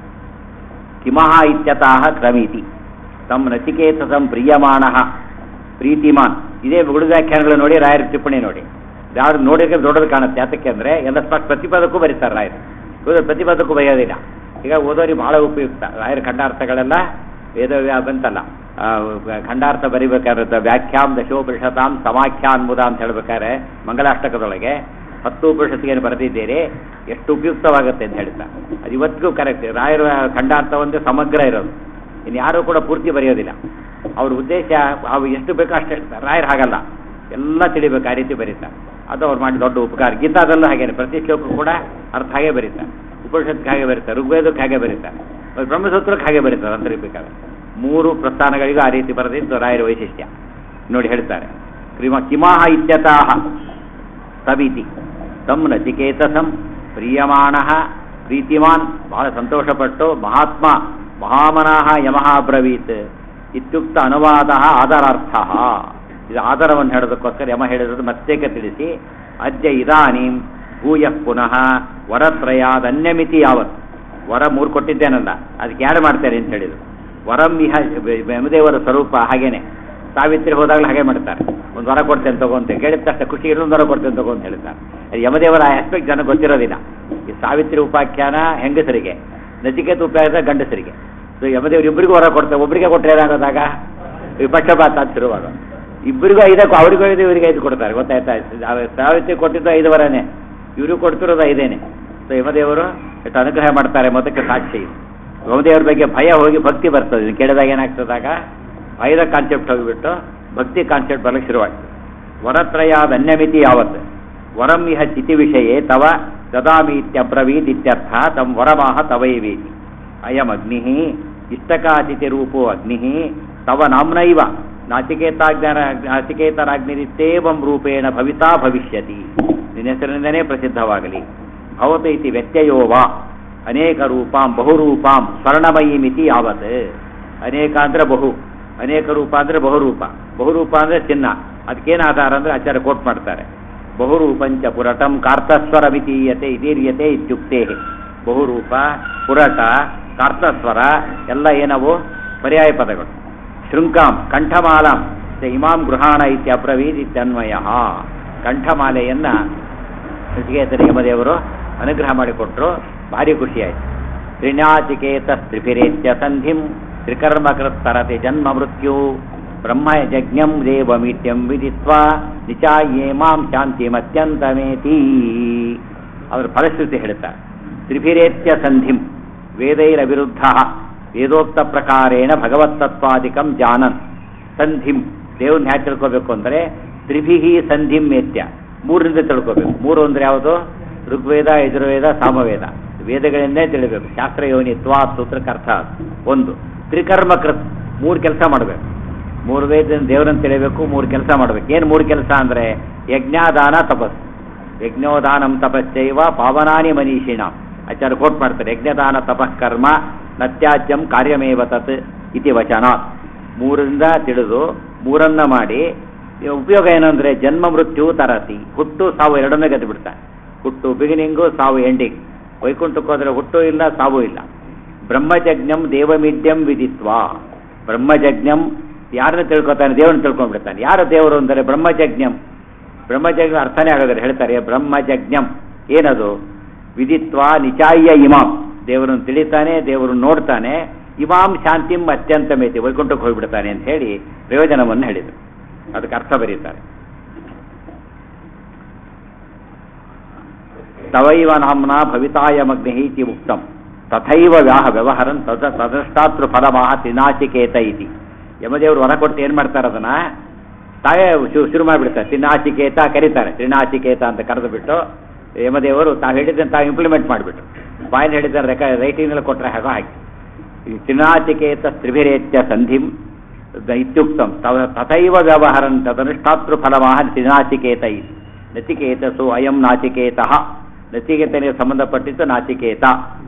ಕಿಮಃ ಇತ್ಯತಃ ಕ್ರಮೀತಿ ತಮ್ಮ ನಚಿಕೇತಸಂ ಪ್ರಿಯಮಾಣ ಪ್ರೀತಿಮಾನ್ ಇದೇ ಗುಡು ವ್ಯಾಖ್ಯಾನಗಳು ನೋಡಿ ರಾಯರ ಟಿಪ್ಪಣಿ ನೋಡಿ ಯಾರು ನೋಡಿದ್ರೆ ದೊಡ್ಡದು ಕಾಣುತ್ತೆ ಯಾತಕ್ಕೆ ಅಂದರೆ ಎಲ್ಲ ಸ್ಪಷ್ಟ ಪ್ರತಿಪದಕ್ಕೂ ಬರೀತಾರೆ ರಾಯರು ಇವರು ಪ್ರತಿಪದಕ್ಕೂ ಬರೆಯೋದಿಲ್ಲ ಈಗ ಓದೋರಿಗೆ ಬಹಳ ಉಪಯುಕ್ತ ರಾಯರ ಖಂಡಾರ್ಥಗಳೆಲ್ಲ ವೇದ ವ್ಯಾ- ಬಂತಲ್ಲ ಆ, ಖಂಡಾರ್ಥ ಬರಿಬೇಕಾದ್ರೆ ವ್ಯಾಖ್ಯಾಂ ದಶೋಪನಿಷತಾಂ ಸಮಾಖ್ಯಾನ್ಮುದ ಅಂತ ಹೇಳ್ಬೇಕಾದ್ರೆ ಮಂಗಲಾಷ್ಟಕದೊಳಗೆ ಹತ್ತು ಉಪನಿಷತ್ತಿಗೆ ಬರೆದಿದ್ದೀರಿ ಎಷ್ಟು ಉಪಯುಕ್ತವಾಗುತ್ತೆ ಅಂತ ಹೇಳ್ತಾರೆ ಅದು ಇವತ್ತಿಗೂ ಕರೆಕ್ಟ್ ರಾಯರ ಖಂಡಾರ್ಥ ಒಂದೇ ಸಮಗ್ರ ಇರೋದು ಇನ್ನು ಯಾರೂ ಕೂಡ ಪೂರ್ತಿ ಬರೆಯೋದಿಲ್ಲ ಅವ್ರ ಉದ್ದೇಶ ಅವು ಎಷ್ಟು ಬೇಕೋ ಅಷ್ಟು ಹೇಳ್ತಾರೆ ರಾಯರು ಹಾಗಲ್ಲ ಎಲ್ಲ ತಿಳಿಬೇಕು ಆ ರೀತಿ ಬರೀತಾರೆ ಅದು ಅವ್ರು ಮಾಡಿ ದೊಡ್ಡ ಉಪಕಾರ ಗೀತಾದಲ್ಲೂ ಹಾಗೇನೆ ಪ್ರತಿ ಶ್ಲೋಕ ಕೂಡ ಅರ್ಥ ಹಾಗೆ ಬರೀತಾರೆ ಉಪನಿಷತ್ಗೆ ಹಾಗೆ ಬರೀತಾರೆ ಋಗ್ವೇದಕ್ಕೆ ಹಾಗೆ ಬರೀತಾರೆ ಮತ್ತು ಬ್ರಹ್ಮಸೂತ್ರಕ್ಕೆ ಹಾಗೆ ಬರೀತಾರೆ ಅಂತ ಬೇಕಾದ್ರೆ ಮೂರು ಪ್ರಸ್ಥಾನಗಳಿಗೂ ಆ ರೀತಿ ಬರೆದಿದ್ದು ರಾಯರ ವೈಶಿಷ್ಟ್ಯ ನೋಡಿ ಹೇಳ್ತಾರೆ ಕ್ರಿಮ ಕಿಮಾಹ ಇತ್ಯತಃ ಸವಿತಿ ತಮ್ ನಚಿಕೇತಸಂ ಪ್ರಿಯಮಾಣ ಪ್ರೀತಿಮಾನ್ ಬಹಳ ಸಂತೋಷಪಟ್ಟು ಮಹಾತ್ಮ ಮಹಾಮನಃ ಯಮಃ ಬ್ರವೀತ್ ಇತ್ಯುಕ್ತ ಅನುವಾದ ಆದರಾರ್ಥ ಇದು ಆಧಾರವನ್ನು ಹೇಳೋದಕ್ಕೋಸ್ಕರ ಯಮ ಹೇಳಿರೋದು ಮತ್ತೇಕ ತಿಳಿಸಿ ಅದ್ಯ ಇದಾನೀಂ ಭೂಯ ಪುನಃ ವರತ್ರಯಾದನ್ಯಮಿತಿ ಯಾವತ್ ವರ ಮೂರು ಕೊಟ್ಟಿದ್ದೇನಲ್ಲ ಅದಕ್ಕೆ ಯಾರು ಮಾಡ್ತಾರೆ ಅಂತ ಹೇಳಿದ್ರು ವರಂ ಇಹ ಯಮದೇವರ ಸ್ವರೂಪ ಹಾಗೇನೆ ಸಾವಿತ್ರಿ ಹೋದಾಗಲೂ ಹಾಗೆ ಮಾಡ್ತಾರೆ ಒಂದು ವರ ಕೊಡ್ತೇನೆ ತಗೋ ಅಂತ ಕೇಳಿದ ತಕ್ಷಣ ಖುಷಿ ಇನ್ನೊಂದು ವರ ಕೊಡ್ತೇನೆ ತಗೋ ಅಂತ ಹೇಳ್ತಾರೆ ಅದು ಯಮದೇವರ ಆಸ್ಪೆಕ್ಟ್ ಜನ ಗೊತ್ತಿರೋದಿಲ್ಲ ಈ ಸಾವಿತ್ರಿ ಉಪಾಖ್ಯಾನ ಹೆಂಗಸರಿಗೆ ನಚಿಕೇತ ಉಪಾಖ್ಯಾನ ಗಂಡಸರಿಗೆ ಸೊ ಯಮದೇವರು ಇಬ್ಬರಿಗೂ ವರ ಕೊಡ್ತಾರೆ ಒಬ್ಬರಿಗೆ ಕೊಟ್ಟರೆ ಏನಾಗೋದಾಗ ಈ ಪಕ್ಷಪಾತ ಅಂತ ಶುರುವಾಗ ಇಬ್ಬರಿಗೂ ಐದಕ್ಕೂ ಅವರಿಗೂ ಐದು ಇವರಿಗೆ ಐದು ಕೊಡ್ತಾರೆ ಗೊತ್ತಾಯ್ತಾ ಆ ಸಾವಿತ್ರಿ ಕೊಟ್ಟಿದ್ದು ಐದು ವರನೇ ಇವರು ಕೊಡ್ತಿರೋದು ಐದೇನೆ ಸೊ ಯಮದೇವರು ಎಷ್ಟು ಅನುಗ್ರಹ ಮಾಡ್ತಾರೆ ಮೊದಕ್ಕೆ ಸಾಕ್ಷಿ ಯಮದೇವ್ರ ಬಗ್ಗೆ ಭಯ ಹೋಗಿ ಭಕ್ತಿ ಬರ್ತದೆ ಇದನ್ನ ಕೇಳಿದಾಗ ಏನಾಗ್ತದಾಗ ಭಯದ ಕಾನ್ಸೆಪ್ಟ್ ಹೋಗಿಬಿಟ್ಟು ಭಕ್ತಿ ಕಾನ್ಸೆಪ್ಟ್ ಬರಲಿಕ್ಕೆ ಶುರುವಾಗ್ತದೆ ವರತ್ರಯಾದ ಅನ್ಯಮಿತಿ ಯಾವತ್ ವರಂ ಇಹ ಚಿತಿ ವಿಷಯೇ ತವ ದದಾಮಿ ಇತ್ಯಬ್ರವೀತ್ ಇತ್ಯರ್ಥ ತಂ ವರಮಾಹ ತವೈವೇತಿ ಅಯಂ ಅಗ್ನಿ ಇಷ್ಟಕಾತಿಥಿ ರೂಪೋ ಅಗ್ನಿ ತವ ನಾಮ್ನೈವ ನಾಚಿಕೇತಾಜ್ಞಾನ ನಾಚಿಕೇತರಾಗ್ನಿರಿತ್ತೇವಂ ರೂಪೇಣ ಭವಿತಾ ಭವಿಷ್ಯತಿ ನಿನ್ನ ಹೆಸರಿನಿಂದನೇ ಪ್ರಸಿದ್ಧವಾಗಲಿ ಭವತ ಇತಿ ವ್ಯತ್ಯಯೋ ವಾ ಅನೇಕ ರೂಪಾಂ ಬಹುರೂಪಾಂ ಸ್ವರ್ಣಮಯೀಮಿತಿ ಯಾವತ್ ಅನೇಕ ಅಂದ್ರೆ ಬಹು ಅನೇಕ ರೂಪ ಅಂದ್ರೆ ಬಹುರೂಪ ಬಹುರೂಪ ಅಂದ್ರೆ ಚಿನ್ನ ಅದಕ್ಕೇನು ಆಧಾರ ಅಂದ್ರೆ ಆಚಾರ್ಯ ಕೋಟ್ ಮಾಡ್ತಾರೆ ಬಹುರೂಪಂಚ ಪುರಟಂ ಕಾರ್ತಸ್ವರ ಮಿತೀಯತೆ ಇದೀರ್ಯತೆ ಇತ್ಯುಕ್ತೇ ಬಹುರೂಪ ಪುರಟ ಕಾರ್ತಸ್ವರ ಎಲ್ಲ ಏನವು ಪರ್ಯಾಯ ಪದಗಳು ಶೃಂಕಾಂ ಕಂಠಮಾಲಾಂ ಚ ಇಮಾಂ ಗೃಹಾಣ ಇತ್ಯಬ್ರವೀದ್ ಇತ್ಯನ್ವಯ ಕಂಠಮಾಲೆಯನ್ನ ಋಷಿಕೇತನ ಯಮದೇವರು ಅನುಗ್ರಹ ಮಾಡಿಕೊಟ್ರು ಭಾರಿ ಖುಷಿಯಾಯಿತು ತ್ರಿನಾಚಿಕೇತ ತ್ರಿಭಿರೇತ್ಯ ಸಂಧಿಂ ತ್ರಿಕರ್ಮಕೃತ್ತರತೆ ಜನ್ಮ ಮೃತ್ಯು ಬ್ರಹ್ಮ ಯಜ್ಞಂ ದೇವಮಿತ್ಯಂ ವಿದಿತ್ವಾ ನಿಚಾಯೇ ಮಾಂ ಶಾಂತಿಮತ್ಯಂತಮೇತಿ ಅದರ ಫಲಶ್ರುತಿ ಹೇಳ್ತಾರೆ ತ್ರಿಭಿರೇತ್ಯ ಸಂಧಿಂ ವೇದೈರವಿರುದ್ಧ ವೇದೋಕ್ತ ಪ್ರಕಾರೇಣ ಭಗವತ್ತತ್ವಾದಿಕಂ ಜಾನನ್ ಸಂಧಿಂ ದೇವ್ರನ್ನ ಹ್ಯಾಕ್ ತಿಳ್ಕೋಬೇಕು ಅಂದರೆ ತ್ರಿಭಿಹಿ ಸಂಧಿಂ ವೇತ್ಯ ಮೂರರಿಂದ ತಿಳ್ಕೋಬೇಕು ಮೂರು ಅಂದ್ರೆ ಯಾವುದು ಋಗ್ವೇದ ಯಜುರ್ವೇದ ಸಾಮವೇದ ವೇದಗಳಿಂದೇ ತಿಳಿಬೇಕು ಶಾಸ್ತ್ರ ಯೋನಿ ತ್ವಾ ಸೂತ್ರಕ್ಕೆ ಅರ್ಥ ಅದು. ಒಂದು ತ್ರಿಕರ್ಮ ಕೃತ್ ಮೂರು ಕೆಲಸ ಮಾಡಬೇಕು ಮೂರು ವೇದದಿಂದ ದೇವರನ್ನು ತಿಳಿಬೇಕು ಮೂರು ಕೆಲಸ ಮಾಡಬೇಕು ಏನು ಮೂರು ಕೆಲಸ ಅಂದರೆ ಯಜ್ಞಾದಾನ ತಪಸ್ಸು ಯಜ್ಞೋದಾನಂ ತಪಶ್ಚೈವ ಪಾವನಾನಿ ಮನೀಷಿಣ ಆಚಾರ್ಯ ಕೋಟ್ ಮಾಡ್ತಾರೆ ಯಜ್ಞದಾನ ತಪಃ ಕರ್ಮ ನತ್ಯಾಜ್ಯಂ ಕಾರ್ಯಮೇವ ತತ್ ಇತಿ ವಚನ ಮೂರರಿಂದ ತಿಳಿದು ಮೂರನ್ನ ಮಾಡಿ ಇವ ಉಪಯೋಗ ಏನಂದ್ರೆ ಜನ್ಮ ಮೃತ್ಯು ತರತಿ ಹುಟ್ಟು ಸಾವು ಎರಡನ್ನೇ ಗೆದ್ದು ಬಿಡ್ತಾನೆ ಹುಟ್ಟು ಬಿಗಿನಿಂಗು ಸಾವು ಎಂಡಿಂಗ್ ವೈಕುಂಠಕ್ಕೆ ಹೋದ್ರೆ ಹುಟ್ಟು ಇಲ್ಲ ಸಾವು ಇಲ್ಲ ಬ್ರಹ್ಮಜಜ್ಞಂ ದೇವಮಿಡ್ಯಂ ವಿದಿತ್ವ ಬ್ರಹ್ಮಜಜ್ಞಂ ಯಾರನ್ನ ತಿಳ್ಕೊತಾನೆ ದೇವರನ್ನ ತಿಳ್ಕೊಂಡ್ಬಿಡ್ತಾನೆ ಯಾರು ದೇವರು ಅಂದರೆ ಬ್ರಹ್ಮಜಜ್ಞಂ ಬ್ರಹ್ಮಜಜ್ಞ ಅರ್ಥನೇ ಆಗೋದ್ರೆ ಹೇಳ್ತಾರೆ ಬ್ರಹ್ಮಜಜ್ಞಂ ಏನದು ವಿದಿತ್ವ ನಿಚಾಯ್ಯ ಇಮಾಂ ದೇವರನ್ನು ತಿಳಿತಾನೆ ದೇವರನ್ನು ನೋಡ್ತಾನೆ ಇಮಾಂ ಶಾಂತಿಂ ಅತ್ಯಂತ ಮೇತಿ ವೈಕುಂಠಕ್ಕೆ ಹೋಗ್ಬಿಡ್ತಾನೆ ಅಂತ ಹೇಳಿ ಪ್ರಯೋಜನವನ್ನು ಹೇಳಿದರು ಅದಕ್ಕೆ ಅರ್ಥ ಬರೀತಾರೆ ತವೈವ ನಾಮ್ನ ಭವಿತಾಯಮಗ್ನಿ ಇತಿ ಉಕ್ತಂ ತಥೈವ ವ್ಯಾಹ ವ್ಯವಹರನ್ ತದ ತದಷ್ಟಾತೃ ಫಲಮಾಹ ತ್ರಿನಾಚಿಕೇತ ಇತಿ ಯಮದೇವರು ಹೊರ ಕೊಟ್ಟು ಏನು ಮಾಡ್ತಾರೆ ಅದನ್ನ ತಾವೇ ಶು ಶುರು ಮಾಡಿಬಿಡ್ತಾರೆ ತ್ರಿನಾಚಿಕೇತ ಕರೀತಾರೆ ತ್ರಿನಾಚಿಕೇತ ಅಂತ ಕರೆದು ಬಿಟ್ಟು ಯಮದೇವರು ತಾವು ಹೇಳಿದ್ದನ್ನು ತಾವು ಇಂಪ್ಲಿಮೆಂಟ್ ಮಾಡಿಬಿಟ್ರು ಬಾಯಲ್ಲಿ ಹೇಳಿದ್ದಾರೆ ರೆಕ ರೈಟಿಂಗ್ನಲ್ಲಿ ಕೊಟ್ಟರೆ ಹಾಗೋ ಹಾಕಿ ಈ ತ್ರಿನಾಚಿಕೇತ ತ್ರಿಭಿರೇತ್ಯ ಸಂಧಿಂ ದ- ಇತ್ಯುಕ್ತಂ ತವ ತಥೈವ ವ್ಯವಹರನ್ ತದನುಷ್ಠಾತೃ ಫಲಮಾಹ ತ್ರಿನಾಚಿಕೇತ ಇತಿ ನಚಿಕೇತಸು ಅಯಂ ನಾಚಿಕೇತಃ ನಚಿಕೇತನಿಗೆ ಸಂಬಂಧಪಟ್ಟಿದ್ದು ನಾಚಿಕೇತ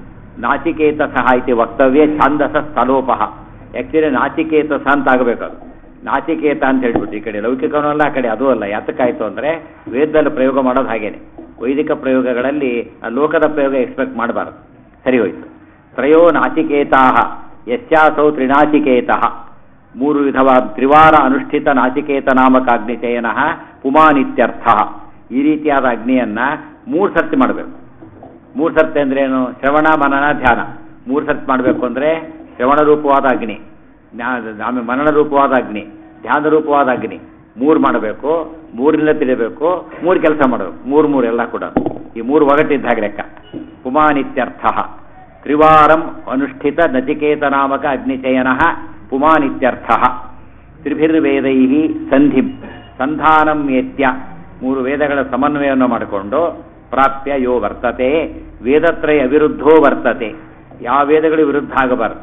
ನಾಚಿಕೇತ ಸಹ ಇತಿ ವಕ್ತವ್ಯ ಛಾಂದಸ ಸ್ಥಲೋಪಹ ಆ್ಯಕ್ಚುಲಿ ನಾಚಿಕೇತಸ ಅಂತ ಆಗಬೇಕು ಅದು ನಾಚಿಕೇತ ಅಂತ ಹೇಳ್ಬಿಟ್ಟು ಈ ಕಡೆ ಲೌಕಿಕನೂ ಅಲ್ಲ ಆ ಕಡೆ ಅದೂ ಅಲ್ಲ ಯಾತಕ್ಕಾಯ್ತು ಅಂದರೆ ವೇದದಲ್ಲಿ ಪ್ರಯೋಗ ಮಾಡೋದು ಹಾಗೇನೆ ವೈದಿಕ ಪ್ರಯೋಗಗಳಲ್ಲಿ ಆ ಲೋಕದ ಪ್ರಯೋಗ ಎಕ್ಸ್ಪೆಕ್ಟ್ ಮಾಡಬಾರ್ದು ಸರಿ ಹೋಯ್ತು ತ್ರಯೋ ನಾಚಿಕೇತಾ ಯಶ್ಚಾಸೌ ತ್ರಿನಾಚಿಕೇತಃ ಮೂರು ವಿಧವಾದ ತ್ರಿವಾರ ಅನುಷ್ಠಿತ ನಾಚಿಕೇತ ನಾಮಕ ಅಗ್ನಿಚಯನ ಪುಮಾನಿತ್ಯರ್ಥ ಈ ರೀತಿಯಾದ ಅಗ್ನಿಯನ್ನ ಮೂರು ಸರ್ತಿ ಮಾಡಬೇಕು ಮೂರು ಸರ್ತಿ ಅಂದ್ರೆ ಏನು ಶ್ರವಣ ಮನನ ಧ್ಯಾನ ಮೂರು ಸರ್ತಿ ಮಾಡಬೇಕು ಅಂದ್ರೆ ಶ್ರವಣ ರೂಪವಾದ ಅಗ್ನಿ ಜ್ಞಾ- ಆಮೇಲೆ ಮನನ ರೂಪವಾದ ಅಗ್ನಿ ಧ್ಯಾನ ರೂಪವಾದ ಅಗ್ನಿ ಮೂರು ಮಾಡಬೇಕು ಮೂರಿಂದ ತಿಳಿಬೇಕು ಮೂರು ಕೆಲಸ ಮಾಡಬೇಕು ಮೂರು ಮೂರು ಎಲ್ಲ ಕೂಡ ಈ ಮೂರು ಒಗಟ್ಟಿದ್ದ ಹಾಗೆ ಲೆಕ್ಕ ಪುಮಾನಿತ್ಯರ್ಥ ತ್ರಿವಾರಂ ಅನುಷ್ಠಿತ ನಚಿಕೇತ ನಾಮಕ ಅಗ್ನಿಚಯನ ಪುಮಾನಿತ್ಯರ್ಥ ತ್ರಿಭಿರ್ವೇದೈ ಸಂಧಿ ಸಂಧಾನಂ ಏತ್ಯ ಮೂರು ವೇದಗಳ ಸಮನ್ವಯವನ್ನು ಮಾಡಿಕೊಂಡು ಪ್ರಾಪ್ಯ ಯೋ ವರ್ತತೆ ವೇದತ್ರಯ ಅವಿರುದ್ಧೋ ವರ್ತತೆ ಯಾವ ವೇದಗಳು ವಿರುದ್ಧ ಆಗಬಾರದು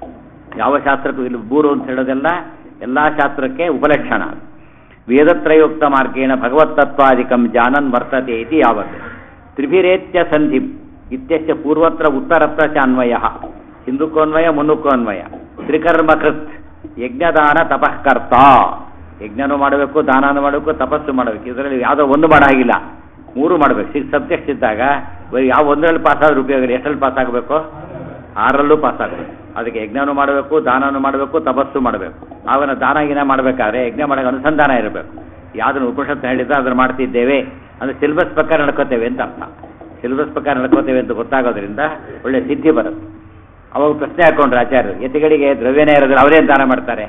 ಯಾವ ಶಾಸ್ತ್ರಕ್ಕೂ ಇಲ್ಲಿ ಬೂರು ಅಂತ ಹೇಳೋದೆಲ್ಲ ಎಲ್ಲ ಶಾಸ್ತ್ರಕ್ಕೆ ಉಪಲಕ್ಷಣ ವೇದತ್ರಯೋಕ್ತ ಮಾರ್ಗೇಣ ಭಗವತ್ತತ್ವಾದಿಕಂ ಜಾನನ್ ವರ್ತತೆ ಇತಿ ಯಾವತ್ ತ್ರಿಭಿರೇತ್ಯ ಸಂಧಿ ಇತ್ಯಸ್ಯ ಪೂರ್ವತ್ರ ಉತ್ತರತ್ರ ಚ ಅನ್ವಯ ಹಿಂದಕ್ಕನ್ವಯ ಮುನ್ನುಕ್ಕನ್ವಯ ತ್ರಿಕರ್ಮ ಕೃತ್ ಯಜ್ಞದಾನ ತಪಃಕರ್ತ ಯಜ್ಞನೂ ಮಾಡಬೇಕು ದಾನನೂ ಮಾಡಬೇಕು ತಪಸ್ಸು ಮಾಡಬೇಕು ಇದರಲ್ಲಿ ಯಾವುದೋ ಒಂದು ಮಾಡಾಗಿಲ್ಲ ಮೂರು ಮಾಡಬೇಕು ಸಿಕ್ಸ್ ಸಬ್ಜೆಕ್ಟ್ಸ್ ಇದ್ದಾಗ ಬರೀ ಯಾವ ಒಂದರಲ್ಲಿ ಪಾಸ್ ಆದ್ರೆ ಉಪಯೋಗ ಇಲ್ಲ ಎಷ್ಟರಲ್ಲಿ ಪಾಸ್ ಆಗಬೇಕು ಆರಲ್ಲೂ ಪಾಸ್ ಆಗಬೇಕು ಅದಕ್ಕೆ ಯಜ್ಞನೂ ಮಾಡಬೇಕು ದಾನನೂ ಮಾಡಬೇಕು ತಪಸ್ಸು ಮಾಡಬೇಕು ನಾವೇನು ದಾನ ಗಿನ ಮಾಡಬೇಕಾದ್ರೆ ಯಜ್ಞ ಮಾಡೋಕೆ ಅನುಸಂಧಾನ ಇರಬೇಕು ಯಾವ್ದನ್ನು ಉಪನಿಷತ್ತು ಹೇಳಿದ್ರೆ ಅದನ್ನು ಮಾಡ್ತಿದ್ದೇವೆ ಅಂದರೆ ಸಿಲೆಬಸ್ ಪ್ರಕಾರ ನಡ್ಕೋತೇವೆ ಅಂತ ಅರ್ಥ ಸಿಲೆಬಸ್ ಪ್ರಕಾರ ನಡ್ಕೋತೇವೆ ಅಂತ ಗೊತ್ತಾಗೋದ್ರಿಂದ ಒಳ್ಳೆ ಸಿದ್ಧಿ ಬರುತ್ತೆ ಅವಾಗ ಪ್ರಶ್ನೆ ಹಾಕೊಂಡ್ರೆ ಆಚಾರ್ಯರು ಯತಿಗಳಿಗೆ ದ್ರವ್ಯನೇ ಇರೋದಿಲ್ಲ ಅವರೇನು ದಾನ ಮಾಡ್ತಾರೆ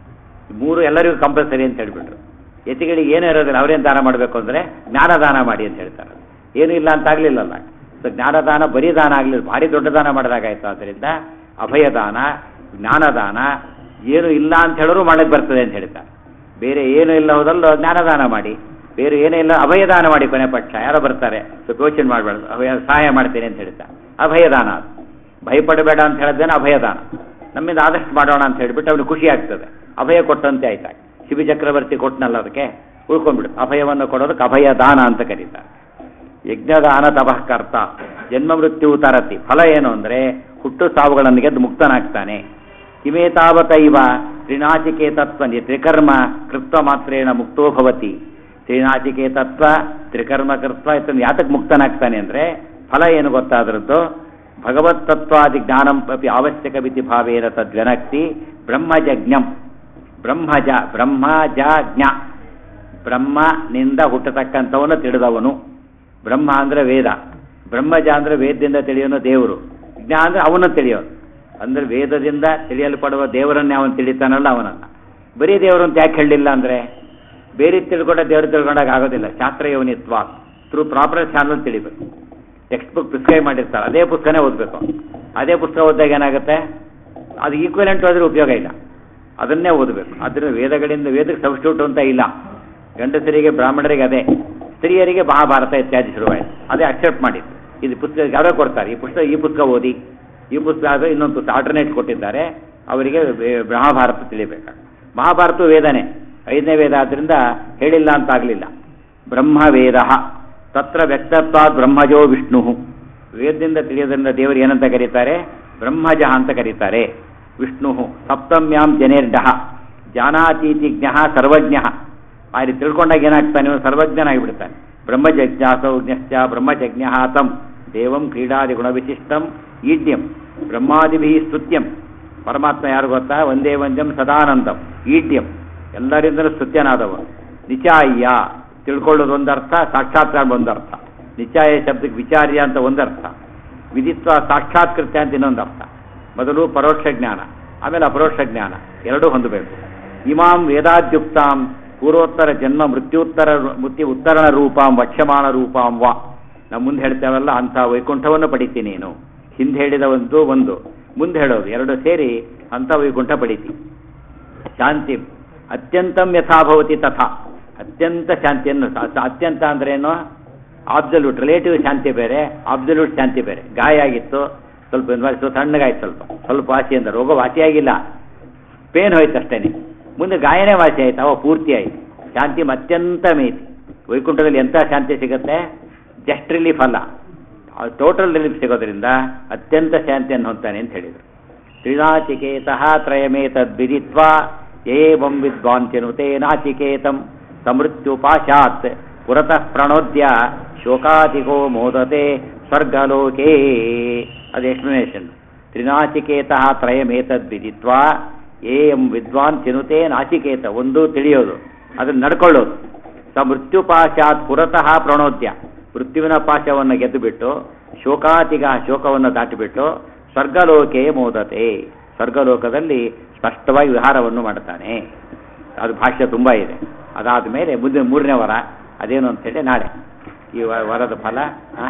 ಈ ಮೂರು ಎಲ್ಲರಿಗೂ ಕಂಪಲ್ಸರಿ ಅಂತ ಹೇಳ್ಬಿಟ್ರು ಯತಿಗಳಿಗೆ ಏನೂ ಇರೋದಿಲ್ಲ ಅವರೇನು ದಾನ ಮಾಡಬೇಕು ಅಂದರೆ ಜ್ಞಾನದಾನ ಮಾಡಿ ಅಂತ ಹೇಳ್ತಾರೆ ಏನೂ ಇಲ್ಲ ಅಂತ ಆಗಲಿಲ್ಲಲ್ಲ ಸೊ ಜ್ಞಾನದಾನ ಬರೀ ದಾನ ಆಗಲಿಲ್ಲ ಭಾರಿ ದೊಡ್ಡ ದಾನ ಮಾಡಿದಾಗಾಯ್ತು ಆದ್ದರಿಂದ ಅಭಯದಾನ ಜ್ಞಾನದಾನ ಏನು ಇಲ್ಲ ಅಂತ ಹೇಳಿದ್ರು ಮಾಡಕ್ಕೆ ಬರ್ತದೆ ಅಂತ ಹೇಳ್ತಾರೆ ಬೇರೆ ಏನು ಇಲ್ಲ ಹೋದಲ್ಲೋ ಜ್ಞಾನದಾನ ಮಾಡಿ ಬೇರೆ ಏನೂ ಇಲ್ಲ ಅಭಯದಾನ ಮಾಡಿ ಕೊನೆ ಪಕ್ಷ ಯಾರೋ ಬರ್ತಾರೆ ಸೊ ಯೋಚನೆ ಮಾಡಬಾರ್ದು ಅಭಯ ಸಹಾಯ ಮಾಡ್ತೇನೆ ಅಂತ ಹೇಳ್ತಾರೆ ಅಭಯದಾನ ಅದು ಭಯಪಡಬೇಡ ಅಂತ ಹೇಳಿದ್ದೇನೆ ಅಭಯದಾನ ನಮ್ಮಿಂದ ಆದಷ್ಟು ಮಾಡೋಣ ಅಂತ ಹೇಳಿಬಿಟ್ಟು ಅವ್ನಿಗೆ ಖುಷಿ ಆಗ್ತದೆ ಅಭಯ ಕೊಟ್ಟಂತೆ ಆಯ್ತಾಗ ಶಿವಿ ಚಕ್ರವರ್ತಿ ಕೊಟ್ಟನಲ್ಲ ಅದಕ್ಕೆ ಉಳ್ಕೊಂಡ್ಬಿಡು ಅಭಯವನ್ನು ಕೊಡೋದಕ್ಕೆ ಅಭಯ ದಾನ ಅಂತ ಕರೀತಾರೆ ಯಜ್ಞದಾನ ತಪಃಕರ್ತ ಜನ್ಮ ಮೃತ್ಯು ತರತಿ ಫಲ ಏನು ಅಂದರೆ ಹುಟ್ಟು ಸಾವುಗಳನ್ನು ಗೆದ್ದು ಮುಕ್ತನಾಗ್ತಾನೆ ಕಿಮೇತಾವತೈವ ತ್ರಿನಾಚಿಕೇತತ್ವ ತ್ರಿಕರ್ಮ ಕೃತ್ವ ಮಾತ್ರೇಣ ಮುಕ್ತೋ ಭವತಿ ತ್ರಿನಾಚಿಕೇತತ್ವ ತ್ರಿಕರ್ಮ ಕೃತ್ವ ಇದನ್ನು ಯಾತಕ್ಕೆ ಮುಕ್ತನಾಗ್ತಾನೆ ಅಂದರೆ ಫಲ ಏನು ಗೊತ್ತಾದ್ರದ್ದು ಭಗವತ್ತತ್ವಾದಿ ಜ್ಞಾನಂ ಅಪಿ ಅವಶ್ಯಕ ವಿಧಿ ಭಾವೇನ ತದ್ವನಕ್ತಿ ಬ್ರಹ್ಮಜಜ್ಞಂ ಬ್ರಹ್ಮಜ ಬ್ರಹ್ಮಜ ಜ್ಞ ಬ್ರಹ್ಮನಿಂದ ಹುಟ್ಟತಕ್ಕಂಥವನು ತಿಳಿದವನು ಬ್ರಹ್ಮ ಅಂದರೆ ವೇದ ಬ್ರಹ್ಮಜ ಅಂದರೆ ವೇದದಿಂದ ತಿಳಿಯೋನು ದೇವರು ಜ್ಞ ಅಂದರೆ ಅವನು ತಿಳಿಯೋನು ಅಂದರೆ ವೇದದಿಂದ ತಿಳಿಯಲ್ಪಡುವ ದೇವರನ್ನೇ ಅವನು ತಿಳಿತಾನಲ್ಲ ಅವನನ್ನ ಬರೀ ದೇವರು ಅಂತ ಯಾಕೆ ಹೇಳಲಿಲ್ಲ ಅಂದರೆ ಬೇರೆ ತಿಳ್ಕೊಂಡ ದೇವರು ತಿಳ್ಕೊಂಡಾಗ ಆಗೋದಿಲ್ಲ ಶಾಸ್ತ್ರ ಯೋನಿತ್ವ ಥ್ರೂ ಪ್ರಾಪರ್ ಚಾನಲ್ ತಿಳಿಬೇಕು ಟೆಕ್ಸ್ಟ್ ಬುಕ್ ಪ್ರಿಸ್ಕ್ರೈಬ್ ಮಾಡಿರ್ತಾರೆ ಅದೇ ಪುಸ್ತಕನೇ ಓದಬೇಕು ಅದೇ ಪುಸ್ತಕ ಓದಿದಾಗ ಏನಾಗುತ್ತೆ ಅದು ಈಕ್ವಲೆಂಟ್ ಹೋದ್ರೆ ಉಪಯೋಗ ಇಲ್ಲ ಅದನ್ನೇ ಓದಬೇಕು ಅದ್ರ ವೇದಗಳಿಂದ ವೇದಕ್ಕೆ ಸಬ್ಸ್ಟಿಟ್ಯೂಟ್ ಅಂತ ಇಲ್ಲ ಗಂಡಸರಿಗೆ ಬ್ರಾಹ್ಮಣರಿಗೆ ಅದೇ ಸ್ತ್ರೀಯರಿಗೆ ಮಹಾಭಾರತ ಇತ್ಯಾದಿ ಶುರುವಾಯಿತು ಅದೇ ಅಕ್ಸೆಪ್ಟ್ ಮಾಡಿದ್ದು ಇದು ಪುಸ್ತಕ ಯಾರೋ ಕೊಡ್ತಾರೆ ಈ ಪುಸ್ತಕ ಈ ಪುಸ್ತಕ ಓದಿ ಈ ಪುಸ್ತಕ ಆದರೆ ಇನ್ನೊಂದು ಪುಸ್ತಕ ಆಲ್ಟರ್ನೇಟ್ ಕೊಟ್ಟಿದ್ದಾರೆ ಅವರಿಗೆ ವೇ- ಮಹಾಭಾರತ ತಿಳಿಬೇಕು ಮಹಾಭಾರತ ವೇದನೆ ಐದನೇ ವೇದ ಆದ್ದರಿಂದ ಹೇಳಿಲ್ಲ ಅಂತ ಆಗಲಿಲ್ಲ ಬ್ರಹ್ಮವೇದ ತತ್ರ ವ್ಯಕ್ತತ್ವಾದ್ ಬ್ರಹ್ಮಜೋ ವಿಷ್ಣು ವೇದದಿಂದ ತಿಳಿಯೋದ್ರಿಂದ ದೇವರು ಏನಂತ ಕರೀತಾರೆ ಬ್ರಹ್ಮಜ ಅಂತ ಕರೀತಾರೆ ವಿಷ್ಣು ಸಪ್ತಮ್ಯಾಂ ಜನೇರ್ಡಃ ಜಾನಾತೀತಿಜ್ಞ ಸರ್ವಜ್ಞ ಆ ರೀತಿ ತಿಳ್ಕೊಂಡಾಗ ಏನಾಗ್ತಾನೆ ಇವನು ಸರ್ವಜ್ಞನಾಗಿಬಿಡ್ತಾನೆ ಬ್ರಹ್ಮಜಜ್ಞಾಸೌಜ್ಞಶ್ಚ ಬ್ರಹ್ಮಜಜ್ಞ ತಂ ದೇವಂ ಕ್ರೀಡಾದಿ ಗುಣವಿಶಿಷ್ಟಂ ಈಡ್ಯಂ ಬ್ರಹ್ಮಾದಿಭಿ ಸ್ತುತ್ಯಂ ಪರಮಾತ್ಮ ಯಾರು ಗೊತ್ತಾ ಒಂದೇ ವಂದ್ಯಂ ಸದಾನಂದಂ ಈಡ್ಯಂ ಎಲ್ಲರಿಂದಲೂ ಸ್ತುತ್ಯನಾದವ ನಿಚಾಯ್ಯ ತಿಳ್ಕೊಳ್ಳೋದು ಒಂದರ್ಥ ಸಾಕ್ಷಾತ್ಕಾರ ಒಂದರ್ಥ ನಿಚಾಯ ಶಬ್ದಕ್ಕೆ ವಿಚಾರ್ಯ ಅಂತ ಒಂದರ್ಥ ವಿಧಿತ್ವ ಸಾಕ್ಷಾತ್ಕೃತ್ಯ ಅಂತ ಇನ್ನೊಂದು ಅರ್ಥ ಮೊದಲು ಪರೋಕ್ಷ ಜ್ಞಾನ ಆಮೇಲೆ ಅಪರೋಕ್ಷ ಜ್ಞಾನ ಎರಡೂ ಹೊಂದಬೇಕು ಇಮಾಂ ವೇದಾದ್ಯುಕ್ತಾಂ ಪೂರ್ವೋತ್ತರ ಜನ್ಮ ಮೃತ್ಯುತ್ತರ ಮೃತ್ಯು ಉತ್ತರಣ ರೂಪಾಂ ವಕ್ಷಮಾಣ ರೂಪಾಂ ವಾ ನಾವು ಮುಂದೆ ಹೇಳ್ತೇವಲ್ಲ ಅಂಥ ವೈಕುಂಠವನ್ನು ಪಡಿತಿ ನೀನು ಹಿಂದೆ ಹೇಳಿದ ಒಂದು ಒಂದು ಮುಂದೆ ಹೇಳೋದು ಎರಡು ಸೇರಿ ಅಂಥ ವೈಕುಂಠ ಪಡಿತಿ ಶಾಂತಿ ಅತ್ಯಂತಂ ಯಥಾಭವತಿ ತಥಾ ಅತ್ಯಂತ ಶಾಂತಿಯನ್ನು ಸ- ಸ- ಅತ್ಯಂತ ಅಂದ್ರೇನು ಆಬ್ಸಲ್ಯೂಟ್ ರಿಲೇಟಿವ್ ಶಾಂತಿ ಬೇರೆ ಆಬ್ಸಲ್ಯೂಟ್ ಶಾಂತಿ ಬೇರೆ ಗಾಯ ಆಗಿತ್ತು ಸ್ವಲ್ಪ ಇನ್ವಾಯ್ಸು ತಣ್ಣಗಾಯ್ತು ಸ್ವಲ್ಪ ಸ್ವಲ್ಪ ವಾಸಿ ಅಂತ ರೋಗ ವಾಸಿಯಾಗಿಲ್ಲ ಪೇನ್ ಹೋಯ್ತು ಅಷ್ಟೇನೆ ಮುಂದೆ ಗಾಯನೇ ವಾಸಿ ಆಯ್ತು ಅವ ಪೂರ್ತಿ ಆಯ್ತು ಶಾಂತಿ ಅತ್ಯಂತ ಮೇತಿ ವೈಕುಂಠದಲ್ಲಿ ಎಂಥ ಶಾಂತಿ ಸಿಗುತ್ತೆ ಜಸ್ಟ್ ರಿಲೀಫ್ ಅಲ್ಲ ಟೋಟಲ್ ರಿಲೀಫ್ ಸಿಗೋದ್ರಿಂದ ಅತ್ಯಂತ ಶಾಂತಿಯನ್ನು ಹೊಂತಾನೆ ಅಂತ ಹೇಳಿದರು ತ್ರಿನಾಚಿಕೇತಃ ತ್ರಯಮೇತದ್ವಿದಿತ್ವಾ ಏವಂ ವಿದ್ವಾನ್ ಚಿನುತೆ ನಾಚಿಕೇತಂ ಸಮೃತ್ಯುಪಾಶಾತ್ ಪುರತಃ ಪ್ರಣೋದ್ಯ ಶೋಕಾತಿಗೋ ಮೋದತೆ ಸ್ವರ್ಗಲೋಕೇ ಅದು ಎಕ್ಸ್ಪ್ಲನೇಷನ್ ತ್ರಿನಾಚಿಕೇತಃ ತ್ರಯಮೇತದ್ವಿದಿತ್ವಾ ಏಂ ವಿದ್ವಾನ್ ಚಿನುತೆ ನಾಚಿಕೇತ ಒಂದು ತಿಳಿಯೋದು ಅದನ್ನು ನಡ್ಕೊಳ್ಳೋದು ಸ ಮೃತ್ಯುಪಾಶಾತ್ ಪುರತಃ ಪ್ರಣೋದ್ಯ ಮೃತ್ಯುವಿನ ಪಾಶವನ್ನು ಗೆದ್ದುಬಿಟ್ಟು ಶೋಕಾತಿಗ ಶೋಕವನ್ನು ದಾಟಿಬಿಟ್ಟು ಸ್ವರ್ಗಲೋಕೆ ಮೋದತೆ ಸ್ವರ್ಗಲೋಕದಲ್ಲಿ ಸ್ಪಷ್ಟವಾಗಿ ವಿಹಾರವನ್ನು ಮಾಡ್ತಾನೆ ಅದು ಭಾಷ್ಯ ತುಂಬ ಇದೆ ಅದಾದ ಮೇಲೆ ಮುಂದೆ ಮೂರನೇ ವರ ಅದೇನು ಅಂತೇಳಿ ನಾಳೆ ಈ ವ- ವರದ ಫಲ ಆ?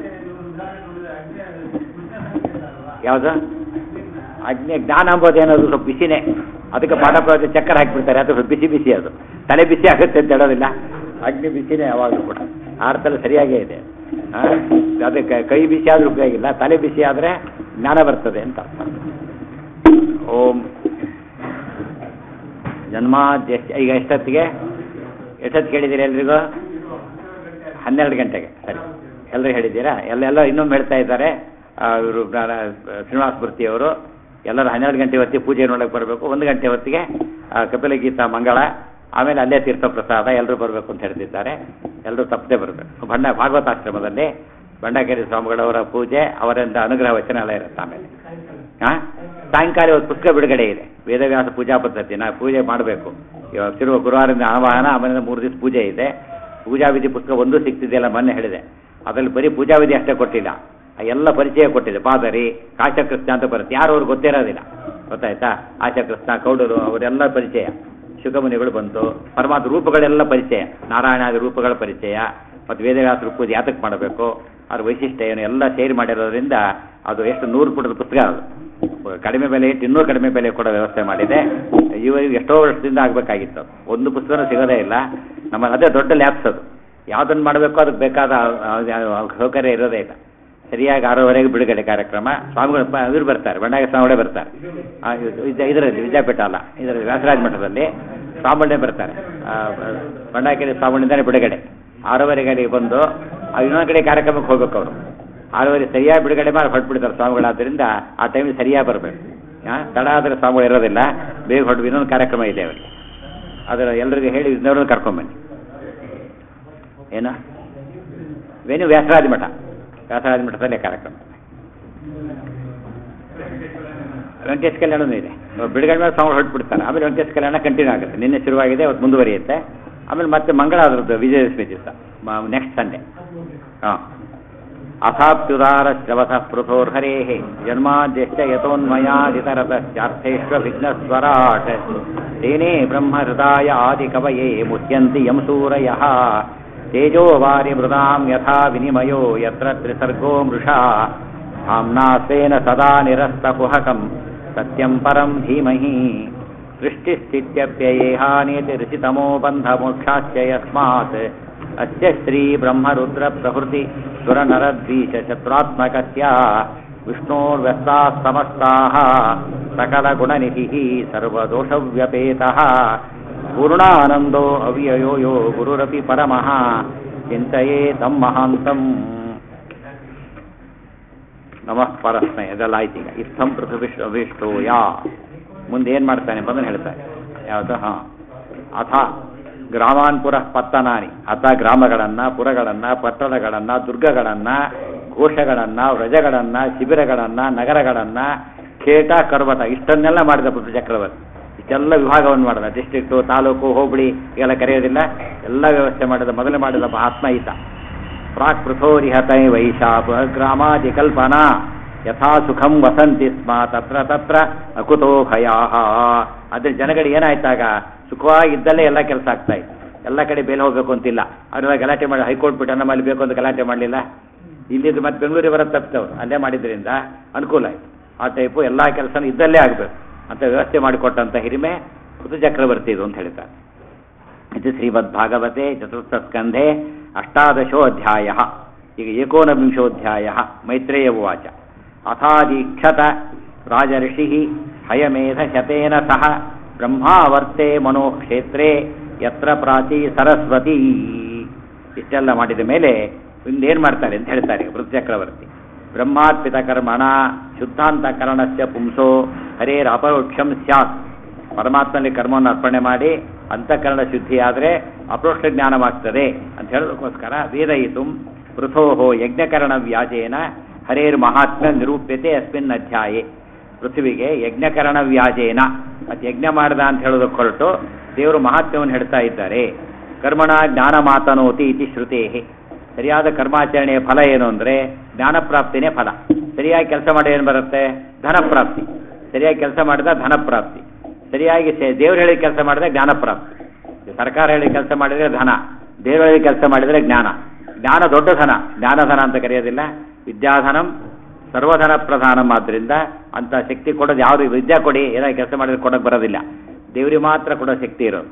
ಯಾವುದು ಅಗ್ನಿ ಜ್ಞಾನ ಅಂಬೋದು ಏನದು ಸ್ವಲ್ಪ ಬಿಸಿನೇ ಅದಕ್ಕೆ ಪಾಠ ಪ್ರವಚನ ಚಕ್ಕರ್ ಹಾಕಿಬಿಡ್ತಾರೆ ಅದು ಸ್ವಲ್ಪ ಬಿಸಿ ಬಿಸಿ ಅದು ತಲೆ ಬಿಸಿ ಆಗುತ್ತೆ ಅಂತ ಹೇಳೋದಿಲ್ಲ ಅಗ್ನಿ ಬಿಸಿನೇ ಯಾವಾಗಲೂ ಕೂಡ ಆರ್ತಲ್ಲಿ ಸರಿಯಾಗೇ ಇದೆ ಆ? ಅದಕ್ಕೆ ಕೈ ಬಿಸಿ ಆದ್ರೂ ಉಪಯೋಗ ಇಲ್ಲ ತಲೆ ಬಿಸಿ ಆದರೆ ಜ್ಞಾನ ಬರ್ತದೆ ಅಂತ ಅರ್ಥ ಓಂ ಜನ್ಮಾದ್ಯ ಈಗ ಎಷ್ಟೊತ್ತಿಗೆ ಎಷ್ಟೊತ್ತಿಗೆ ಹೇಳಿದ್ದೀರಿ ಎಲ್ರಿಗೂ ಹನ್ನೆರಡು ಗಂಟೆಗೆ ಸರಿ ಎಲ್ಲರೂ ಹೇಳಿದ್ದೀರಾ ಎಲ್ಲ ಎಲ್ಲ ಇನ್ನೊಮ್ಮೆ ಹೇಳ್ತಾ ಇದ್ದಾರೆ ಇವರು ಶ್ರೀನಿವಾಸ ಮೂರ್ತಿಯವರು ಎಲ್ಲರೂ ಹನ್ನೆರಡು ಗಂಟೆ ಹೊತ್ತಿಗೆ ಪೂಜೆ ನೋಡಕ್ಕೆ ಬರಬೇಕು ಒಂದು ಗಂಟೆ ಹೊತ್ತಿಗೆ ಆ, ಕಪಿಲ ಗೀತಾ ಮಂಗಳ ಆಮೇಲೆ ಅಲ್ಲೇ ತೀರ್ಥ ಪ್ರಸಾದ ಎಲ್ಲರೂ ಬರಬೇಕು ಅಂತ ಹೇಳ್ತಿದ್ದಾರೆ ಎಲ್ಲರೂ ತಪ್ಪದೆ ಬರಬೇಕು ಬಣ್ಣ ಭಾಗವತಾಶ್ರಮದಲ್ಲಿ ಬಂಡಾಕೇರಿ ಸ್ವಾಮಿಗಳವರ ಪೂಜೆ ಅವರಿಂದ ಅನುಗ್ರಹ ವಚನ ಎಲ್ಲ ಇರುತ್ತೆ ಆಮೇಲೆ ಹಾಂ ಸಾಯಂಕಾಲ ಇವತ್ತು ಪುಸ್ತಕ ಬಿಡುಗಡೆ ಇದೆ ವೇದವ್ಯಾಸ ಪೂಜಾ ಪದ್ಧತಿನ ಪೂಜೆ ಮಾಡಬೇಕು ಇವಾಗ ತಿರುವ ಗುರುವಾರದಿಂದ ಆಹ್ವಾನ ಆಮೇಲೆ ಮೂರು ದಿವಸ ಪೂಜೆ ಇದೆ ಪೂಜಾ ವಿಧಿ ಪುಸ್ತಕ ಒಂದು ಸಿಗ್ತಿದೆಯಲ್ಲ ಮೊನ್ನೆ ಹೇಳಿದೆ ಅದರಲ್ಲಿ ಬರೀ ಪೂಜಾ ವಿಧಿ ಅಷ್ಟೇ ಕೊಟ್ಟಿಲ್ಲ ಆ ಎಲ್ಲ ಪರಿಚಯ ಕೊಟ್ಟಿದೆ ಪಾದರಿ ಕಾಶಕೃಷ್ಣ ಅಂತ ಬರುತ್ತೆ ಯಾರು ಅವ್ರಿಗೆ ಗೊತ್ತಿರೋದಿಲ್ಲ ಗೊತ್ತಾಯ್ತಾ ಆಶಕೃಷ್ಣ ಕೌಡರು ಅವರೆಲ್ಲ ಪರಿಚಯ ಶುಕಮುನಿಗಳು ಬಂತು ಪರಮಾತ್ಮ ರೂಪಗಳೆಲ್ಲ ಪರಿಚಯ ನಾರಾಯಣಾದಿ ರೂಪಗಳ ಪರಿಚಯ ಮತ್ತು ವೇದವ್ಯಾಸರು ಪೂಜೆ ಯಾತಕ್ಕೆ ಮಾಡಬೇಕು ಅದ್ರ ವೈಶಿಷ್ಟ್ಯ ಏನು ಎಲ್ಲ ಸೇರಿ ಮಾಡಿರೋದ್ರಿಂದ ಅದು ಎಷ್ಟು ನೂರು ಪುಟದ ಪುಸ್ತಕ ಅದು ಕಡಿಮೆ ಬೆಲೆ ಇಟ್ಟು ಇನ್ನೂ ಕಡಿಮೆ ಬೆಲೆ ಕೊಡೋ ವ್ಯವಸ್ಥೆ ಮಾಡಿದೆ ಇವರಿಗೆ ಎಷ್ಟೋ ವರ್ಷದಿಂದ ಆಗಬೇಕಾಗಿತ್ತು ಒಂದು ಪುಸ್ತಕನೂ ಸಿಗೋದೇ ಇಲ್ಲ ನಮ್ಮ ಅದೇ ದೊಡ್ಡ ಲ್ಯಾಬ್ಸ್ ಅದು ಯಾವುದನ್ನು ಮಾಡಬೇಕು ಅದಕ್ಕೆ ಬೇಕಾದ ಆ, ಆ, ಸೌಕರ್ಯ ಇರೋದೇ ಇಲ್ಲ ಸರಿಯಾಗಿ ಆರೂವರೆಗೆ ಬಿಡುಗಡೆ ಕಾರ್ಯಕ್ರಮ ಸ್ವಾಮಿಗಳು ಪ- ಇವ್ರು ಬರ್ತಾರೆ ಬಂಡಾಯ ಸ್ವಾಮಿಗಳೇ ಬರ್ತಾರೆ ಆ, ಇದು- ಇದು- ಇದರಲ್ಲಿ ವಿದ್ಯಾಪೀಠ ಅಲ್ಲ ಇದರಲ್ಲಿ ವ್ಯಾಸರಾಜ ಮಠದಲ್ಲಿ ಸ್ವಾಮಿಗಳೇ ಬರ್ತಾರೆ ಆ, ಬಂಡಾಯಕೆರೆ ಸ್ವಾಮಿಗಳಿಂದಾನೆ ಬಿಡುಗಡೆ ಆರೂವರೆಗೆ ಅಲ್ಲಿಗೆ ಬಂದು ಆ ಇನ್ನೊಂದು ಕಡೆ ಕಾರ್ಯಕ್ರಮಕ್ಕೆ ಹೋಗ್ಬೇಕು ಅವರು ಆರೂವರೆ ಸರಿಯಾಗಿ ಬಿಡುಗಡೆ ಮಾಡಿ ಹೊರಟ್ಬಿಡ್ತಾರೆ ಸ್ವಾಮಿಗಳಾದ್ದರಿಂದ ಆ ಟೈಮಿಗೆ ಸರಿಯಾಗಿ ಬರಬೇಕು ತಡ ಆದರೆ ಸ್ವಾಮಿಗಳು ಇರೋದಿಲ್ಲ ಬೇಗ ಹೊರಟು ಇನ್ನೊಂದು ಕಾರ್ಯಕ್ರಮ ಇದೆ ಅವರಿಗೆ ಅದರ ಎಲ್ಲರಿಗೂ ಹೇಳಿ ಇನ್ನೊರನ್ನು ಕರ್ಕೊಂಬನ್ನಿ ಏನು ವೆನು ವ್ಯಾಸರಾಜ ಮಠ ವ್ಯಾಸರಾಜ ಮಠದಲ್ಲೇ ಕಾರ್ಯಕ್ರಮ ವೆಂಕಟೇಶ್ ಕಲ್ಯಾಣನೂ ಇದೆ ಬಿಡುಗಡೆ ಮೇಲೆ ಸ್ವಾಮಿ ಹೊರಟ್ಬಿಡ್ತಾರೆ ಆಮೇಲೆ ವೆಂಕಟೇಶ್ ಕಲ್ಯಾಣ ಕಂಟಿನ್ಯೂ ಆಗುತ್ತೆ ನಿನ್ನೆ ಶುರುವಾಗಿದೆ ಅವತ್ತು ಮುಂದುವರಿಯುತ್ತೆ ಆಮೇಲೆ ಮತ್ತೆ ಮಂಗಳ ಅದರದ್ದು ವಿಜಯದಶಮಿ ದಿವಸ ನೆಕ್ಸ್ಟ್ ಸಂಡೇ ಹಾಂ ಅಥಾಪ್ಯುದಾರ ಶ್ರವಥ ಪೃಥೋರ್ಹರೇ ಜನ್ಮಾದ್ಯಶ್ಚ ಯತೋನ್ಮಯಾದಿತರತಶ್ಚಾರ್ಥೇಶ್ವ ವಿಘ್ನಸ್ವರಾಟ್ ತೇನೇ ಬ್ರಹ್ಮಹೃದಾಯ ಆದಿಕವಯೇ ಮುಹ್ಯಂತಿ ಯಂ ಸೂರಯಃ ತೇಜೋ ವಾರಿ ಮೃದಾಂ ಯಥಾ ವಿನಿಮಯೋ ಯತ್ರ ತ್ರಿಸರ್ಗೋ ಮೃಷಾ ಧಾಮ್ನಾ ಸ್ವೇನ ಸದಾ ನಿರಸ್ತಕುಹಕಂ ಸತ್ಯಂ ಪರಂ ಧೀಮಹಿ ಸೃಷ್ಟಿಸ್ಥಿತ್ಯಪ್ಯಯೇಹಾನೇತಿ ಋಷಿತಮೋ ಬಂಧಮೋಕ್ಷಾಶ್ಚ ಯಸ್ಮಾತ್ ಅಸ್ಯ ಶ್ರೀ ಬ್ರಹ್ಮರುದ್ರ ಪ್ರಭೃತಿ ಸುರನರದ್ವೀಶ ಚತುರಾತ್ಮಕಸ್ಯ ವಿಷ್ಣೋರ್ವ್ಯಸ್ತಾः ಸಮಸ್ತಾः सकलगुणनिधिः सर्वदोषव्यपेतः पूर्णानन्दो अव्ययो यो गुरुरपि परमः ಚಿಂತೆಯೇ ತಮ್ಮ ಮಹಾಂತಂ ನಮಃ ಪರಸ್ಮೈ ಅದೆಲ್ಲ ಆಯ್ತು ಈಗ ಇತ್ತಂ ಪೃಥುವಿಶ್ ಅಭಿಷ್ಟೋ ಯಾ ಮುಂದೆ ಏನು ಮಾಡ್ತಾನೆ ಬಂದನು ಹೇಳ್ತಾನೆ ಯಾವುದು ಹಾಂ ಅಥ ಗ್ರಾಮಾನ್ ಪುರ ಪತ್ತನಾನಿ ಅಥ ಗ್ರಾಮಗಳನ್ನು ಪುರಗಳನ್ನು ಪಟ್ಟಣಗಳನ್ನು ದುರ್ಗಗಳನ್ನು ಘೋಷಗಳನ್ನು ವ್ರಜಗಳನ್ನು ಶಿಬಿರಗಳನ್ನು ನಗರಗಳನ್ನು ಖೇಟ ಕರ್ವಟ ಇಷ್ಟನ್ನೆಲ್ಲ ಮಾಡಿದ ಪೃಥು ಚಕ್ರವರ್ತಿ ಇಷ್ಟೆಲ್ಲ ವಿಭಾಗವನ್ನು ಮಾಡಿದ ಡಿಸ್ಟ್ರಿಕ್ಟು ತಾಲೂಕು ಹೋಬಳಿ ಇವೆಲ್ಲ ಕರೆಯೋದಿಲ್ಲ ಎಲ್ಲ ವ್ಯವಸ್ಥೆ ಮಾಡಿದ ಮೊದಲು ಮಾಡಿದ ಮಹಾತ್ಮ ಈತ ಪ್ರಾಕ್ ಪೃಥೋರಿಹತೈ ವೈಶಾಪ ಗ್ರಾಮಾದಿ ಕಲ್ಪನಾ ಯಥಾ ಸುಖಂ ವಸಂತಿ ಸ್ಮ ತತ್ರ ತತ್ರ ಅಕುತೋ ಭಯಾ ಅದ್ರ ಜನಗಳಿಗೆ ಏನಾಯ್ತಾಗ ಸುಖವಾಗಿದ್ದಲ್ಲೇ ಎಲ್ಲ ಕೆಲಸ ಆಗ್ತಾ ಇತ್ತು ಎಲ್ಲ ಕಡೆ ಬೇಲೆ ಹೋಗ್ಬೇಕು ಅಂತಿಲ್ಲ ಅವರೆಲ್ಲ ಗಲಾಟೆ ಮಾಡಿ ಹೈಕೋರ್ಟ್ ಬಿಟ್ಟು ನಮ್ಮಲ್ಲಿ ಬೇಕು ಅಂತ ಗಲಾಟೆ ಮಾಡಲಿಲ್ಲ ಇಲ್ಲಿದ್ದು ಮತ್ತೆ ಬೆಂಗಳೂರಿಗೆ ಬರೋದು ತಪ್ಪಿದವ್ರು ಅಲ್ಲೇ ಮಾಡಿದ್ರಿಂದ ಅನುಕೂಲ ಆಯಿತು ಆ ಟೈಪು ಎಲ್ಲ ಕೆಲಸನೂ ಇದ್ದಲ್ಲೇ ಆಗಬೇಕು ಅಂತ ವ್ಯವಸ್ಥೆ ಮಾಡಿಕೊಟ್ಟಂಥ ಹಿರಿಮೆ ಋತು ಚಕ್ರವರ್ತಿ ಇದು ಅಂತ ಹೇಳ್ತಾರೆ ಇದು ಶ್ರೀಮದ್ ಭಾಗವತೆ ಚತುರ್ಥ ಸ್ಕಂಧೆ ಅಷ್ಟಾದಶೋ ಅಧ್ಯಾಯ ಈಗ ಏಕೋನವಿಂಶೋಧ್ಯಾಯ ಮೈತ್ರೇಯ ಉವಾಚ ಅಥಾದೀಕ್ಷತ ರಾಜಋಷಿ ಹಯಮೇಧ ಶತೇನ ಸಹ ಬ್ರಹ್ಮಾವರ್ತೆ ಮನೋಕ್ಷೇತ್ರೇ ಯತ್ರ ಪ್ರಾಚೀ ಸರಸ್ವತಿ ಇಷ್ಟೆಲ್ಲ ಮಾಡಿದ ಮೇಲೆ ಇನ್ನೇನು ಮಾಡ್ತಾರೆ ಅಂತ ಹೇಳ್ತಾರೆ ವೃತ್ ಚಕ್ರವರ್ತಿ ಬ್ರಹ್ಮಾರ್ಪಿತ ಕರ್ಮಣ ಶುದ್ಧಾಂತಕರಣಸ್ಯ ಪುಂಸೋ ಹರೇರ್ ಅಪರೋಕ್ಷಂ ಸ್ಯಾತ್ ಪರಮಾತ್ಮನಲ್ಲಿ ಕರ್ಮವನ್ನು ಅರ್ಪಣೆ ಮಾಡಿ ಅಂತಃಕರಣ ಶುದ್ಧಿಯಾದರೆ ಅಪರೋಕ್ಷ ಜ್ಞಾನವಾಗ್ತದೆ ಅಂತ ಹೇಳೋದಕ್ಕೋಸ್ಕರ ವೇದಯಿತು ಪೃಥೋ ಯಜ್ಞಕರಣ ವ್ಯಾಜೇನ ಹರೇರ್ ಮಹಾತ್ಮ ನಿರೂಪ್ಯತೆ ಅಸ್ಮಿನ್ ಅಧ್ಯಾಯೇ ಪೃಥ್ವಿಗೆ ಯಜ್ಞಕರಣ ವ್ಯಾಜೇನ ಮತ್ತು ಯಜ್ಞ ಮಾಡ್ದ ಅಂತ ಹೇಳೋದಕ್ಕೆ ಹೊರಟು ದೇವರು ಮಹಾತ್ಮ್ಯವನ್ನು ಹೇಳ್ತಾ ಇದ್ದಾರೆ ಕರ್ಮಣ ಜ್ಞಾನ ಮಾತನೋತಿ ಇತಿ ಶ್ರುತೇಹಿ ಸರಿಯಾದ ಕರ್ಮಾಚರಣೆಯ ಫಲ ಏನು ಅಂದರೆ ಜ್ಞಾನಪ್ರಾಪ್ತಿನೇ ಫಲ ಸರಿಯಾಗಿ ಕೆಲಸ ಮಾಡಿ ಏನು ಬರುತ್ತೆ ಧನಪ್ರಾಪ್ತಿ ಸರಿಯಾಗಿ ಕೆಲಸ ಮಾಡಿದ ಧನಪ್ರಾಪ್ತಿ ಸರಿಯಾಗಿ ದೇವ್ರು ಹೇಳಿ ಕೆಲಸ ಮಾಡಿದ್ರೆ ಜ್ಞಾನಪ್ರಾಪ್ತಿ ಸರ್ಕಾರ ಹೇಳಿ ಕೆಲಸ ಮಾಡಿದರೆ ಧನ ದೇವ್ರು ಹೇಳಿ ಕೆಲಸ ಮಾಡಿದರೆ ಜ್ಞಾನ ಜ್ಞಾನ ದೊಡ್ಡ ಧನ ಜ್ಞಾನಧನ ಅಂತ ಕರೆಯೋದಿಲ್ಲ ವಿದ್ಯಾಧನಂ ಸರ್ವಧನ ಪ್ರಧಾನಂ ಆದ್ದರಿಂದ ಅಂತ ಶಕ್ತಿ ಕೊಡೋದು ಯಾರು ವಿದ್ಯಾ ಕೊಡಿ ಏನಾದ್ರು ಕೆಲಸ ಮಾಡಿದ್ರೆ ಕೊಡೋಕೆ ಬರೋದಿಲ್ಲ ದೇವರಿಗೆ ಮಾತ್ರ ಕೊಡೋ ಶಕ್ತಿ ಇರೋದು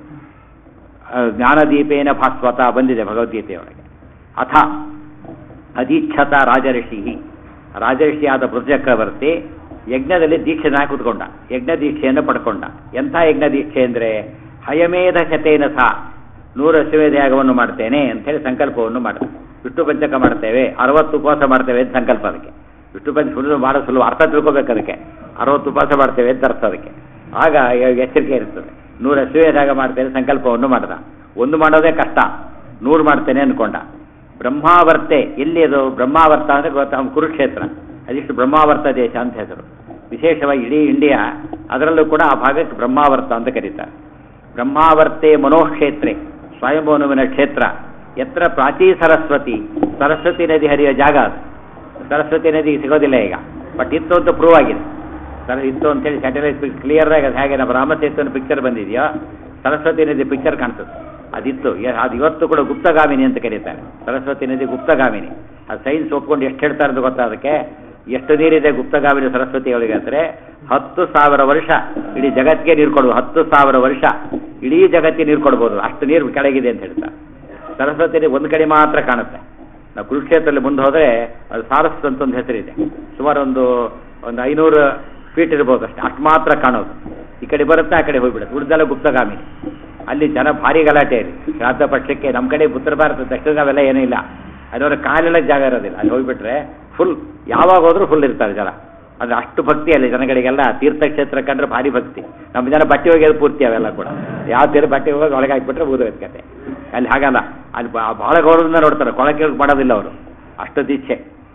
ಜ್ಞಾನದೀಪೇನ ಭಾಸ್ವತ ಬಂದಿದೆ ಭಗವದ್ಗೀತೆಯೊಳಗೆ ಅಥ ಅಧೀಕ್ಷತ ರಾಜಋಷಿ ರಾಜಋಷಿಯಾದ ಪೃಥ್ಚಕ್ರವರ್ತಿ ಯಜ್ಞದಲ್ಲಿ ದೀಕ್ಷೆನ ಕೂತ್ಕೊಂಡ ಯಜ್ಞ ದೀಕ್ಷೆಯನ್ನು ಪಡ್ಕೊಂಡ ಎಂಥ ಯಜ್ಞ ದೀಕ್ಷೆ ಅಂದರೆ ಹಯಮೇಧ ಶತೇನ ಸಹ ನೂರು ಅಶ್ವಮೇಧ ಯಾಗವನ್ನು ಮಾಡ್ತೇನೆ ಅಂತೇಳಿ ಸಂಕಲ್ಪವನ್ನು ಮಾಡ್ತೇವೆ ವಿಷ್ಣು ಪಂಚಕ ಮಾಡ್ತೇವೆ ಅರವತ್ತು ಉಪವಾಸ ಮಾಡ್ತೇವೆ ಅಂತ ಸಂಕಲ್ಪ ಅದಕ್ಕೆ ವಿಷ್ಣು ಪಂಚ ಸುಳ್ಳು ಮಾಡೋ ಸುಳ್ಳು ಅರ್ಥ ತಿಳ್ಕೊಬೇಕು ಅದಕ್ಕೆ ಅರವತ್ತು ಉಪವಾಸ ಮಾಡ್ತೇವೆ ಅಂತ ಅರ್ಥ ಅದಕ್ಕೆ ಆಗ ಎಚ್ಚರಿಕೆ ಇರ್ತದೆ ನೂರು ಅಶ್ವಮೇಧ ಯಾಗ ಮಾಡ್ತೇನೆ ಸಂಕಲ್ಪವನ್ನು ಮಾಡ್ದ ಒಂದು ಮಾಡೋದೇ ಕಷ್ಟ ನೂರು ಮಾಡ್ತೇನೆ ಅಂದ್ಕೊಂಡ ಬ್ರಹ್ಮಾವರ್ತೆ ಎಲ್ಲಿ ಅದು ಬ್ರಹ್ಮಾವರ್ತ ಅಂದರೆ ಗೊತ್ತಾ ಕುರುಕ್ಷೇತ್ರ ಅದಿಷ್ಟು ಬ್ರಹ್ಮಾವರ್ತ ದೇಶ ಅಂತ ಹೆಸರು ವಿಶೇಷವಾಗಿ ಇಡೀ ಇಂಡಿಯಾ ಅದರಲ್ಲೂ ಕೂಡ ಆ ಭಾಗಕ್ಕೆ ಬ್ರಹ್ಮಾವರ್ತ ಅಂತ ಕರೀತಾರೆ ಬ್ರಹ್ಮಾವರ್ತೆ ಮನೋಕ್ಷೇತ್ರೆ ಸ್ವಯಂಭವನುವಿನ ಕ್ಷೇತ್ರ ಎತ್ರ ಪ್ರಾಚೀ ಸರಸ್ವತಿ ಸರಸ್ವತಿ ನದಿ ಹರಿಯೋ ಜಾಗ ಅದು ಸರಸ್ವತಿ ನದಿ ಸಿಗೋದಿಲ್ಲ ಈಗ ಬಟ್ ಇತ್ತು ಅಂತ ಪ್ರೂವ್ ಆಗಿದೆ ಸರ ಇತ್ತು ಅಂತೇಳಿ ಸ್ಯಾಟಲೈಟ್ ಕ್ಲಿಯರ್ ಆಗಿ ಅದು ಹೇಗೆ ನಮ್ಮ ರಾಮಸೇತುವಿನ ಪಿಕ್ಚರ್ ಬಂದಿದೆಯೋ ಸರಸ್ವತಿ ನದಿ ಪಿಕ್ಚರ್ ಕಾಣ್ತದೆ ಅದಿತ್ತು ಅದು ಇವತ್ತು ಕೂಡ ಗುಪ್ತಗಾಮಿನಿ ಅಂತ ಕರೀತಾರೆ ಸರಸ್ವತಿ ನದಿ ಗುಪ್ತಗಾಮಿನಿ ಅದು ಸೈನ್ಸ್ ಒಪ್ಕೊಂಡು ಎಷ್ಟು ಹೇಳ್ತಾರೆ ಅಂತ ಗೊತ್ತಾ ಅದಕ್ಕೆ ಎಷ್ಟು ನೀರಿದೆ ಗುಪ್ತಗಾಮಿನಿ ಸರಸ್ವತಿ ಒಳಗೆ ಅಂದರೆ ಹತ್ತು ಸಾವಿರ ವರ್ಷ ಇಡೀ ಜಗತ್ತಿಗೆ ನೀರು ಕೊಡ್ಬೋದು ಹತ್ತು ಸಾವಿರ ವರ್ಷ ಇಡೀ ಜಗತ್ತಿಗೆ ನೀರು ಕೊಡ್ಬೋದು ಅಷ್ಟು ನೀರು ಕೆಳಗಿದೆ ಅಂತ ಹೇಳ್ತಾರೆ ಸರಸ್ವತಿ ನದಿ ಒಂದು ಕಡೆ ಮಾತ್ರ ಕಾಣುತ್ತೆ ನಾವು ಕುರುಕ್ಷೇತ್ರದಲ್ಲಿ ಮುಂದೆ ಹೋದರೆ ಅದು ಸಾರಸ್ ಅಂತ ಒಂದು ಹೆಸರಿದೆ ಸುಮಾರು ಒಂದು ಒಂದು ಐನೂರು ಫೀಟ್ ಇರ್ಬೋದು ಅಷ್ಟೇ ಅಷ್ಟು ಮಾತ್ರ ಕಾಣೋದು ಈ ಕಡೆ ಬರುತ್ತೆ ಆ ಕಡೆ ಹೋಗ್ಬಿಡುತ್ತೆ ಉಳಿದೆಲ್ಲ ಗುಪ್ತಗಾಮಿನಿ ಅಲ್ಲಿ ಜನ ಭಾರಿ ಗಲಾಟೆ ಇದೆ ಶ್ರಾದ್ದ ಪಕ್ಷಕ್ಕೆ ನಮ್ಮ ಕಡೆ ಉತ್ತರ ಭಾರತ ದಕ್ಷಿಣ ಅವೆಲ್ಲ ಏನೂ ಇಲ್ಲ ಅದರ ಕಾಲೆಲ್ಲ ಜಾಗ ಇರೋದಿಲ್ಲ ಅಲ್ಲಿ ಹೋಗ್ಬಿಟ್ರೆ ಫುಲ್ ಯಾವಾಗ ಹೋದ್ರೂ ಫುಲ್ ಇರ್ತಾರೆ ಜನ ಅದು ಅಷ್ಟು ಭಕ್ತಿ ಅಲ್ಲಿ ಜನಗಳಿಗೆಲ್ಲ ತೀರ್ಥಕ್ಷೇತ್ರ ಕಂಡ್ರೆ ಭಾರಿ ಭಕ್ತಿ ನಮ್ಮ ಜನ ಬಟ್ಟೆ ಹೋಗ್ಯೋದು ಪೂರ್ತಿ ಅವೆಲ್ಲ ಕೂಡ ಯಾವ ತೀರ ಬಟ್ಟೆ ಹೋಗಿ ಒಳಗೆ ಹಾಕ್ಬಿಟ್ರೆ ಊದೋದ್ ಕತೆ ಅಲ್ಲಿ ಹಾಗಲ್ಲ ಅಲ್ಲಿ ಭಾಳ ಗೌರವದಿಂದ ನೋಡ್ತಾರೆ ಕೊಳಕೆ ಮಾಡೋದಿಲ್ಲ ಅವರು ಅಷ್ಟು ದೀಕ್ಷೆ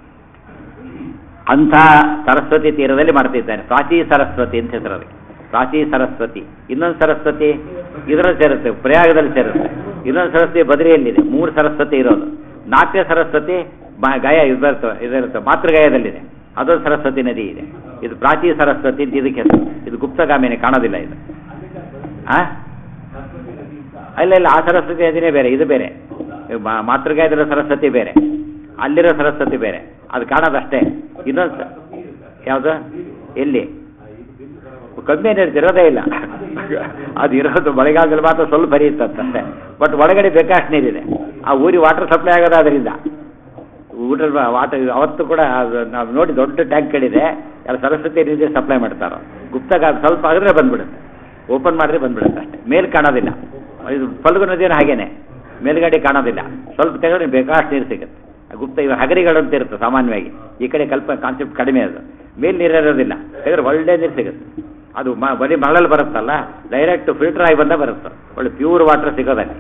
ಅಂಥ ಸರಸ್ವತಿ ತೀರದಲ್ಲಿ ಮಾಡ್ತಿದ್ದಾನೆ ಪ್ರಾಚೀ ಸರಸ್ವತಿ ಅಂತ ಹೆಸರು ಅದಕ್ಕೆ ಪ್ರಾಚೀ ಸರಸ್ವತಿ ಇನ್ನೊಂದು ಸರಸ್ವತಿ ಇದರಲ್ಲಿ ಸೇರುತ್ತೆ ಪ್ರಯಾಗದಲ್ಲಿ ಸೇರುತ್ತೆ ಇನ್ನೊಂದು ಸರಸ್ವತಿ ಬದರಿಯಲ್ಲಿದೆ ಮೂರು ಸರಸ್ವತಿ ಇರೋದು ನಾಟ್ಯ ಸರಸ್ವತಿ ಗಯ ಇದರ್ತ ಇದರುತ್ತೆ ಮಾತೃಗಯದಲ್ಲಿದೆ ಅದೊಂದು ಸರಸ್ವತಿ ನದಿ ಇದೆ ಇದು ಪ್ರಾಚೀ ಸರಸ್ವತಿ ಅಂತ ಇದಕ್ಕೆ ಹೆಸರು ಇದು ಗುಪ್ತಗಾಮಿನಿ ಕಾಣೋದಿಲ್ಲ ಇದು ಆ ಇಲ್ಲ ಇಲ್ಲ ಆ ಸರಸ್ವತಿ ನದಿನೇ ಬೇರೆ ಇದು ಬೇರೆ ಮಾತೃಗಾಯದಿರೋ ಸರಸ್ವತಿ ಬೇರೆ ಅಲ್ಲಿರೋ ಸರಸ್ವತಿ ಬೇರೆ ಅದು ಕಾಣೋದಷ್ಟೇ ಇನ್ನೊಂದು ಯಾವುದು ಎಲ್ಲಿ ಕಮ್ಮಿ ಎನರ್ಜಿ ಇರೋದೇ ಇಲ್ಲ ಅದು ಇರೋದು ಮಳೆಗಾಲದಲ್ಲಿ ಮಾತ್ರ ಸ್ವಲ್ಪ ಹರಿಯುತ್ತಂತೆ ಬಟ್ ಒಳಗಡೆ ಬೇಕಾಷ್ಟು ನೀರಿದೆ ಆ ಊರಿಗೆ ವಾಟರ್ ಸಪ್ಲೈ ಆಗೋದು ಅದರಿಂದ ಊಟದ ವಾಟರ್ ಅವತ್ತು ಕೂಡ ಅದು ನಾವು ನೋಡಿ ದೊಡ್ಡ ಟ್ಯಾಂಕ್ಗಳಿದೆ ಎಲ್ಲ ಸರಸ್ವತಿ ನೀರಿಗೆ ಸಪ್ಲೈ ಮಾಡ್ತಾರೋ ಗುಪ್ತಾಗ ಅದು ಸ್ವಲ್ಪ ಆಗಿದ್ರೆ ಬಂದ್ಬಿಡುತ್ತೆ ಓಪನ್ ಮಾಡಿದ್ರೆ ಬಂದ್ಬಿಡುತ್ತೆ ಅಷ್ಟೇ ಮೇಲೆ ಕಾಣೋದಿಲ್ಲ ಇದು ಫಲ್ಗು ನದಿಯನ್ನು ಹಾಗೇನೆ ಮೇಲ್ಗಡೆ ಕಾಣೋದಿಲ್ಲ ಸ್ವಲ್ಪ ತೆಗೆದ್ರೆ ಬೇಕಾಷ್ಟು ನೀರು ಸಿಗುತ್ತೆ ಆ ಗುಪ್ತ ಇವ ಹಗರಿಗಳು ಅಂತ ಇರುತ್ತೆ ಸಾಮಾನ್ಯವಾಗಿ ಈ ಕಡೆ ಕಲ್ಪ ಕಾನ್ಸೆಪ್ಟ್ ಕಡಿಮೆ ಅದು ಮೇಲೆ ನೀರು ಇರೋದಿಲ್ಲ ತೆಗೆದ್ರೆ ಒಳ್ಳೆ ನೀರು ಸಿಗುತ್ತೆ ಅದು ಮ ಬರೀ ಮರಳಲ್ಲಿ ಬರುತ್ತಲ್ಲ ಡೈರೆಕ್ಟ್ ಫಿಲ್ಟರ್ ಆಗಿ ಬಂದ ಬರುತ್ತೆ ಒಳ್ಳೆ ಪ್ಯೂರ್ ವಾಟರ್ ಸಿಗೋದಲ್ಲಿ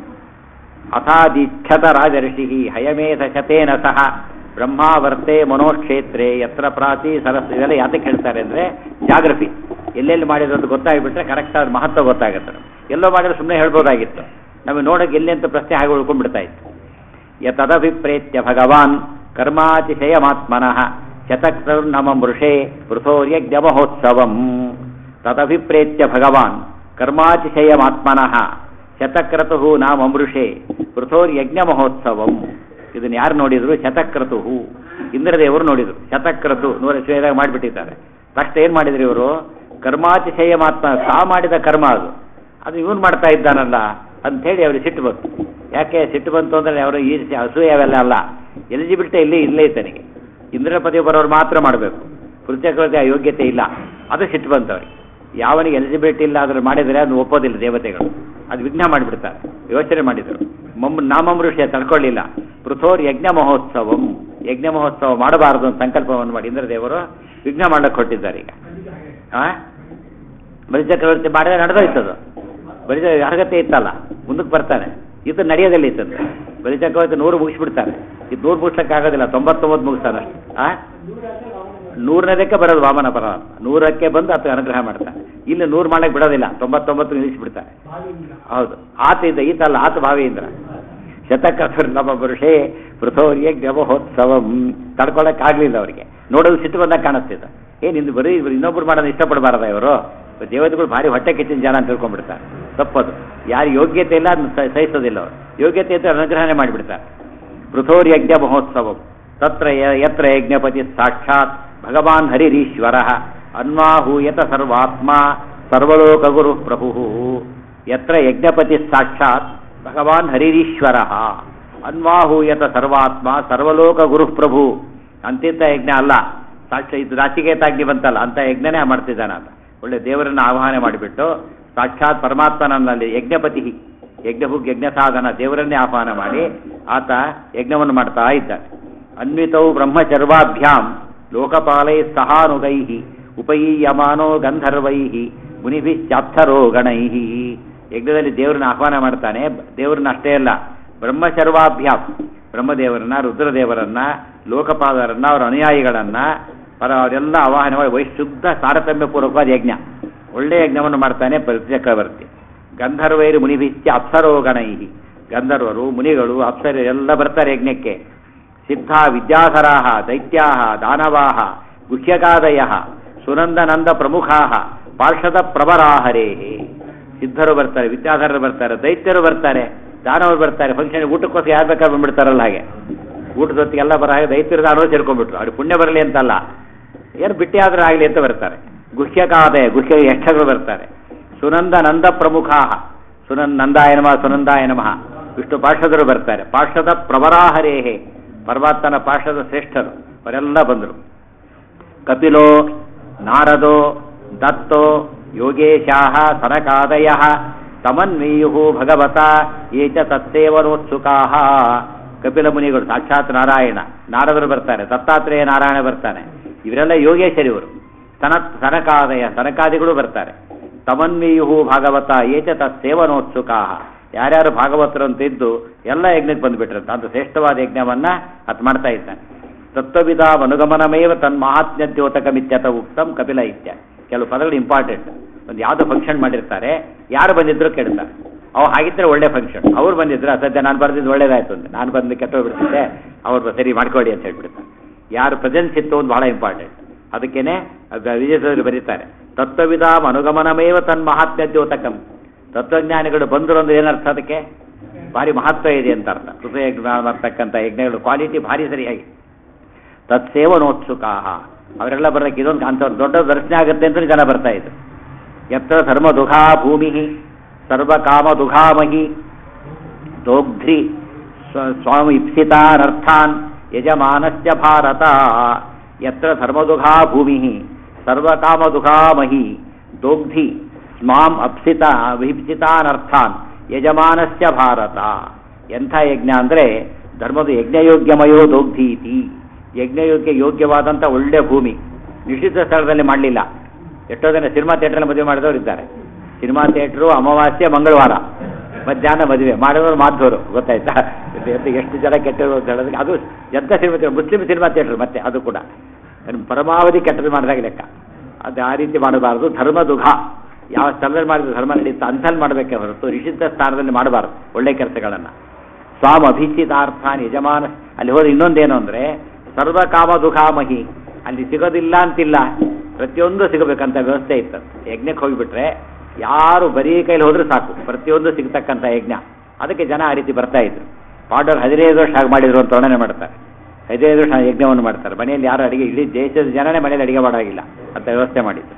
ಅಥಾದಿಚ್ಛತ ರಾಜರ್ಷಿ ಹಯಮೇಧ ಶತೇನ ಸಹ ಬ್ರಹ್ಮಾವರ್ತೆ ಮನೋಕ್ಷೇತ್ರೆ ಯತ್ರ ಪ್ರಾತಿ ಸರಸ್ ಇದೆಲ್ಲ ಯಾತಕ್ಕೆ ಹೇಳ್ತಾರೆ ಅಂದರೆ ಜಾಗ್ರಫಿ ಎಲ್ಲೆಲ್ಲಿ ಮಾಡಿದ್ರು ಅಂತ ಗೊತ್ತಾಗ್ಬಿಟ್ರೆ ಕರೆಕ್ಟ್ ಆದ ಮಹತ್ವ ಗೊತ್ತಾಗುತ್ತೆ ಎಲ್ಲೋ ಮಾಡಿದ್ರೆ ಸುಮ್ಮನೆ ಹೇಳ್ಬೋದಾಗಿತ್ತು ನಮಗೆ ನೋಡೋಕೆ ಎಲ್ಲಿ ಅಂತ ಪ್ರಶ್ನೆ ಹಾಗೆ ಉಳ್ಕೊಂಡ್ಬಿಡ್ತಾ ಇತ್ತು ಯತದಭಿಪ್ರೇತ್ಯ ಭಗವಾನ್ ಕರ್ಮಾತಿಶಯಮಾತ್ಮನಃ ಶತಕ್ರಮ ಮೃಷೇ ಪೃಥೋರ್ಯಜ್ಞ ಮಹೋತ್ಸವಂ ತದಭಿಪ್ರೇತ್ಯ ಭಗವಾನ್ ಕರ್ಮಾತಿಶಯಮಾತ್ಮನಃ ಶತಕ್ರತು ನಾಮ ಮೃಷೇ ಪೃಥೋರ್ಯಜ್ಞ ಮಹೋತ್ಸವಂ ಇದನ್ನು ಯಾರು ನೋಡಿದ್ರು ಶತಕ್ರತು ಇಂದ್ರದೇವರು ನೋಡಿದ್ರು ಶತಕ್ರತು ನೂರ ಶ್ರೇದಾಗ ಮಾಡಿಬಿಟ್ಟಿದ್ದಾರೆ ಫಸ್ಟ್ ಏನು ಮಾಡಿದ್ರು ಇವರು ಕರ್ಮಾತಿಶಯ ಮಾತ್ರ ತಾ ಮಾಡಿದ ಕರ್ಮ ಅದು ಅದು ಇವನು ಮಾಡ್ತಾ ಇದ್ದಾನಲ್ಲ ಅಂಥೇಳಿ ಅವ್ರಿಗೆ ಸಿಟ್ಟು ಬಂತು ಯಾಕೆ ಸಿಟ್ಟು ಬಂತು ಅಂದರೆ ಅವರು ಈ ಅಸೂಯೆ ಅವೆಲ್ಲ ಅಲ್ಲ ಎಲಿಜಿಬಿಲಿಟಿ ಇಲ್ಲಿ ಇಲ್ಲೇ ತನಗೆ ಇಂದ್ರ ಪದವಿ ಬರೋರು ಮಾತ್ರ ಮಾಡಬೇಕು ಪೃಥ್ವಕ್ಕೆ ಆ ಯೋಗ್ಯತೆ ಇಲ್ಲ ಅದು ಸಿಟ್ಟು ಬಂತು ಅವ್ರಿಗೆ ಯಾವನಿಗೆ ಎಲಿಜಿಬಿಲಿಟಿ ಇಲ್ಲ ಅದ್ರ ಮಾಡಿದರೆ ಅದು ಒಪ್ಪೋದಿಲ್ಲ ದೇವತೆಗಳು ಅದು ವಿಘ್ನ ಮಾಡಿಬಿಡ್ತಾರೆ ಯೋಚನೆ ಮಾಡಿದರು ಮಮ್ ನಾಮಮೃಷ್ಯ ತಡ್ಕೊಳ್ಳಿಲ್ಲ ಪೃಥೋರ್ ಯಜ್ಞ ಮಹೋತ್ಸವಂ ಯಜ್ಞ ಮಹೋತ್ಸವ ಮಾಡಬಾರದು ಅಂತ ಸಂಕಲ್ಪವನ್ನು ಮಾಡಿ ಇಂದ್ರದೇವರು ವಿಘ್ನ ಮಾಡಕ್ಕೆ ಹೊಟ್ಟಿದ್ದಾರೆ ಈಗ ಆ ಬಲಿ ಚಕ್ರವರ್ತಿ ಮಾಡಿದ್ರೆ ನಡೆದೋಯ್ತದು ಬಲಿ ಅರ್ಹತೆ ಇತ್ತಲ್ಲ ಮುಂದಕ್ಕೆ ಬರ್ತಾನೆ ಇದು ನಡೆಯೋದಿಲ್ಲ ಇತ್ತಂದ್ರೆ ಬಲಿ ಚಕ್ರವರ್ತಿ ನೂರು ಮುಗಿಸ್ಬಿಡ್ತಾರೆ ಇದು ನೂರು ಮುಗಿಸ್ಲಿಕ್ಕಾಗೋದಿಲ್ಲ ತೊಂಬತ್ತೊಂಬತ್ತು ಮುಗಿಸ್ತಾನೆ ಆ ನೂರನೇದಕ್ಕೆ ಬರೋದು ವಾಮನ ಪರ ನೂರಕ್ಕೆ ಬಂದು ಆತ ಅನುಗ್ರಹ ಮಾಡ್ತಾನೆ ಇಲ್ಲಿ ನೂರು ಮಾಡಕ್ಕೆ ಬಿಡೋದಿಲ್ಲ ತೊಂಬತ್ತೊಂಬತ್ತು ನಿಲ್ಲಿಸ್ಬಿಡ್ತಾರೆ ಹೌದು ಆತ ಇದ್ದ ಈತ ಅಲ್ಲ ಆತ ಭಾವಿಯಿಂದ ಶತಕಥುರ್ ನಮ ಪುರುಷೇ ಪೃಥೋರ್ಯ ಗಮಹೋತ್ಸವಂ ತಡ್ಕೊಳಕ್ಕಾಗ್ಲಿಲ್ಲ ಅವರಿಗೆ ನೋಡೋದು ಸಿಟ್ಟು ಬಂದಾಗ ಕಾಣಿಸ್ತಿದ್ದ ಏನು ಇಂದು ಬರೀ ಇನ್ನೊಬ್ರು ಮಾಡೋದು ಇಷ್ಟಪಡಬಾರ್ದ ಇವರು ದೇವತೆಗಳು ಭಾರಿ ಹೊಟ್ಟೆ ಕಿಚ್ಚಿನ ಜನ ಅಂತ ತಿಳ್ಕೊಂಡ್ಬಿಡ್ತಾರೆ ತಪ್ಪದು ಯಾರು ಯೋಗ್ಯತೆ ಇಲ್ಲ ಅದನ್ನ ಸಹ- ಸಹಿಸೋದಿಲ್ಲ ಅವರು ಯೋಗ್ಯತೆ ಇದ್ದರೆ ಅನುಗ್ರಹಣೆ ಮಾಡಿಬಿಡ್ತಾರೆ ಪೃಥೋರ್ಯಜ್ಞ ಮಹೋತ್ಸವಂ ತತ್ರ ಯ- ಯತ್ರ ಯಜ್ಞಪತಿ ಸಾಕ್ಷಾತ್ ಭಗವಾನ್ ಹರಿರೀಶ್ವರ ಅನ್ವಾಹೂಯತ ಸರ್ವಾತ್ಮ ಸರ್ವಲೋಕ ಗುರು ಪ್ರಭು ಯತ್ರ ಯಜ್ಞಪತಿ ಸಾಕ್ಷಾತ್ ಭಗವಾನ್ ಹರಿರೀಶ್ವರ ಅನ್ವಾಹೂಯತ ಸರ್ವಾತ್ಮ ಸರ್ವಲೋಕ ಗುರು ಪ್ರಭು ಅಂತಿಂತ ಯಜ್ಞ ಅಲ್ಲ ಸಾಕ್ಷ ಇದು ರಾಚಿಕೇತಾಗ್ನಿ ಬಂತಲ್ಲ ಅಂತ ಯಜ್ಞನೇ ಮಾಡ್ತಿದ್ದಾನ ಅಂತ ಒಳ್ಳೆ ದೇವರನ್ನ ಆವಾಹನೆ ಮಾಡಿಬಿಟ್ಟು ಸಾಕ್ಷಾತ್ ಪರಮಾತ್ಮನಲ್ಲಿ ಯಜ್ಞಪತಿ ಯಜ್ಞಭುಗ್ ಯಜ್ಞ ಸಾಧನ ದೇವರನ್ನೇ ಆಹ್ವಾನ ಮಾಡಿ ಆತ ಯಜ್ಞವನ್ನು ಮಾಡ್ತಾ ಇದ್ದಾನೆ ಅನ್ವಿತೌ ಬ್ರಹ್ಮಚರ್ವಾಭ್ಯಾಂ ಲೋಕಪಾಲೈ ಸಹಾನುಗೈ ಉಪಯೀಯಮಾನೋ ಗಂಧರ್ವೈ ಮುನಿಭಿಶ್ಚಾಪ್ಸರೋ ಗಣೈ ಯಜ್ಞದಲ್ಲಿ ದೇವರನ್ನ ಆಹ್ವಾನ ಮಾಡ್ತಾನೆ ದೇವರನ್ನ ಅಷ್ಟೇ ಅಲ್ಲ ಬ್ರಹ್ಮಚರ್ವಾಭ್ಯಾಂ ಬ್ರಹ್ಮದೇವರನ್ನ ರುದ್ರದೇವರನ್ನ ಲೋಕಪಾಲರನ್ನ ಅವರ ಅನುಯಾಯಿಗಳನ್ನ ಪರ ಅವರೆಲ್ಲ ಆವಾಹನೆ ಮಾಡಿ ವೈಶುದ್ಧ ತಾರತಮ್ಯ ಪೂರ್ವಕವಾದ ಯಜ್ಞ ಒಳ್ಳೆಯ ಯಜ್ಞವನ್ನು ಮಾಡ್ತಾನೆ ಚಕ್ರವರ್ತಿ ಗಂಧರ್ವೈರು ಮುನಿಭಿಶ್ಚ ಅಪ್ಸರೋ ಗಣೈ ಗಂಧರ್ವರು ಮುನಿಗಳು ಅಪ್ಸರ ಎಲ್ಲ ಬರ್ತಾರೆ ಯಜ್ಞಕ್ಕೆ ಸಿದ್ಧ ವಿದ್ಯಾಧರಾ ದೈತ್ಯಾ ದಾನವಾ ಗುಹ್ಯಕಾದಯ ಸುನಂದನಂದ ಪ್ರಮುಖಾ ಪಾರ್ಷದ ಪ್ರಬರಾಹರೇ ಸಿದ್ಧರು ಬರ್ತಾರೆ ವಿದ್ಯಾಧರರು ಬರ್ತಾರೆ ದೈತ್ಯರು ಬರ್ತಾರೆ ದಾನವರು ಬರ್ತಾರೆ ಫಂಕ್ಷನ್ ಊಟಕ್ಕೋಸ್ಕರ ಯಾರು ಬೇಕಾದ್ರೆ ಬಂದ್ಬಿಡ್ತಾರಲ್ಲ ಹಾಗೆ ಊಟದ ಹೊತ್ತಿಗೆಲ್ಲ ಬರೋ ಹಾಗೆ ದೈತ್ಯರು ದಾನವರು ಸೇರ್ಕೊಂಡ್ಬಿಟ್ರು ಅವ್ರಿಗೆ ಪುಣ್ಯ ಬರಲಿ ಅಂತಲ್ಲ ಏನು ಬಿಟ್ಟಿ ಆದ್ರೆ ಆಗಲಿ ಅಂತ ಬರ್ತಾರೆ ಗುಹ್ಯಕಾದಯ ಗುಹ್ಯ ಯಕ್ಷಗಳು ಬರ್ತಾರೆ ಸುನಂದ ನಂದ ಪ್ರಮುಖಾ ಸುನಂದ ನಂದಾಯ ನಮಃ ಸುನಂದಾಯ ನಮಃ ವಿಷ್ಣು ಪಾರ್ಷದರು ಬರ್ತಾರೆ ಪಾರ್ಷದ ಪ್ರವರಾಹರೇಹೇ ಪರಮಾತ್ಮನ ಪಾರ್ಷದ ಶ್ರೇಷ್ಠರು ಅವರೆಲ್ಲ ಬಂದರು ಕಪಿಲೋ ನಾರದೋ ದತ್ತೋ ಯೋಗೇಶಾಹ ಸನಕಾದಯ ತಮನ್ವೀಯು ಭಗವತ ಏ ಚ ತತ್ತೇವನೋತ್ಸುಕಾ ಕಪಿಲ ಮುನಿಗಳು ಸಾಕ್ಷಾತ್ ನಾರಾಯಣ ನಾರದರು ಬರ್ತಾರೆ ದತ್ತಾತ್ರೇಯ ನಾರಾಯಣ ಬರ್ತಾನೆ ಇವರೆಲ್ಲ ಯೋಗೇಶರು ಇವರು ಸನ ಸನಕಾದಯ ಸನಕಾದಿಗಳು ಬರ್ತಾರೆ ತಮನ್ವೀಯು ಭಾಗವತ ಏಚ ತತ್ಸೇವನೋತ್ಸುಕಾ ಯಾರ್ಯಾರು ಭಾಗವತರು ಅಂತ ಇದ್ದು ಎಲ್ಲ ಯಜ್ಞಕ್ಕೆ ಬಂದುಬಿಟ್ರಂತ ಅಂತ ಶ್ರೇಷ್ಠವಾದ ಯಜ್ಞವನ್ನ ಅತ್ ಮಾಡ್ತಾ ಇದ್ದಾನೆ ತತ್ವವಿಧ ಅನುಗಮನಮೇವ ತನ್ಮಹಾತ್ಮ್ಯ ದ್ಯೋತಕಮಿತ್ಯತ ಉಕ್ತಂ ಕಪಿಲ ಇತ್ಯ ಕೆಲವು ಪದಗಳು ಇಂಪಾರ್ಟೆಂಟ್ ಒಂದು ಯಾವುದೋ ಫಂಕ್ಷನ್ ಮಾಡಿರ್ತಾರೆ ಯಾರು ಬಂದಿದ್ರು ಕೇಳ್ತಾರೆ ಅವು ಹಾಗಿದ್ರೆ ಒಳ್ಳೆ ಫಂಕ್ಷನ್ ಅವ್ರು ಬಂದಿದ್ರು ಸದ್ಯ ನಾನು ಬರೆದಿದ್ದು ಒಳ್ಳೇದಾಯ್ತು ಅಂತ ನಾನು ಬಂದು ಕೆಟ್ಟೋಗ್ಬಿಡ್ತಿದ್ದೆ ಅವ್ರು ಸರಿ ಮಾಡ್ಕೊಡಿ ಅಂತ ಹೇಳ್ಬಿಡ್ತಾರೆ ಯಾರು ಪ್ರೆಸೆನ್ಸ್ ಇತ್ತು ಒಂದು ಬಹಳ ಇಂಪಾರ್ಟೆಂಟ್ ಅದಕ್ಕೇನೆ ವಿಜಯದಲ್ಲಿ ಬರೀತಾರೆ ತತ್ವವಿಧ ಅನುಗಮನಮೇವ ತನ್ಮಹಾತ್ಮ್ಯ ದ್ಯೋತಕಂ ತತ್ವಜ್ಞಾನಿಗಳು ಬಂದರು ಅಂದ್ರೆ ಏನರ್ಥ ಅದಕ್ಕೆ ಭಾರಿ ಮಹತ್ವ ಇದೆ ಅಂತ ಅರ್ಥ ಹೃದಯ ಮಾಡ್ತಕ್ಕಂಥ ಯಜ್ಞಗಳು ಕ್ವಾಲಿಟಿ ಭಾರಿ ಸರಿಯಾಗಿ ತತ್ಸೇವನೋತ್ಸುಕಾ ಅವರೆಲ್ಲ ಬರೋಕ್ಕೆ ಇದೊಂದು ಅಂಥವ್ರು ದೊಡ್ಡ ದರ್ಶನ ಆಗುತ್ತೆ ಅಂತ ಜನ ಬರ್ತಾ ಇದ್ರು ಯತ್ರ ಧರ್ಮದುಘಾ ಭೂಮಿ ಸರ್ವಕಾಮದುಘಾಮಹಿ ದೋಗ್ಧ್ರಿ ಸ್ವ- ಸ್ವಾಮಿ ಇಪ್ಸಿತಾನರ್ಥಾನ್ ಯಜಮಾನಸ್ಯ ಭಾರತ ಯತ್ರ ಧರ್ಮದುಘಾ ಭೂಮಿ ಸರ್ವಕಾಮದುಘಾಮಹಿ ದೋಗ್ಧಿ ಸ್ಮಾಂ ಅಪ್ಸಿತ ವಿಪ್ಸಿತಾನರ್ಥಾನ್ ಯಜಮಾನಸ್ಯ ಭಾರತ ಎಂಥ ಯಜ್ಞ ಅಂದರೆ ಧರ್ಮದ ಯಜ್ಞಯೋಗ್ಯಮಯೋ ದೋಗ್ಧೀತಿ ಯಜ್ಞಯೋಗ್ಯ ಯೋಗ್ಯವಾದಂಥ ಒಳ್ಳೆ ಭೂಮಿ ನಿಷಿದ್ಧ ಸ್ಥಳದಲ್ಲಿ ಮಾಡಲಿಲ್ಲ ಎಷ್ಟೋ ಜನ ಸಿನಿಮಾ ಥಿಯೇಟ್ರಲ್ಲಿ ಮದುವೆ ಮಾಡಿದವರು ಇದ್ದಾರೆ ಸಿನಿಮಾ ಥಿಯೇಟ್ರು ಅಮಾವಾಸ್ಯೆ ಮಂಗಳವಾರ ಮಧ್ಯಾಹ್ನ ಮದುವೆ ಮಾಡಿದವರು ಮಾಧವರು ಗೊತ್ತಾಯ್ತಾ ಇದು ಎಷ್ಟು- ಎಷ್ಟು ಜನ ಕೆಟ್ಟರು ಅಂತ ಹೇಳಿದ್ರೆ ಅದು ಎಂಥ ಸಿನಿಮಾ ಥಿಯೇಟರ್ ಮುಸ್ಲಿಂ ಸಿನಿಮಾ ಥಿಯೇಟರ್ ಮತ್ತೆ ಅದು ಕೂಡ ಅದನ್ನ ಪರಮಾವಧಿ ಕೆಟ್ಟದ್ದು ಮಾಡಿದಾಗ ಲೆಕ್ಕ ಅದು ಆ ರೀತಿ ಮಾಡಬಾರದು ಧರ್ಮ ದುಘ ಯಾವ ಸ್ಥಳದಲ್ಲಿ ಮಾಡಿದ್ರೆ ಧರ್ಮ ನಡೀತಾ ಅಂಥಲ್ಲಿ ಮಾಡಬೇಕೆ ಹೊರತು ನಿಷಿದ್ಧ ಸ್ಥಾನದಲ್ಲಿ ಮಾಡಬಾರ್ದು ಒಳ್ಳೆ ಕೆಲಸಗಳನ್ನು ಸ್ವಾಮ ಅಭಿಚಿತಾರ್ಥಾನ್ ಯಜಮಾನ ಅಲ್ಲಿ ಹೋದ್ರೆ ಇನ್ನೊಂದೇನು ಅಂದರೆ ಸರ್ವಕಾಮ ದುಃಖಾಮಹಿ ಅಲ್ಲಿ ಸಿಗೋದಿಲ್ಲ ಅಂತಿಲ್ಲ ಪ್ರತಿಯೊಂದು ಸಿಗಬೇಕಂತ ವ್ಯವಸ್ಥೆ ಇತ್ತು ಯಜ್ಞಕ್ಕೆ ಹೋಗಿಬಿಟ್ರೆ ಯಾರು ಬರೀ ಕೈಲಿ ಹೋದ್ರೆ ಸಾಕು ಪ್ರತಿಯೊಂದು ಸಿಗ್ತಕ್ಕಂಥ ಯಜ್ಞ ಅದಕ್ಕೆ ಜನ ಆ ರೀತಿ ಬರ್ತಾ ಇದ್ರು ಪಾಂಡವರು ಹದಿನೈದು ವರ್ಷ ಹಾಗೆ ಮಾಡಿದ್ರು ಅಂತ ವರ್ಣನೆ ಮಾಡ್ತಾರೆ ಹದಿನೈದು ವರ್ಷ ಯಜ್ಞವನ್ನು ಮಾಡ್ತಾರೆ ಮನೆಯಲ್ಲಿ ಯಾರು ಅಡಿಗೆ ಇಡೀ ದೇಶದ ಜನನೇ ಮನೆಯಲ್ಲಿ ಅಡಿಗೆ ಮಾಡೋಗಿಲ್ಲ ಅಂತ ವ್ಯವಸ್ಥೆ ಮಾಡಿದ್ರು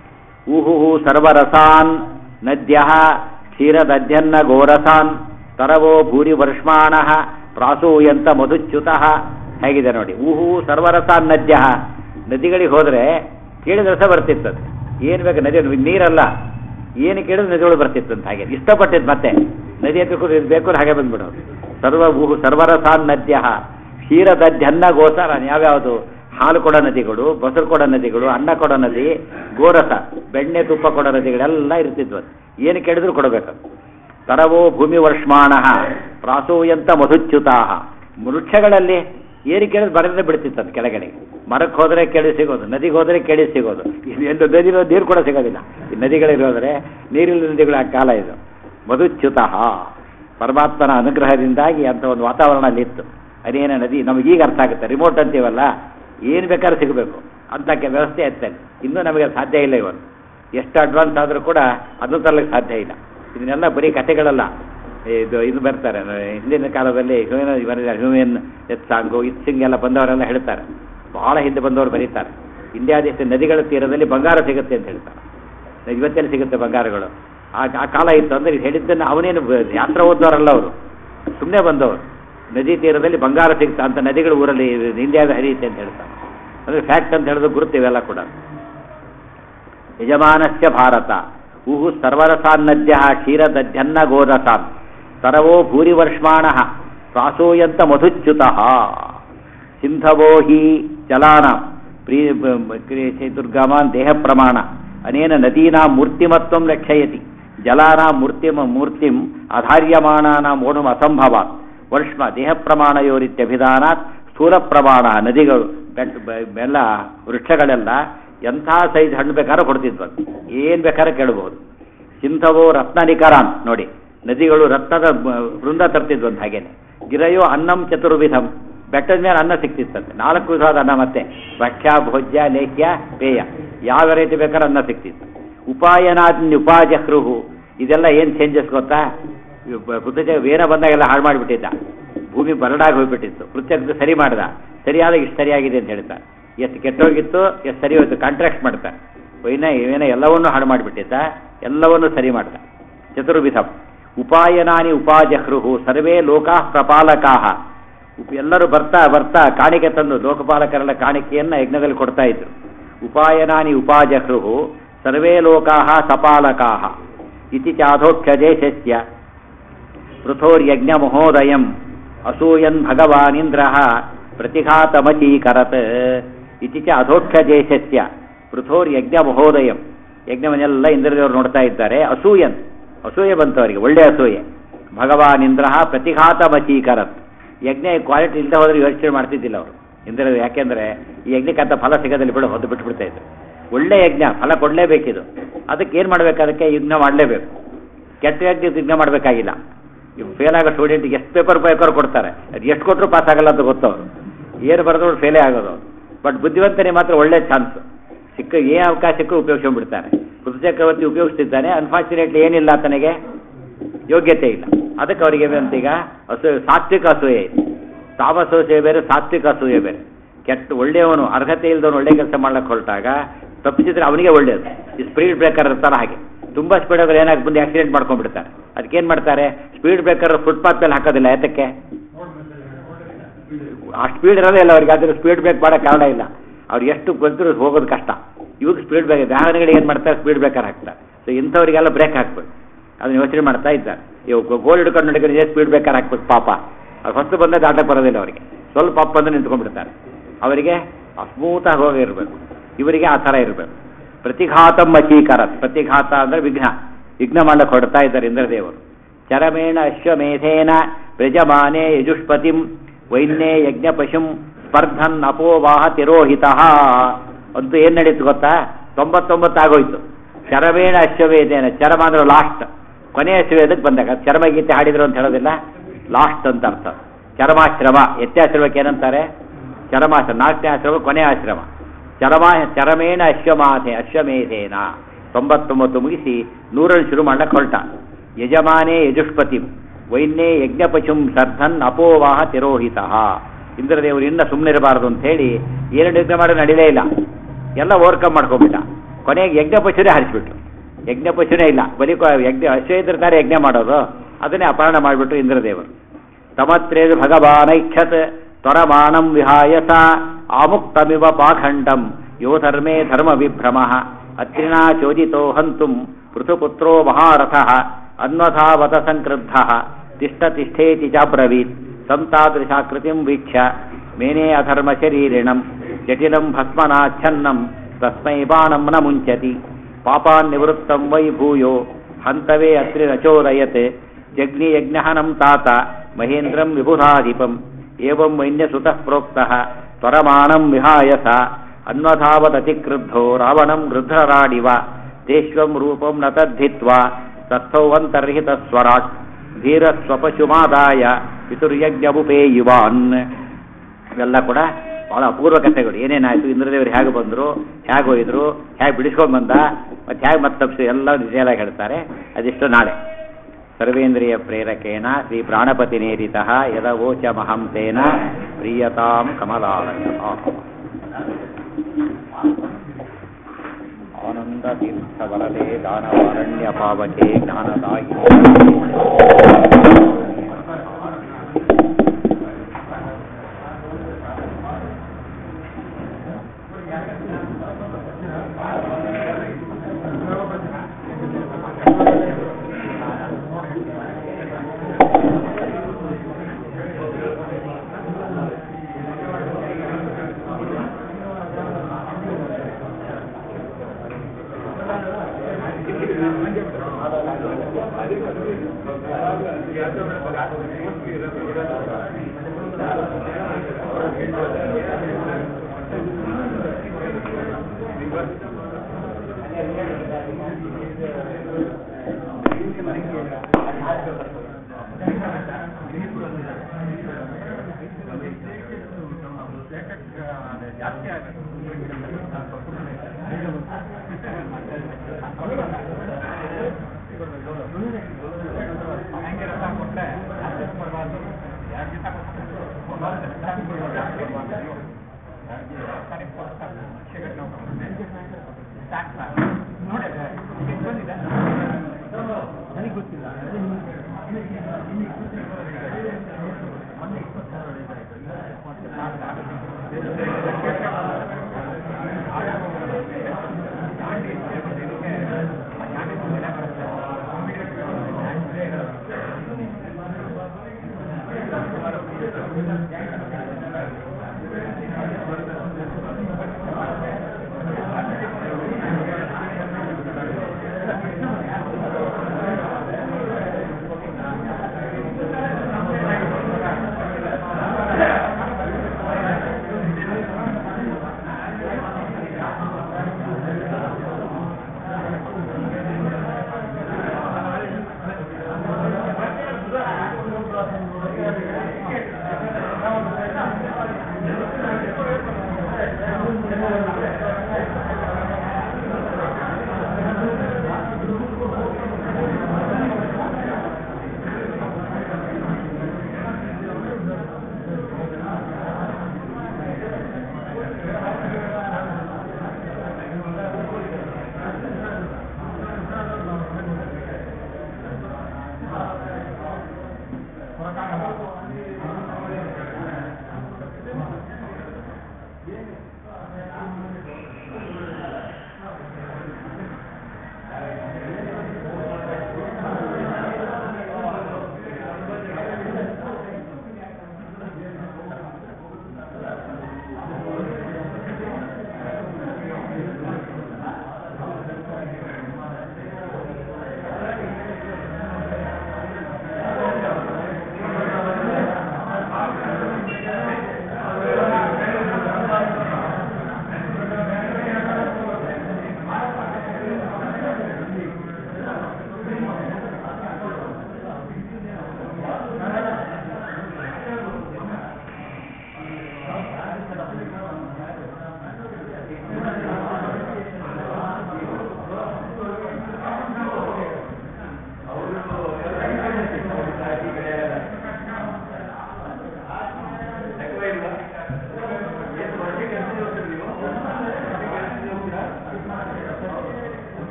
ಊಹು ಸರ್ವರಸಾನ್ ನದ್ಯ ಕ್ಷೀರದಧ್ಯನ್ನ ಗೋರಸಾನ್ ತರವೋ ಭೂರಿ ವರ್ಷಮಾಣ ಪ್ರಾಸೂಯಂತ ಮಧುಚ್ಯುತ ಹೇಗಿದೆ ನೋಡಿ ಊಹು ಸರ್ವರಸಾನ್ ನದ್ಯ ನದಿಗಳಿಗೆ ಹೋದರೆ ಕೇಳಿದ ರಸ ಬರ್ತಿತ್ತದು ಏನು ಬೇಕು ನದಿ ನೀರಲ್ಲ ಏನು ಕೇಳಿದ್ರೆ ನದಿಗಳು ಬರ್ತಿತ್ತಂತ ಹಾಗೆ ಇಷ್ಟಪಟ್ಟಿದ್ದು ಮತ್ತೆ ನದಿ ಬೇಕು ಇದು ಬೇಕು ಹಾಗೆ ಬಂದ್ಬಿಡೋದು ಸರ್ವ ಊಹು ಸರ್ವರಸಾನ್ ನದ್ಯ ಕ್ಷೀರದಧ್ಯನ್ನ ಗೋಸಾರ ಯಾವ್ಯಾವುದು ಹಾಲು ಕೊಡೋ ನದಿಗಳು ಬಸರು ಕೊಡೋ ನದಿಗಳು ಅನ್ನ ಕೊಡೋ ನದಿ ಗೋರಸ ಬೆಣ್ಣೆ ತುಪ್ಪ ಕೊಡೋ ನದಿಗಳೆಲ್ಲ ಇರ್ತಿದ್ವು ಅದು. ಏನು ಕೇಳಿದ್ರು ಕೊಡಬೇಕು ತರವೋ ಭೂಮಿ ವರ್ಷಮಾಣ ಪ್ರಾಸೂಯಂತ ಮಧುಚ್ಯುತಾ ವೃಕ್ಷಗಳಲ್ಲಿ ಏನು ಕೇಳಿದ್ರೆ ಬರದೇ ಬಿಡ್ತಿತ್ತು ಅದು ಕೆಳಗಡೆ ಮರಕ್ಕೆ ಹೋದರೆ ಕೇಳಿ ಸಿಗೋದು ನದಿಗೆ ಹೋದರೆ ಕೇಳಿ ಸಿಗೋದು ಎಂದು ನದಿ ನೀರು ಕೂಡ ಸಿಗೋದಿಲ್ಲ ಈ ನದಿಗಳಿಗೆ ಹೋದರೆ ನೀರಿಲ್ಲ ನದಿಗಳ ಕಾಲ ಇದು ಮಧುಚ್ಯುತ ಪರಮಾತ್ಮನ ಅನುಗ್ರಹದಿಂದಾಗಿ ಅಂತ ಒಂದು ವಾತಾವರಣ ಅಲ್ಲಿ ಇತ್ತು ಅದೇನ ನದಿ ನಮಗೀಗ ಅರ್ಥ ಆಗುತ್ತೆ ರಿಮೋಟ್ ಅಂತೀವಲ್ಲ ಏನು ಬೇಕಾದ್ರೂ ಸಿಗಬೇಕು ಅಂತ ಕೆ- ವ್ಯವಸ್ಥೆ ಇರ್ತದೆ ಇನ್ನೂ ನಮಗೆ ಅದು ಸಾಧ್ಯ ಇಲ್ಲ ಇವತ್ತು ಎಷ್ಟು ಅಡ್ವಾನ್ಸ್ ಆದರೂ ಕೂಡ ಅದನ್ನು ತರಲಿಕ್ಕೆ ಸಾಧ್ಯ ಇಲ್ಲ ಇದನ್ನೆಲ್ಲ ಬರೀ ಕಥೆಗಳಲ್ಲ ಇದು ಇದು ಬರ್ತಾರೆ ಹಿಂದಿನ ಕಾಲದಲ್ಲಿ ಹ್ಯೂಮನ್ ಹ್ಯೂಮನ್ ಎತ್ ಸಾಂಗು ಇತ್ ಸಿಂಗ್ ಎಲ್ಲ ಬಂದವರೆಲ್ಲ ಹೇಳ್ತಾರೆ ಬಹಳ ಹಿಂದೆ ಬಂದವರು ಬರೀತಾರೆ ಇಂಡಿಯಾ ದೇಶದ ನದಿಗಳ ತೀರದಲ್ಲಿ ಬಂಗಾರ ಸಿಗುತ್ತೆ ಅಂತ ಹೇಳ್ತಾರೆ ಇವತ್ತೆಲ್ಲಿ ಸಿಗುತ್ತೆ ಬಂಗಾರಗಳು ಆ ಆ ಕಾಲ ಇತ್ತು ಅಂದರೆ ಇದು ಹೇಳಿದ್ದನ್ನು ಅವನೇನು ಬ- ಶಾಸ್ತ್ರ ಓದೋರಲ್ಲ ಅವರು ಸುಮ್ಮನೆ ಬಂದವರು ನದಿ ತೀರದಲ್ಲಿ ಬಂಗಾರ ಸಿಗ್ತಾ ಅಂತ ನದಿಗಳು ಊರಲ್ಲಿ ಇಂಡಿಯಾದ ಹರಿಯುತ್ತೆ ಅಂತ ಹೇಳ್ತಾರೆ ಅಂದರೆ ಫ್ಯಾಕ್ಟ್ ಅಂತ ಹೇಳಿದ್ರು ಗುರುತು ಇವೆಲ್ಲ ಕೂಡ ಯಜಮಾನಸ್ಯ ಭಾರತ ಊಹು ಸರ್ವರಸಾನ್ನದ್ಯ ಕ್ಷೀರದಧ್ಯನ್ನ ಗೋರಸಾನ್ ತರವೋ ಭೂರಿವರ್ಷ್ಮಾಣ ಪ್ರಾಸೂಯಂತ ಮಧುಚ್ಯುತ ಸಿಂಧವೋ ಹಿ ಜಲಾನ ಪ್ರೀ ದುರ್ಗಮಾನ್ ದೇಹ ಪ್ರಮಾಣ ಅನೇನ ನದೀನಾ ಮೂರ್ತಿಮತ್ವಂ ಲಕ್ಷಯತಿ ಜಲಾನಾಂ ಮೂರ್ತಿಮ ಮೂರ್ತಿಂ ಆಧಾರ್ಯಮಾಣಾನಾಂ ಓಣುಂ ಅಸಂಭವಾತ್ ವರ್ಷಮ ದೇಹ ಪ್ರಮಾಣಯೋರಿತ್ಯಭಿಧಾನಾತ್ ಸ್ಥೂಲ ಪ್ರಮಾಣ ನದಿಗಳು ಬೆಟ್ಟ ಬೆ- ಎಲ್ಲ ವೃಕ್ಷಗಳೆಲ್ಲ ಎಂಥ ಸೈಜ್ ಹಣ್ಣು ಬೇಕಾದ್ರೂ ಕೊಡ್ತಿದ್ವು ಏನು ಬೇಕಾದ್ರೂ ಕೇಳಬಹುದು ಸಿಂಧವೋ ರತ್ನ ನಿಕರಾನ್ ನೋಡಿ ನದಿಗಳು ರತ್ನದ ಬ- ವೃಂದ ತರ್ತಿದ್ವಂತ ಹಾಗೇನೆ ಗಿರಯೋ ಅನ್ನಂ ಚತುರ್ವಿಧಂ ಬೆಟ್ಟದ ಮೇಲೆ ಅನ್ನ ಸಿಕ್ತಿತ್ತಂತೆ ನಾಲ್ಕು ವಿಧವಾದ ಅನ್ನ ಮತ್ತೆ ಭಕ್ಷ್ಯ ಭೋಜ್ಯ ಲೇಖ್ಯ ಪೇಯ ಯಾವ ವೆರೈಟಿ ಬೇಕಾದ್ರೆ ಅನ್ನ ಸಿಕ್ತಿತ್ತು ಉಪಾಯನಾದ್ನಿ ಉಪಾಜಹೃಹು ಇದೆಲ್ಲ ಏನು ಚೇಂಜಸ್ ಗೊತ್ತಾ ಪೃಥ್ವಿ ವೇರ ಬಂದಾಗೆಲ್ಲ ಹಾಳು ಮಾಡಿಬಿಟ್ಟಿದ್ದ ಭೂಮಿ ಬರಡಾಗಿ ಹೋಗ್ಬಿಟ್ಟಿತ್ತು ಪೃಥ್ವಿ ಸರಿ ಮಾಡ್ದ ಸರಿಯಾದ ಇಷ್ಟು ಸರಿಯಾಗಿದೆ ಅಂತ ಹೇಳ್ತಾರೆ ಎಷ್ಟು ಕೆಟ್ಟೋಗಿತ್ತು ಎಷ್ಟು ಸರಿ ಹೋಯ್ತು ಕಾಂಟ್ರಾಕ್ಟ್ ಮಾಡ್ತಾರೆ ವೈನ ಏನ ಎಲ್ಲವನ್ನೂ ಹಾಳು ಮಾಡಿಬಿಟ್ಟಿದ್ದ ಎಲ್ಲವನ್ನೂ ಸರಿ ಮಾಡ್ದ ಚತುರ್ವಿಧ ಉಪಾಯನಾನಿ ಉಪಾಜಹೃಹು ಸರ್ವೇ ಲೋಕಾ ಪ್ರಪಾಲಕಾ ಎಲ್ಲರೂ ಬರ್ತಾ ಬರ್ತಾ ಕಾಣಿಕೆ ತಂದು ಲೋಕಪಾಲಕರೆಲ್ಲ ಕಾಣಿಕೆಯನ್ನ ಯಜ್ಞದಲ್ಲಿ ಕೊಡ್ತಾ ಇದ್ರು ಉಪಾಯನಾನಿ ಉಪಾಜಹೃಹು ಸರ್ವೇ ಲೋಕಾ ಸಪಾಲಕಾ ಇತಿ ಚಾಧೋಕ್ಷಜೇಶಸ್ಯ ಪೃಥೋರ್ಯಜ್ಞ ಮಹೋದಯಂ ಅಸೂಯನ್ ಭಗವಾನಿಂದ್ರ ಪ್ರತಿಘಾತಮಚೀಕರತ್ ಇತಿ ಚ ಅಧೋಕ್ಷಜೇಶಸ್ಯ ಪೃಥೋರ್ಯಜ್ಞ ಮಹೋದಯಂ ಯಜ್ಞವನ್ನೆಲ್ಲ ಇಂದ್ರದೇವರು ನೋಡ್ತಾ ಇದ್ದಾರೆ ಅಸೂಯನ್ ಅಸೂಯೆ ಬಂತು ಅವರಿಗೆ ಒಳ್ಳೆ ಅಸೂಯೆ ಭಗವಾನಿಂದ್ರ ಪ್ರತಿಘಾತಮಚೀಕರತ್ ಯಜ್ಞ ಕ್ವಾಲಿಟಿ ಇಲ್ಲದೆ ಹೋದ್ರೆ ಯೋಚನೆ ಮಾಡ್ತಿದ್ದಿಲ್ಲ ಅವರು ಇಂದ್ರ ಯಾಕೆಂದ್ರೆ ಈ ಯಜ್ಞಕ್ಕೆ ಅಂತ ಫಲ ಸಿಗೋದಲ್ಲಿ ಬಿಡು ಹೊದ್ದು ಬಿಟ್ಬಿಡ್ತಾ ಇದ್ರು ಒಳ್ಳೆ ಯಜ್ಞ ಫಲ ಕೊಡಲೇಬೇಕಿದು ಅದಕ್ಕೆ ಏನು ಮಾಡ್ಬೇಕು ಅದಕ್ಕೆ ಯಜ್ಞ ಮಾಡಲೇಬೇಕು ಕೆಟ್ಟ ಯಜ್ಞ ಯಜ್ಞ ಮಾಡಬೇಕಾಗಿಲ್ಲ ಇವು ಫೇಲ್ ಆಗೋ ಸ್ಟೂಡೆಂಟ್ಗೆ ಎಷ್ಟು ಪೇಪರ್ ಬೇಕಾದ್ರೂ ಕೊಡ್ತಾರೆ ಅದು ಎಷ್ಟು ಕೊಟ್ಟರು ಪಾಸ್ ಆಗಲ್ಲ ಅಂತ ಗೊತ್ತವರು ಏನು ಬರೆದ್ರು ಫೇಲೇ ಆಗೋದು ಬಟ್ ಬುದ್ಧಿವಂತನಿಗೆ ಮಾತ್ರ ಒಳ್ಳೆ ಚಾನ್ಸ್ ಸಿಕ್ಕ ಏನು ಅವಕಾಶ ಸಿಕ್ಕರೂ ಉಪಯೋಗಿಸ್ಕೊಂಡ್ಬಿಡ್ತಾನೆ ಪೃಥ್ವಿ ಚಕ್ರವರ್ತಿ ಉಪಯೋಗಿಸ್ತಿದ್ದಾನೆ ಅನ್ಫಾರ್ಚುನೇಟ್ಲಿ ಏನಿಲ್ಲ ಆತನಿಗೆ ಯೋಗ್ಯತೆ ಇಲ್ಲ ಅದಕ್ಕೆ ಅವರಿಗೆ ಏನಂತ ಈಗ ಅಸೂಯೆ ಸಾತ್ವಿಕ ಅಸೂಯೆ ಇದೆ ತಾಮಸ ಅಸೂಯೆ ಬೇರೆ ಸಾತ್ವಿಕ ಅಸೂಯೆ ಬೇರೆ ಕೆಟ್ಟ ಒಳ್ಳೆಯವನು ಅರ್ಹತೆ ಇಲ್ಲದವನು ಒಳ್ಳೆ ಕೆಲಸ ಮಾಡ್ಲಿಕ್ಕೆ ಹೊರಟಾಗ ತಪ್ಪಿಸಿದ್ರೆ ಅವನಿಗೆ ಒಳ್ಳೆಯದು ಈ ಸ್ಪೀಡ್ ಬ್ರೇಕರ್ ಇರ್ತಾರ ಹಾಗೆ ತುಂಬ ಸ್ಪೀಡ್ ಹೋದ್ರೆ ಏನಾಗಿ ಬಂದು ಆಕ್ಸಿಡೆಂಟ್ ಮಾಡ್ಕೊಂಡ್ಬಿಡ್ತಾರೆ ಅದಕ್ಕೇನು ಮಾಡ್ತಾರೆ ಸ್ಪೀಡ್ ಬ್ರೇಕರ್ ಫುಟ್ಪಾತ್ ಮೇಲೆ ಹಾಕೋದಿಲ್ಲ ಯಾತಕ್ಕೆ ಆ ಸ್ಪೀಡ್ ಇರೋದೇ ಇಲ್ಲ ಅವ್ರಿಗೆ ಅದ್ರ ಸ್ಪೀಡ್ ಬ್ರೇಕ್ ಮಾಡೋ ಕಾರಣ ಇಲ್ಲ ಅವ್ರು ಎಷ್ಟು ಗೊತ್ತಿರೋ ಹೋಗೋದು ಕಷ್ಟ ಇವಾಗ ಸ್ಪೀಡ್ ಬ್ರೇಕ್ ವಾಹನಗಳಿಗೆ ಏನು ಮಾಡ್ತಾರೆ ಸ್ಪೀಡ್ ಬ್ರೇಕರ್ ಹಾಕ್ತಾರೆ ಸೊ ಇಂಥವರಿಗೆಲ್ಲ ಬ್ರೇಕ್ ಹಾಕ್ಬೇಕು ಅದನ್ನ ಯೋಚನೆ ಮಾಡ್ತಾ ಇದ್ದಾರೆ ಇವಾಗ ಗೋಲ್ ಹಿಡ್ಕೊಂಡು ನಡಿದ್ರೆ ಸ್ಪೀಡ್ ಬ್ರೇಕರ್ ಹಾಕ್ಬೇಕು ಪಾಪ ಅವ್ರು ಫಸ್ಟ್ ಬಂದ ದಾಟಕ್ಕೆ ಬರೋದಿಲ್ಲ ಅವರಿಗೆ ಸ್ವಲ್ಪ ಅಪ್ ಅಂದ್ರೆ ನಿಂತ್ಕೊಂಡ್ಬಿಡ್ತಾರೆ ಅವರಿಗೆ ಸ್ಮೂತಾಗಿ ಹೋಗಿರ್ಬೇಕು ಇವರಿಗೆ ಆ ಥರ ಇರಬೇಕು ಪ್ರತಿಘಾತಂ ಅಚೀಕಾರ ಪ್ರತಿಘಾತ ಅಂದ್ರೆ ವಿಘ್ನ ವಿಘ್ನ ಮಾಡಕ್ಕೆ ಹೊಡ್ತಾ ಇದ್ದಾರೆ ಇಂದ್ರದೇವರು ಚರಮೇಣ ಅಶ್ವಮೇಧೇನ ವ್ರಜಮಾನೆ ಯಜುಷ್ಪತಿಂ ವೈನ್ಯೇ ಯಜ್ಞ ಪಶುಂ ಸ್ಪರ್ಧನ್ ಅಪೋವಾಹ ತಿರೋಹಿತ ಅಂತೂ ಏನ್ ನಡೀತು ಗೊತ್ತಾ ತೊಂಬತ್ತೊಂಬತ್ತು ಆಗೋಯ್ತು ಚರಮೇಣ ಅಶ್ವವೇದೇನ ಚರಮ ಅಂದ್ರೆ ಲಾಸ್ಟ್ ಕೊನೆಯ ಅಶ್ವವೇದಕ್ಕೆ ಬಂದಾಗ ಚರಮಗೀತೆ ಹಾಡಿದ್ರು ಅಂತ ಹೇಳೋದಿಲ್ಲ ಲಾಸ್ಟ್ ಅಂತ ಅರ್ಥ ಚರಮಾಶ್ರಮ ಎತ್ಯಾಶ್ರಮಕ್ಕೆ ಏನಂತಾರೆ ಚರಮಾಶ್ರಮ ನಾಲ್ಕನೇ ಆಶ್ರಮ ಕೊನೆಯ ಆಶ್ರಮ ಚರಮ ಚರಮೇಣ ಅಶ್ವಮಾಥೆ ಅಶ್ವಮೇಧೇನ ತೊಂಬತ್ತೊಂಬತ್ತು ಮುಗಿಸಿ ನೂರನ್ನು ಶುರು ಮಾಡಕ್ಕೆ ಹೊರಟ ಯಜಮಾನೇ ಯಜುಷ್ಪತಿ ವೈನ್ಯೇ ಯಜ್ಞಪಶುಂ ಸರ್ಧನ್ ಅಪೋವಾಹ ತಿರೋಹಿತ ಇಂದ್ರದೇವರು ಇನ್ನ ಸುಮ್ಮನಿರಬಾರದು ಅಂತ ಹೇಳಿ ಏನು ಯಜ್ಞ ಮಾಡೋ ನಡೀಲೇ ಇಲ್ಲ ಎಲ್ಲ ಓವರ್ಕಮ್ ಮಾಡ್ಕೊಂಡ್ಬಿಟ್ಟ ಕೊನೆಗೆ ಯಜ್ಞಪಶುನೇ ಹರಿಸ್ಬಿಟ್ರು ಯಜ್ಞಪಶುನೇ ಇಲ್ಲ ಬರೀ ಕೊ- ಯಜ್ಞ ಅಶ್ವ ಇದ್ರ ತಾರೆ ಯಜ್ಞ ಮಾಡೋದು ಅದನ್ನೇ ಅಪಹರಣ ಮಾಡಿಬಿಟ್ರು ಇಂದ್ರದೇವರು ತಮತ್ರೇದು ಭಗವಾನೈಕ್ಷತ್ ತ್ವರಮಾಣಂ ವಿಹಾಯಸ ಆಮುಕ್ತಮಿವ ಪಾಖಂಡಂ ಯೋ ಧರ್ಮೇ ಧರ್ಮ ವಿಭ್ರಮ ಅತ್ರಿನಾ ಚೋದಿತೋ ಹಂತುಂ ಪೃಥುಪುತ್ರೋ ಮಹಾರಥ ಅನ್ವಥಾವತ ಸಂಕ್ರುದ್ಧ ತಿಷ್ಠ ತಿಷ್ಠೇತಿ ಚಾಬ್ರವೀತ್ ಸಂತಾದೃಶಾಕೃತಿಂ ವೀಕ್ಷ್ಯ ಮೇನೇ ಅಧರ್ಮ ಶರೀರಿಣಂ ಜಟಿಲಂ ಭಸ್ಮನಾಚ್ಛನ್ನಂ ತಸ್ಮೈ ಬಾಣಂ ನ ಮುಂಚತಿ ಪಾಪಾನ್ ನಿವೃತ್ತಂ ವೈ ಭೂಯೋ ಹಂತವೇ ಅತ್ರಿ ನಚೋದಯತೆ ಜಗ್ನಿ ಯಜ್ಞಹನಂ ತಾತ ಮಹೇಂದ್ರಂ ವಿಬುಧಾಧಿಪಂ ಏವಂ ವೈನ್ಯಸುತಃ ಪ್ರೋಕ್ತಃ ತ್ವರಮಾಣಂ ವಿಹಾಯಸ ಅನ್ವಧಾವದತಿಕ್ರುದ್ಧೋ ರಾವಣಂ ಗೃಧ್ರರಾಡಿವ ತೇಷ್ವಂ ರೂಪಂ ನ ತದ್ಧಿತ್ವಾ ತತ್ಥೌವಂತರ್ಹಿತ ಸ್ವರಾಟ್ ಧೀರಸ್ವಪಶುಮಾದಾಯ ಪಿತುರ್ಯಜ್ಞಬುಪೇಯುವಾನ್ ಇವೆಲ್ಲ ಕೂಡ ಬಹಳ ಅಪೂರ್ವ ಕಥೆಗಳು ಏನೇನಾಯ್ತು ಇಂದ್ರದೇವರು ಹೇಗೆ ಬಂದರು ಹೇಗೆ ಹೋಯ್ದ್ರು ಹೇಗೆ ಬಿಡಿಸ್ಕೊಂಡು ಬಂದ ಮತ್ತೆ ಹೇಗೆ ಮತ್ತೆ ತಪ್ಪಿಸಿ ಎಲ್ಲ ಡೀಟೇಲ್ ಆಗಿ ಹೇಳ್ತಾರೆ ಅದಿಷ್ಟು ನಾಳೆ ಸರ್ವೇಂದ್ರಿಯ ಪ್ರೇರಕೇಣ ಶ್ರೀ ಪ್ರಾಣಪತಿ ನೇರಿತ ಯದವೋಚ ಮಹಂತೇನ ಪ್ರೀಯತಾಂ ಕಮಲಾಲಯ ಆನಂದ ತೀರ್ಥ ವರದೆ ದಾನವಾರಣ್ಯ ಪಾವಕೆ ಜ್ಞಾನದಾಯಿ